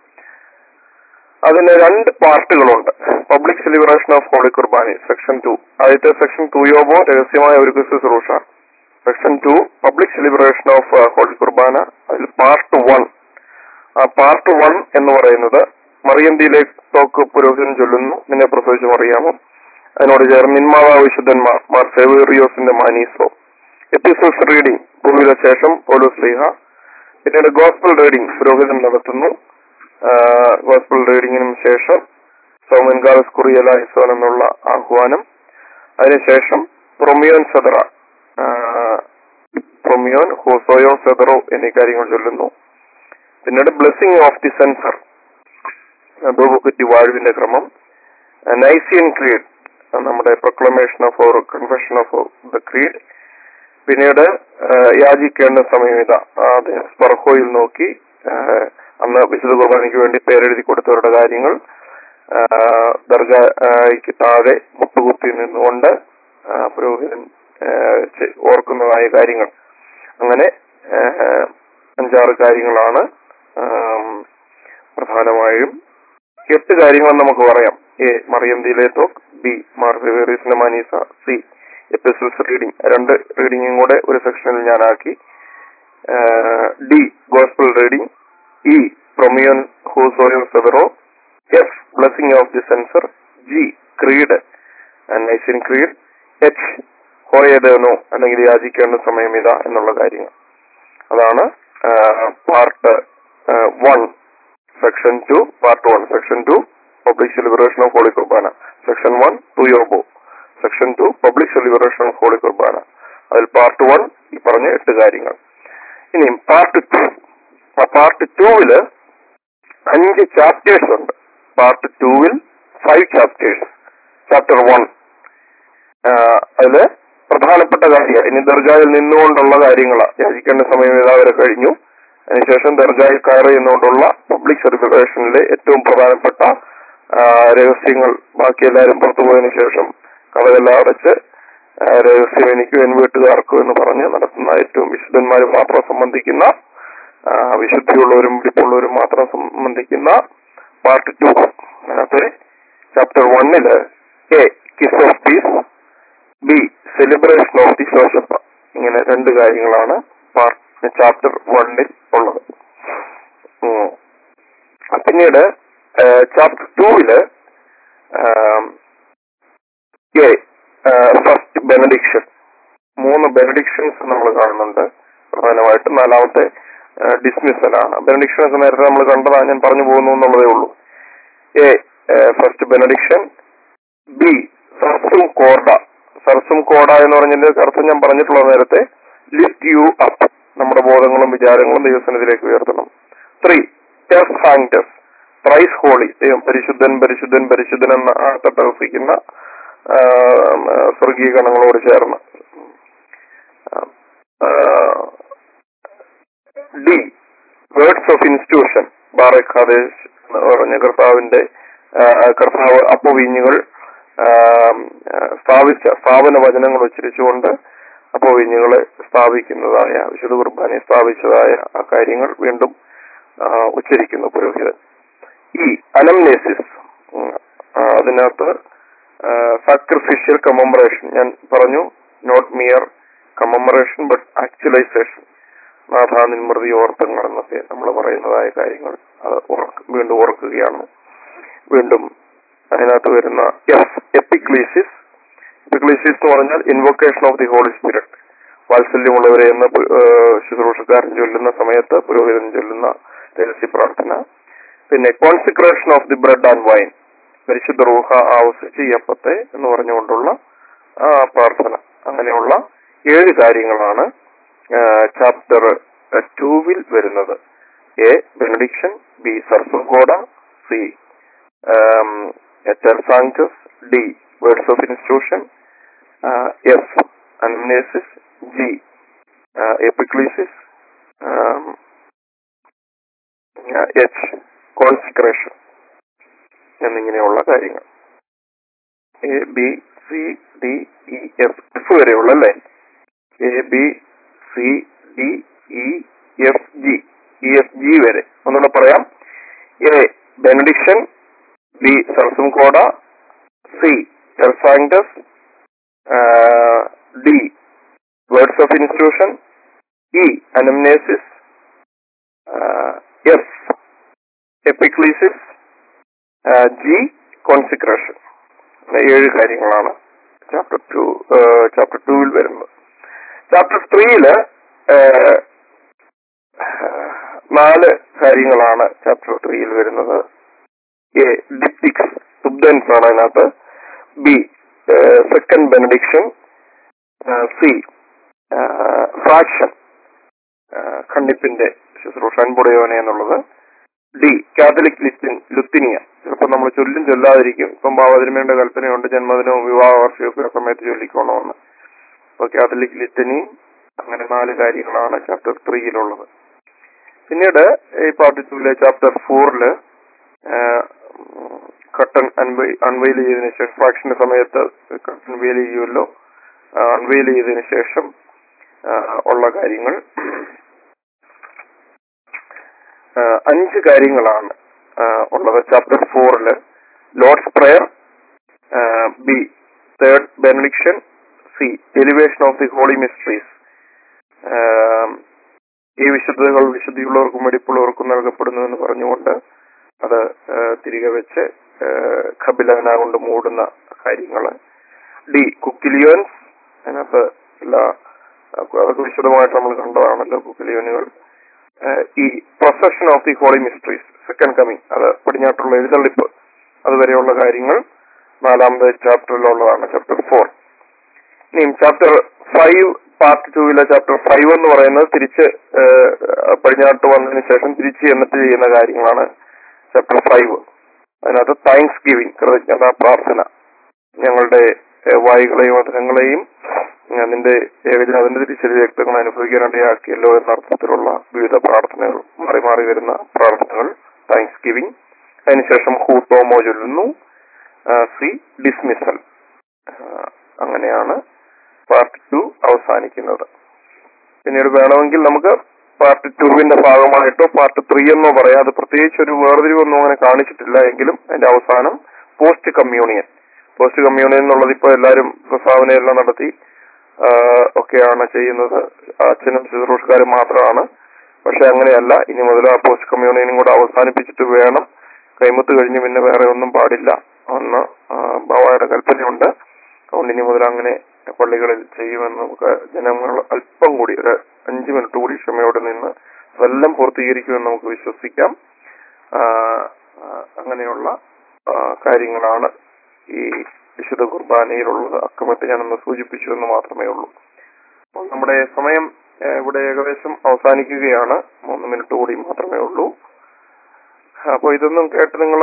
അതിന് രണ്ട് പാർട്ടുകളുണ്ട് public celebration of holy Qurbana section two ആദ്യത്തെ സെക്ഷൻ തുയോബോ രഹസ്യമായ ഒരു ശുശ്രൂഷ section two public celebration of holy Qurbana അതിൽ പാർട്ട് വൺ ആ പാർട്ട് വൺ എന്ന് പറയുന്നത് മറിയന്തിയിലേക്ക് പുരോഹിതൻ ചൊല്ലുന്നു നിന്നെ പ്രസവിച്ച് മറിയാമോ അതിനോട് ചേർന്ന് നിന്മാതാ വിശുദ്ധന്മാർ മാർ സെവേറിയോസിന്റെ മാനീസോ എപ്പിസോഡ്സ് റീഡിംഗ് ഭൂമിയുടെ ശേഷം പോലീസ് ലീഹ പിന്നീട് ഗോസ്പൽ റീഡിംഗ് പുരോഹിതൻ നടത്തുന്നു ഗോസ്പൽ റീഡിങ്ങിനും ശേഷം സൗമൻകാലസ് കുറിയലായിസോൻ എന്നുള്ള ആഹ്വാനം അതിനുശേഷം പ്രൊമിയോൻ സദറ പ്രൊമിയോൻ ഹോസോയോ സെദറോ എന്നീ കാര്യങ്ങൾ ചൊല്ലുന്നു പിന്നീട് ബ്ലെസ്സിങ് ഓഫ് ദി സെൻസർ ധൂപക്കുറ്റി വാഴുവിന്റെ ക്രമം നൈസിയൻ ക്രീഡ് നമ്മുടെ proclamation of or confession of the creed പിന്നീട് ആ, യാചിക്കേണ്ട സമയം ഇതാ അത് സ്പർഹോയിൽ നോക്കി ആ, അന്ന് വിശുദ്ധ കുർബാനയ്ക്ക് വേണ്ടി പേരെഴുതി കൊടുത്തവരുടെ കാര്യങ്ങൾ ആ, ദർഗയ്ക്ക് താഴെ മുട്ടുകുത്തി നിന്നുകൊണ്ട് ആ, പുരോഹിതൻ ആ, ചെ- ഓർക്കുന്നതായ കാര്യങ്ങൾ അങ്ങനെ ആ, അഞ്ചാറ് കാര്യങ്ങളാണ് ആം, പ്രധാനമായും എട്ട് കാര്യങ്ങൾ നമുക്ക് പറയാം എ മറിയം ദിലേത്തോ ബി മാർ സെവേറിയസിന്റെ മാനീസ സി എപ്പിസോഡ്സ് റീഡിംഗ് രണ്ട് റീഡിങ്ങും കൂടെ ഒരു സെക്ഷനിൽ ഞാനാക്കി ഡി ഗോസ്പൽ റീഡിംഗ് ഇ പ്രൊമിയൻ ഹൂസോയോ സെവറോ F blessing of the censer G creed Nicene creed H ഹോയദേനോ അല്ലെങ്കിൽ യാചിക്കേണ്ട സമയം ഇതാ എന്നുള്ള കാര്യങ്ങൾ അതാണ് part one section two part one section two public celebration of holy Qurbana section one two യോബോ section two public celebration of holy Qurbana അതിൽ പാർട്ട് വൺ ഈ പറഞ്ഞ എട്ട് കാര്യങ്ങൾ ഇനി പാർട്ട് ടു ആ പാർട്ട് ടൂവില് അഞ്ച് ചാപ്റ്റേഴ്സ് ഉണ്ട് പാർട്ട് ടൂവിൽ ഫൈവ് ചാപ്റ്റേഴ്സ് ചാപ്റ്റർ വൺ അതില് പ്രധാനപ്പെട്ട കാര്യം ഇനി ദർഗായിൽ നിന്നുകൊണ്ടുള്ള കാര്യങ്ങളാണ് യാചിക്കേണ്ട സമയം ഏതാവരെ കഴിഞ്ഞു അതിനുശേഷം ദർഗായിൽ കയറി എന്നുകൊണ്ടുള്ള പബ്ലിക് സർക്കുലേഷനിലെ ഏറ്റവും പ്രധാനപ്പെട്ട ആ, രഹസ്യങ്ങൾ ബാക്കി എല്ലാവരും പുറത്തു പോയതിനു ശേഷം കഥകളെല്ലാം അടച്ച് ആ, രഹസ്യം എനിക്കും എൻ വീട്ടുകാർക്കും എന്ന് പറഞ്ഞ് നടത്തുന്ന ഏറ്റവും വിശുദ്ധന്മാർ മാത്രം സംബന്ധിക്കുന്ന ആ, വിശുദ്ധിയുള്ളവരും പിടിപ്പുള്ളവരും മാത്രം സംബന്ധിക്കുന്ന പാർട്ട് ടു അതിനകത്ത് ചാപ്റ്റർ വണ്ണില് A kiss of peace B celebration of the Joseph ഇങ്ങനെ രണ്ട് കാര്യങ്ങളാണ് പാർട്ട് ചാപ്റ്റർ വണ്ണിൽ ഉള്ളത് ഉം. പിന്നീട് ചാപ്റ്റർ ടൂവില് എ ഫസ്റ്റ് ബെനഡിക്ഷൻ മൂന്ന് ബെനഡിക്ഷൻസ് നമ്മൾ കാണുന്നുണ്ട് പ്രധാനമായിട്ടും നാലാമത്തെ ഡിസ്മിസലാണ് ബെനഡിക്ഷൻസ് നേരത്തെ നമ്മൾ കണ്ടതാ ഞാൻ പറഞ്ഞു പോകുന്നു എന്നുള്ളതേ ഉള്ളൂ എ ഫസ്റ്റ് ബെനഡിക്ഷൻ ബി സർസും കോർഡ സർസും കോഡ എന്ന് പറഞ്ഞതിന്റെ അർത്ഥം ഞാൻ പറഞ്ഞിട്ടുള്ള നേരത്തെ ലിഫ്റ്റ് യു അപ്പ് നമ്മുടെ ബോധങ്ങളും വിചാരങ്ങളും ദൈവസനത്തിലേക്ക് ഉയർത്തണം ത്രീ ടെസ് ഹാങ്ടസ് പ്രൈസ് ഹോളി ദൈവം പരിശുദ്ധൻ പരിശുദ്ധൻ പരിശുദ്ധൻ എന്ന ആ തട്ടഹസിക്കുന്ന സ്വർഗീയ ഗണങ്ങളോട് ചേർന്ന് ഡി വേർഡ്സ് ഓഫ് ഇൻസ്റ്റിറ്റ്യൂഷൻ ബാറക് ഹാദേശ് എന്ന് പറഞ്ഞ കർത്താവിന്റെ ആ, കർത്താവ് അപ്പവീഞ്ഞുകൾ ആ, സ്ഥാപിച്ച സ്ഥാപന വചനങ്ങൾ ഉച്ചരിച്ചുകൊണ്ട് അപ്പവീഞ്ഞുകളെ സ്ഥാപിക്കുന്നതായ വിശുദ്ധ കുർബാനയെ സ്ഥാപിച്ചതായ ആ കാര്യങ്ങൾ വീണ്ടും ആ, ഉച്ചരിക്കുന്നു പുരോഹിതൻ ഈ അനംനേസിസ് ഉം, ആ, അതിനകത്ത് സാക്രിഫിഷ്യൽ കമമറേഷൻ ഞാൻ പറഞ്ഞു not mere commemoration but actualisation നാഥാ നിൻമൃതി ഓർത്തങ്ങൾ എന്നൊക്കെ നമ്മൾ പറയുന്നതായ കാര്യങ്ങൾ അത് ഓർക്ക് വീണ്ടും ഓർക്കുകയാണ് വീണ്ടും അതിനകത്ത് വരുന്ന എഫ് എപ്പിക്ലീസിസ് എപ്പിക്ലീസിസ് എന്ന് പറഞ്ഞാൽ invocation of the holy spirit വാത്സല്യമുള്ളവരെ എന്ന പു- ഏഹ് ശുശ്രൂഷക്കാരൻ ചൊല്ലുന്ന സമയത്ത് പുരോഹിതൻ ചൊല്ലുന്ന രഹസ്യ പ്രാർത്ഥന പിന്നെ consecration of the bread and wine പരിശുദ്ധ റൂഹ ആവസിച്ച് ഈ അപ്പത്തെ എന്ന് പറഞ്ഞുകൊണ്ടുള്ള ആ പ്രാർത്ഥന അങ്ങനെയുള്ള ഏഴ് കാര്യങ്ങളാണ് ചാപ്റ്റർ ടൂവിൽ വരുന്നത് എ ബെനഡിക്ഷൻ ബി സർസുകോട സി എച്ച് ആർ സാങ്ചസ് D words of institution F anamnesis G epiclesis H consecration എന്നിങ്ങനെയുള്ള കാര്യങ്ങൾ A B C D E F F വരെയുള്ള അല്ലേ A B C D E F G E F G വരെ ഒന്നുകൂടെ പറയാം A benediction B സർസും കോട സി എർസാങ്ടസ് D words of institution E anamnesis F epiclesis G consecration ഏഴ് കാര്യങ്ങളാണ് ചാപ്റ്റർ ടു ചാപ്റ്റർ ടൂവിൽ വരുന്നത് ചാപ്റ്റർ ത്രീയില് നാല് കാര്യങ്ങളാണ് ചാപ്റ്റർ ത്രീയിൽ വരുന്നത് എ ഡിപ്റ്റിക്സ് സുബ്ദൻസ് ആണ് അതിനകത്ത് B second benediction C fraction ഖണ്ഡിപ്പിന്റെ ശുശ്രൂഷ അൻപുടയോനെ എന്നുള്ളത് ഡി കാത്തലിക് ലിത്തിൻ ലുത്തിനിയ ചിലപ്പോൾ നമ്മൾ ചൊല്ലും ചൊല്ലാതിരിക്കും ഇപ്പം ഭാവതിരുമേണ്ട കൽപ്പനയുണ്ട് ജന്മദിനവും വിവാഹ വാർഷികമൊക്കെ ആ സമയത്ത് ചൊല്ലിക്കോണമെന്ന് അപ്പൊ കാത്തലിക് ലിത്തനി അങ്ങനെ നാല് കാര്യങ്ങളാണ് ചാപ്റ്റർ ത്രീയിലുള്ളത് പിന്നീട് ഈ പാർട്ട് ടൂവിലെ ചാപ്റ്റർ ഫോറില് കട്ടൺ അൺവെയിൽ ചെയ്തതിനു ശേഷം ഫ്രാക്ഷന്റെ സമയത്ത് കട്ടൺ വെയിൽ ചെയ്യുമല്ലോ അൺവെയിൽ ചെയ്തതിനു ശേഷം ആ, ഉള്ള കാര്യങ്ങൾ ആ, അഞ്ച് കാര്യങ്ങളാണ് ആ, ഉള്ളത് ചാപ്റ്റർ ഫോറില് Lord's prayer B third benediction C elevation of the holy mysteries ഈ വിശുദ്ധതകൾ വിശുദ്ധിയുള്ളവർക്കും വെടിപ്പുള്ളവർക്കും നൽകപ്പെടുന്നു എന്ന് പറഞ്ഞുകൊണ്ട് അത് ആ, തിരികെ വെച്ച് ഖബിലാന കൊണ്ട് മൂടുന്ന കാര്യങ്ങള് ഡി കുക്കിലിയോൻസ് അതിനകത്ത് എല്ലാ അതൊക്കെ വിശദമായിട്ട് നമ്മൾ കണ്ടതാണല്ലോ കുക്കിലിയോനുകൾ ഈ procession of the holy mysteries second coming അത് പടിഞ്ഞാട്ടുള്ള എഴുന്നള്ളിപ്പ് അതുവരെയുള്ള കാര്യങ്ങൾ നാലാമത്തെ ചാപ്റ്ററിലുള്ളതാണ് ചാപ്റ്റർ ഫോർ ഇനിയും ചാപ്റ്റർ ഫൈവ് പാർട്ട് ടൂവിലെ ചാപ്റ്റർ ഫൈവ് എന്ന് പറയുന്നത് തിരിച്ച് ഏഹ്, പടിഞ്ഞാട്ട് വന്നതിന് ശേഷം തിരിച്ച് എന്നിട്ട് ചെയ്യുന്ന കാര്യങ്ങളാണ് ചാപ്റ്റർ ഫൈവ് അതിനകത്ത് താങ്ക്സ് ഗിവിംഗ് കൃതജ്ഞതാ പ്രാർത്ഥന ഞങ്ങളുടെ ഏഹ്, വായുകളെയും അധരങ്ങളെയും ഏഹ്, നിന്റെ ഏകജാതിന്റെ തിരിച്ചറി രക്തങ്ങൾ അനുഭവിക്കാനിടയാക്കിയല്ലോ എന്ന അർത്ഥത്തിലുള്ള വിവിധ പ്രാർത്ഥനകൾ മാറി മാറി വരുന്ന പ്രാർത്ഥനകൾ താങ്ക്സ് ഗിവിംഗ് അതിനുശേഷം ഹൂട്ടോമോ ചൊല്ലുന്നു സി ഡിസ്മിസൽ അങ്ങനെയാണ് പാർട്ട് ടു അവസാനിക്കുന്നത് പിന്നീട് വേണമെങ്കിൽ നമുക്ക് പാർട്ട് ടുവിന്റെ ഭാഗമായിട്ടോ പാർട്ട് ത്രീ എന്നോ പറയാം അത് പ്രത്യേകിച്ച് ഒരു വേർതിരിവൊന്നും അങ്ങനെ കാണിച്ചിട്ടില്ല എങ്കിലും അതിന്റെ അവസാനം പോസ്റ്റ് കമ്മ്യൂണിയൻ പോസ്റ്റ് കമ്മ്യൂണിയൻ എന്നുള്ളത് ഇപ്പോൾ എല്ലാവരും പ്രസ്താവനയെല്ലാം നടത്തി ആ, ഒക്കെയാണ് ചെയ്യുന്നത് അച്ഛനും ശുശ്രൂഷക്കാരും മാത്രമാണ് പക്ഷെ അങ്ങനെയല്ല ഇനി മുതൽ ആ പോസ്റ്റ് കമ്മ്യൂണിയനും കൂടെ അവസാനിപ്പിച്ചിട്ട് വേണം കൈമുത്ത് കഴിഞ്ഞ് പിന്നെ വേറെ ഒന്നും പാടില്ല എന്ന് ആ, ബാവായുടെ കൽപ്പനയുണ്ട് അതുകൊണ്ട് ഇനി മുതൽ അങ്ങനെ പള്ളികളിൽ ചെയ്യുമെന്ന് നമുക്ക് ജനങ്ങൾ അല്പം കൂടി ഒരു അഞ്ചു മിനിറ്റ് കൂടി ക്ഷമയോടെ നിന്ന് അതെല്ലാം പൂർത്തീകരിക്കുമെന്ന് നമുക്ക് വിശ്വസിക്കാം ആ, ആ, അങ്ങനെയുള്ള ആ, കാര്യങ്ങളാണ് ഈ വിശുദ്ധ കുർബാനയിലുള്ളത് അക്കമറ്റ് ഞാനൊന്ന് സൂചിപ്പിച്ചു എന്ന് മാത്രമേ ഉള്ളൂ അപ്പോൾ നമ്മുടെ സമയം ഏ, ഇവിടെ ഏകദേശം അവസാനിക്കുകയാണ് മൂന്ന് മിനിറ്റ് കൂടി മാത്രമേ ഉള്ളൂ അപ്പൊ ഇതൊന്നും കേട്ട് നിങ്ങൾ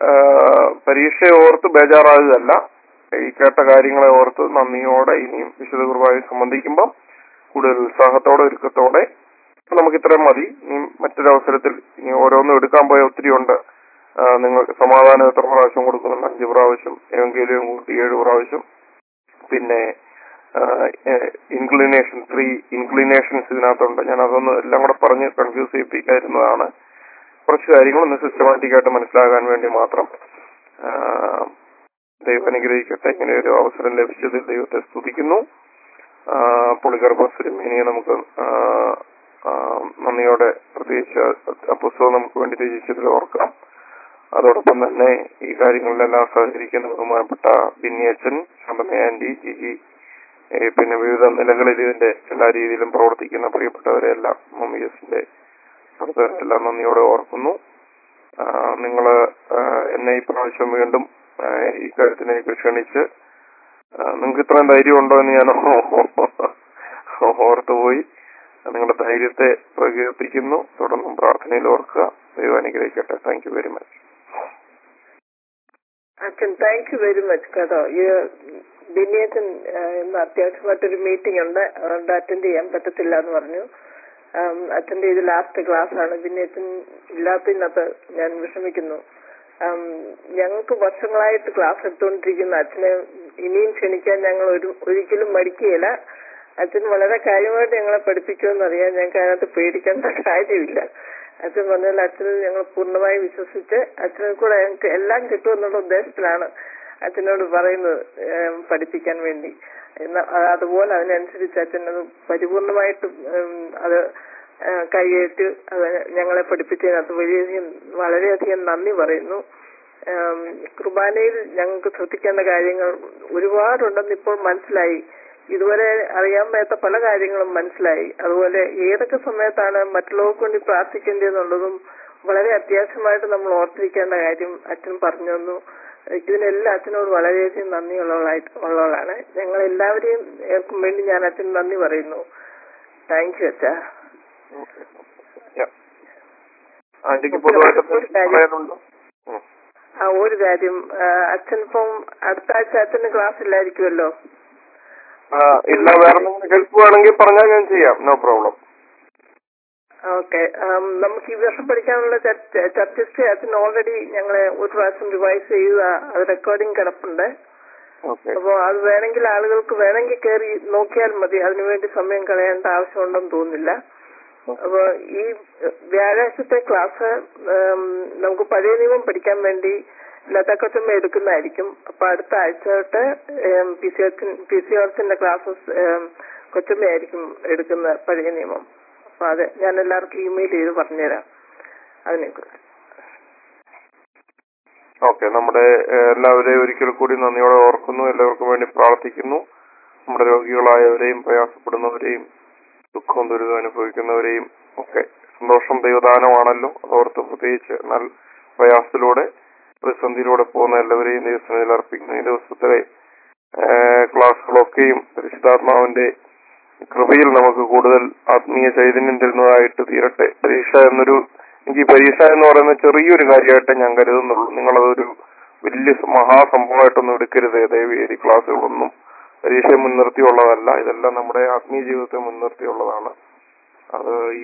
പരീക്ഷയെ ഓർത്ത് ബേജാറാകുകയല്ല ഈ കേട്ട കാര്യങ്ങളെ ഓർത്ത് നന്ദിയോടെ ഇനിയും വിശുദ്ധ കുർബാനയിൽ സംബന്ധിക്കുമ്പോൾ കൂടുതൽ ഉത്സാഹത്തോടെ ഒരുക്കത്തോടെ ഇപ്പൊ നമുക്ക് ഇത്രയും മതി ഇനി മറ്റൊരവസരത്തിൽ ഇനി ഓരോന്നും എടുക്കാൻ പോയ ഒത്തിരി ഉണ്ട് ആ, നിങ്ങൾക്ക് സമാധാനം എത്ര പ്രാവശ്യം കൊടുക്കുന്നുണ്ട് അഞ്ച് പ്രാവശ്യം എങ്കിലും കൂട്ടി ഏഴ് പ്രാവശ്യം പിന്നെ ഇൻക്ലിനേഷൻ ത്രീ ഇൻക്ലിനേഷൻസ് ഇതിനകത്തുണ്ട് ഞാൻ അതൊന്ന് എല്ലാം കൂടെ പറഞ്ഞ് കൺഫ്യൂസ് ചെയ്യിപ്പിക്കാതിരുന്നതാണ് കുറച്ച് കാര്യങ്ങൾ ഒന്ന് സിസ്റ്റമാറ്റിക് ആയിട്ട് മനസ്സിലാകാൻ വേണ്ടി മാത്രം ആ, ദൈവം അനുഗ്രഹിക്കട്ടെ ഇങ്ങനെ ഒരു അവസരം ലഭിച്ചതിൽ ദൈവത്തെ സ്തുതിക്കുന്നു ആ, പുളിഗർഭ സിനിമയെ നമുക്ക് ആ, ആ, നന്ദിയോടെ പ്രത്യേകിച്ച് ആ പുസ്തകം നമുക്ക് വേണ്ടി രചിച്ചതിൽ ഓർക്കാം അതോടൊപ്പം തന്നെ ഈ കാര്യങ്ങളിലെല്ലാം സഹകരിക്കുന്ന ബഹുമാനപ്പെട്ട ബിന്നിയച്ചൻ ശമ്പമ ആന്റി ജിജി ഏ, പിന്നെ വിവിധ നിലകളിൽ ഇതിന്റെ എല്ലാ രീതിയിലും പ്രവർത്തിക്കുന്ന പ്രിയപ്പെട്ടവരെല്ലാം മമ്മിയസിന്റെ എല്ലാം നന്ദിയോടെ ഓർക്കുന്നു ആ, നിങ്ങള് ആ, എന്നെ ഈ പ്രാവശ്യം വീണ്ടും ആ, ഈ കാര്യത്തിലേക്ക് ക്ഷണിച്ച് നിങ്ങൾക്ക് ഇത്രയും ധൈര്യം ഉണ്ടോ എന്ന് ഞാൻ ഓർത്തുപോയി നിങ്ങളുടെ ധൈര്യത്തെ പ്രകീർത്തിക്കുന്നു തുടർന്നും പ്രാർത്ഥനയിൽ ഓർക്കുക ദൈവം അനുഗ്രഹിക്കട്ടെ താങ്ക് യു വെരി മച്ച് അച്ഛൻ താങ്ക് യു വെരി മച്ച് കേട്ടോ ഈ ബിനിയച്ചൻ ഇന്ന് അത്യാവശ്യമായിട്ടൊരു മീറ്റിംഗ് ഉണ്ട് അതുകൊണ്ട് അറ്റൻഡ് ചെയ്യാൻ പറ്റത്തില്ല എന്ന് പറഞ്ഞു അറ്റൻഡ് ചെയ്ത് ലാസ്റ്റ് ക്ലാസ് ആണ് ബിനിയച്ചൻ ഇല്ലാത്തതിനകത്ത് ഞാൻ വിഷമിക്കുന്നു ഉം, ഞങ്ങൾക്ക് വർഷങ്ങളായിട്ട് ക്ലാസ് എടുത്തുകൊണ്ടിരിക്കുന്ന അച്ഛനെ ഇനിയും ക്ഷണിക്കാൻ ഞങ്ങൾ ഒരു ഒരിക്കലും മടിക്കുകയില്ല അച്ഛൻ വളരെ കാര്യമായിട്ട് ഞങ്ങളെ പഠിപ്പിക്കുമെന്ന് അറിയാൻ ഞങ്ങൾക്ക് അതിനകത്ത് പേടിക്കേണ്ട കാര്യമില്ല അച്ഛൻ പറഞ്ഞാൽ അച്ഛനിൽ ഞങ്ങൾ പൂർണ്ണമായി വിശ്വസിച്ച് അച്ഛനെ കൂടെ ഞങ്ങൾക്ക് എല്ലാം കിട്ടുമെന്നുള്ള ഉദ്ദേശത്തിലാണ് അച്ഛനോട് പറയുന്നത് ഏം, പഠിപ്പിക്കാൻ വേണ്ടി എന്നാ അത് അതുപോലെ അതിനനുസരിച്ച് അച്ഛൻ അത് പരിപൂർണമായിട്ടും ഉം, അത് ആ, കൈയേറ്റ് അത് ഞങ്ങളെ പഠിപ്പിച്ചതിനകത്ത് വലിയധികം വളരെയധികം നന്ദി പറയുന്നു ഉം, കുർബാനയിൽ ഞങ്ങൾക്ക് ശ്രദ്ധിക്കേണ്ട കാര്യങ്ങൾ ഒരുപാടുണ്ടെന്ന് ഇപ്പോൾ മനസ്സിലായി ഇതുവരെ അറിയാൻ മേത്ത പല കാര്യങ്ങളും മനസ്സിലായി അതുപോലെ ഏതൊക്കെ സമയത്താണ് മറ്റുള്ളവർക്ക് വേണ്ടി പ്രാർത്ഥിക്കേണ്ടതെന്നുള്ളതും വളരെ അത്യാവശ്യമായിട്ട് നമ്മൾ ഓർത്തിരിക്കേണ്ട കാര്യം അച്ഛൻ പറഞ്ഞു തന്നു ഇതിനെല്ലാം അച്ഛനോട് വളരെയധികം നന്ദിയുള്ളവളായിട്ട് ഉള്ളവളാണ് ഞങ്ങൾ എല്ലാവരെയും ഏർക്കും വേണ്ടി ഞാൻ അച്ഛൻ നന്ദി പറയുന്നു താങ്ക് യു അച്ഛാ ആന്റിക്ക് പൊതുവായിട്ട് എന്തെങ്കിലും പറയാനുണ്ടോ ഉം. ആ ഒരു കാര്യം ആ, അച്ഛൻ ഇപ്പം അടുത്ത ആഴ്ച അച്ഛന് ക്ലാസ് ഇല്ലായിരിക്കുമല്ലോ ആ, ഇല്ല വേറെ എന്തെങ്കിലും ഹെൽപ്പ് വേണമെങ്കിൽ പറഞ്ഞാൽ ഞാൻ ചെയ്യാം നോ പ്രോബ്ലം ഓക്കെ നമുക്ക് ഈ വർഷം പഠിക്കാനുള്ള ചർച്ച ഹിസ്റ്ററി അച്ഛൻ ഓൾറെഡി ഞങ്ങളെ ഒരു പ്രാവശ്യം റിവൈസ് ചെയ്ത അത് റെക്കോർഡിംഗ് കിടപ്പുണ്ട് ഓക്കെ അപ്പോൾ അത് വേണമെങ്കിൽ ആളുകൾക്ക് വേണമെങ്കിൽ കയറി നോക്കിയാൽ മതി അതിനുവേണ്ടി സമയം കളയേണ്ട ആവശ്യമുണ്ടെന്ന് തോന്നുന്നില്ല അപ്പോൾ ഈ വ്യാഴാഴ്ചത്തെ ക്ലാസ് നമുക്ക് പഴയ നിയമം പഠിക്കാൻ വേണ്ടി ലത കൊച്ചമ്മ എടുക്കുന്നതായിരിക്കും അപ്പൊ അടുത്ത ആഴ്ച തൊട്ട് പി സി പി സി ഓർസിന്റെ ക്ലാസ്സസ് കൊച്ചമ്മയായിരിക്കും എടുക്കുന്ന പഴയ നിയമം അപ്പൊ അത് ഞാൻ എല്ലാവർക്കും ഇമെയിൽ ചെയ്ത് പറഞ്ഞുതരാം അതിനെക്കുറിച്ച് ഓക്കെ നമ്മുടെ ഏഹ്, എല്ലാവരെയും ഒരിക്കൽ കൂടി നന്ദിയോടെ ഓർക്കുന്നു എല്ലാവർക്കും വേണ്ടി പ്രാർത്ഥിക്കുന്നു നമ്മുടെ രോഗികളായവരെയും പ്രയാസപ്പെടുന്നവരെയും ദുഃഖവും ദുരിതവും അനുഭവിക്കുന്നവരെയും ഒക്കെ സന്തോഷം ദൈവദാനമാണല്ലോ അതോർത്ത് പ്രത്യേകിച്ച് എന്നാൽ പ്രയാസത്തിലൂടെ പ്രതിസന്ധിയിലൂടെ പോകുന്ന എല്ലാവരെയും ദൈവസന്നിധിയിൽ അർപ്പിക്കുന്നു ഈ ദിവസത്തിലെ ഏഹ്, ക്ലാസ്സുകളൊക്കെയും പരിശുദ്ധാത്മാവിന്റെ കൃപയിൽ നമുക്ക് കൂടുതൽ ആത്മീയ ചൈതന്യം തരുന്നതായിട്ട് തീരട്ടെ പരീക്ഷ എന്നൊരു എനിക്ക് ഈ പരീക്ഷ എന്ന് പറയുന്ന ചെറിയൊരു കാര്യമായിട്ട് ഞാൻ കരുതുന്നുള്ളൂ നിങ്ങളതൊരു വലിയ സ- മഹാസംഭവമായിട്ടൊന്നും എടുക്കരുത് ദയവേരി ക്ലാസ്സുകളൊന്നും പരീക്ഷയെ മുൻനിർത്തിയുള്ളതല്ല ഇതെല്ലാം നമ്മുടെ ആത്മീയ ജീവിതത്തെ മുൻനിർത്തിയുള്ളതാണ് അത് ഈ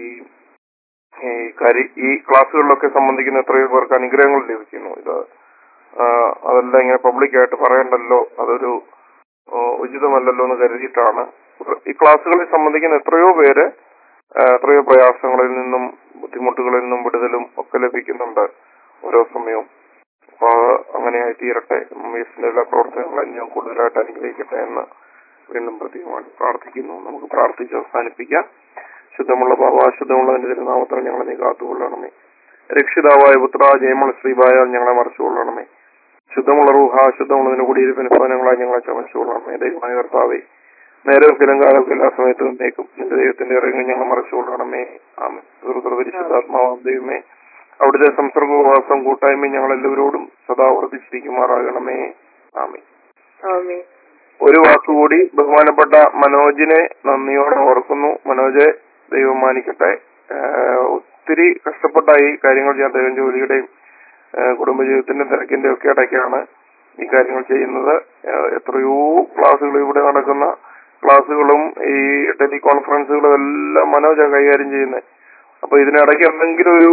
ഈ കരി ഈ ക്ലാസ്സുകളിലൊക്കെ സംബന്ധിക്കുന്ന എത്രയോ പേർക്ക് അനുഗ്രഹങ്ങൾ ലഭിക്കുന്നു ഇത് ആ, അതെല്ലാം ഇങ്ങനെ പബ്ലിക്കായിട്ട് പറയണ്ടല്ലോ അതൊരു ആ, ഉചിതമല്ലല്ലോ എന്ന് കരുതിയിട്ടാണ് ഈ ക്ലാസ്സുകളിൽ സംബന്ധിക്കുന്ന എത്രയോ പേര് ആ, എത്രയോ പ്രയാസങ്ങളിൽ നിന്നും ബുദ്ധിമുട്ടുകളിൽ നിന്നും വിടുതലും ഒക്കെ ലഭിക്കുന്നുണ്ട് ഓരോ സമയവും അപ്പൊ അങ്ങനെയായി തീരട്ടെ എസിന്റെ എല്ലാ പ്രവർത്തനങ്ങളും ഞാൻ കൂടുതലായിട്ട് അനുഗ്രഹിക്കട്ടെ എന്ന് വീണ്ടും പ്രത്യേകമായിട്ട് പ്രാർത്ഥിക്കുന്നു നമുക്ക് പ്രാർത്ഥിച്ച് അവസാനിപ്പിക്കാം ശുദ്ധമുള്ള ബാബ ശുദ്ധമുള്ളതിന്റെ തിരുനാമത്തിൽ ഞങ്ങളെ നീ കാത്തുകൊള്ളണമേ രക്ഷിതാവായ പുത്ര ജയമണ ശ്രീബായാൽ ഞങ്ങളെ മറച്ചുകൊള്ളണമേ ശുദ്ധമുള്ള റൂഹ ശുദ്ധമുള്ളതിന് കുടിയിരിപ്പിന് ഭവനങ്ങളായി ഞങ്ങളെ ചമച്ചുകൊള്ളണമേ ദൈവമായ കർത്താവേ നേരെ കിലങ്കാലത്ത് എല്ലാ സമയത്തും നീക്കും നിന്റെ ദൈവത്തിന്റെ ഇറങ്ങി ഞങ്ങൾ മറച്ചുകൊള്ളണമേ ആമേ പരിശുദ്ധാത്മാവാം ദൈവമേ അവിടുത്തെ സംസർഗവാസം കൂട്ടായ്മ ഞങ്ങൾ എല്ലാവരോടും സദാ വർദ്ധിച്ചിരിക്കുമാറാകണമേ ആമേ ആമീൻ ഒരു വാക്കുകൂടി ബഹുമാനപ്പെട്ട മനോജിനെ നന്ദിയോടെ ഓർക്കുന്നു മനോജെ ദൈവം മാനിക്കട്ടെ ആഹ് ഒത്തിരി കഷ്ടപ്പെട്ട ഈ കാര്യങ്ങൾ ഞാൻ ദൈവം ജോലിയുടെയും ആഹ് കുടുംബജീവിതത്തിന്റെ തിരക്കിന്റെ ഒക്കെ ഇടയ്ക്കാണ് ഈ കാര്യങ്ങൾ ചെയ്യുന്നത് ആഹ് എത്രയോ ക്ലാസ്സുകൾ ഇവിടെ നടക്കുന്ന ക്ലാസ്സുകളും ഈ ടെലികോൺഫറൻസുകളും എല്ലാം മനോജ കൈകാര്യം ചെയ്യുന്നത് അപ്പൊ ഇതിനിടയ്ക്ക് എന്തെങ്കിലും ഒരു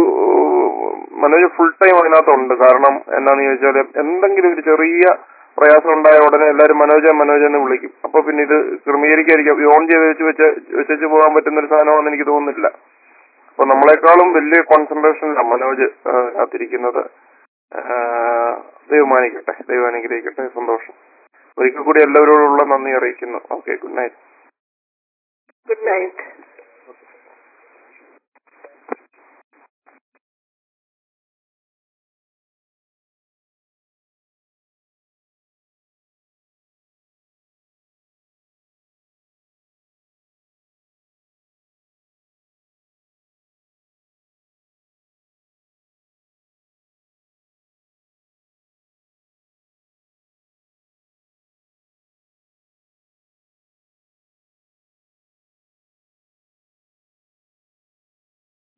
മനോജ് ഫുൾ ടൈം അതിനകത്തുണ്ട് കാരണം എന്നാന്ന് ചോദിച്ചാൽ എന്തെങ്കിലും ഒരു ചെറിയ പ്രയാസം ഉണ്ടായ ഉടനെ എല്ലാവരും മനോജ മനോജ എന്ന് വിളിക്കും അപ്പൊ പിന്നെ ഇത് ക്രമീകരിക്കാതിരിക്കും ഓൺ ചെയ്ത് വെച്ച് വെച്ച് വെച്ചു പോകാൻ പറ്റുന്ന ഒരു സാധനമാണെന്ന് എനിക്ക് തോന്നുന്നില്ല അപ്പൊ നമ്മളെക്കാളും വലിയ കോൺസെൻട്രേഷനിലാണ് മനോജ് ആഹ് കാത്തിരിക്കുന്നത് ആഹ് ദൈവം മാനിക്കട്ടെ ദൈവം അനുഗ്രഹിക്കട്ടെ സന്തോഷം ഒരിക്കൽ കൂടി എല്ലാവരോടുള്ള നന്ദി അറിയിക്കുന്നു okay good night good night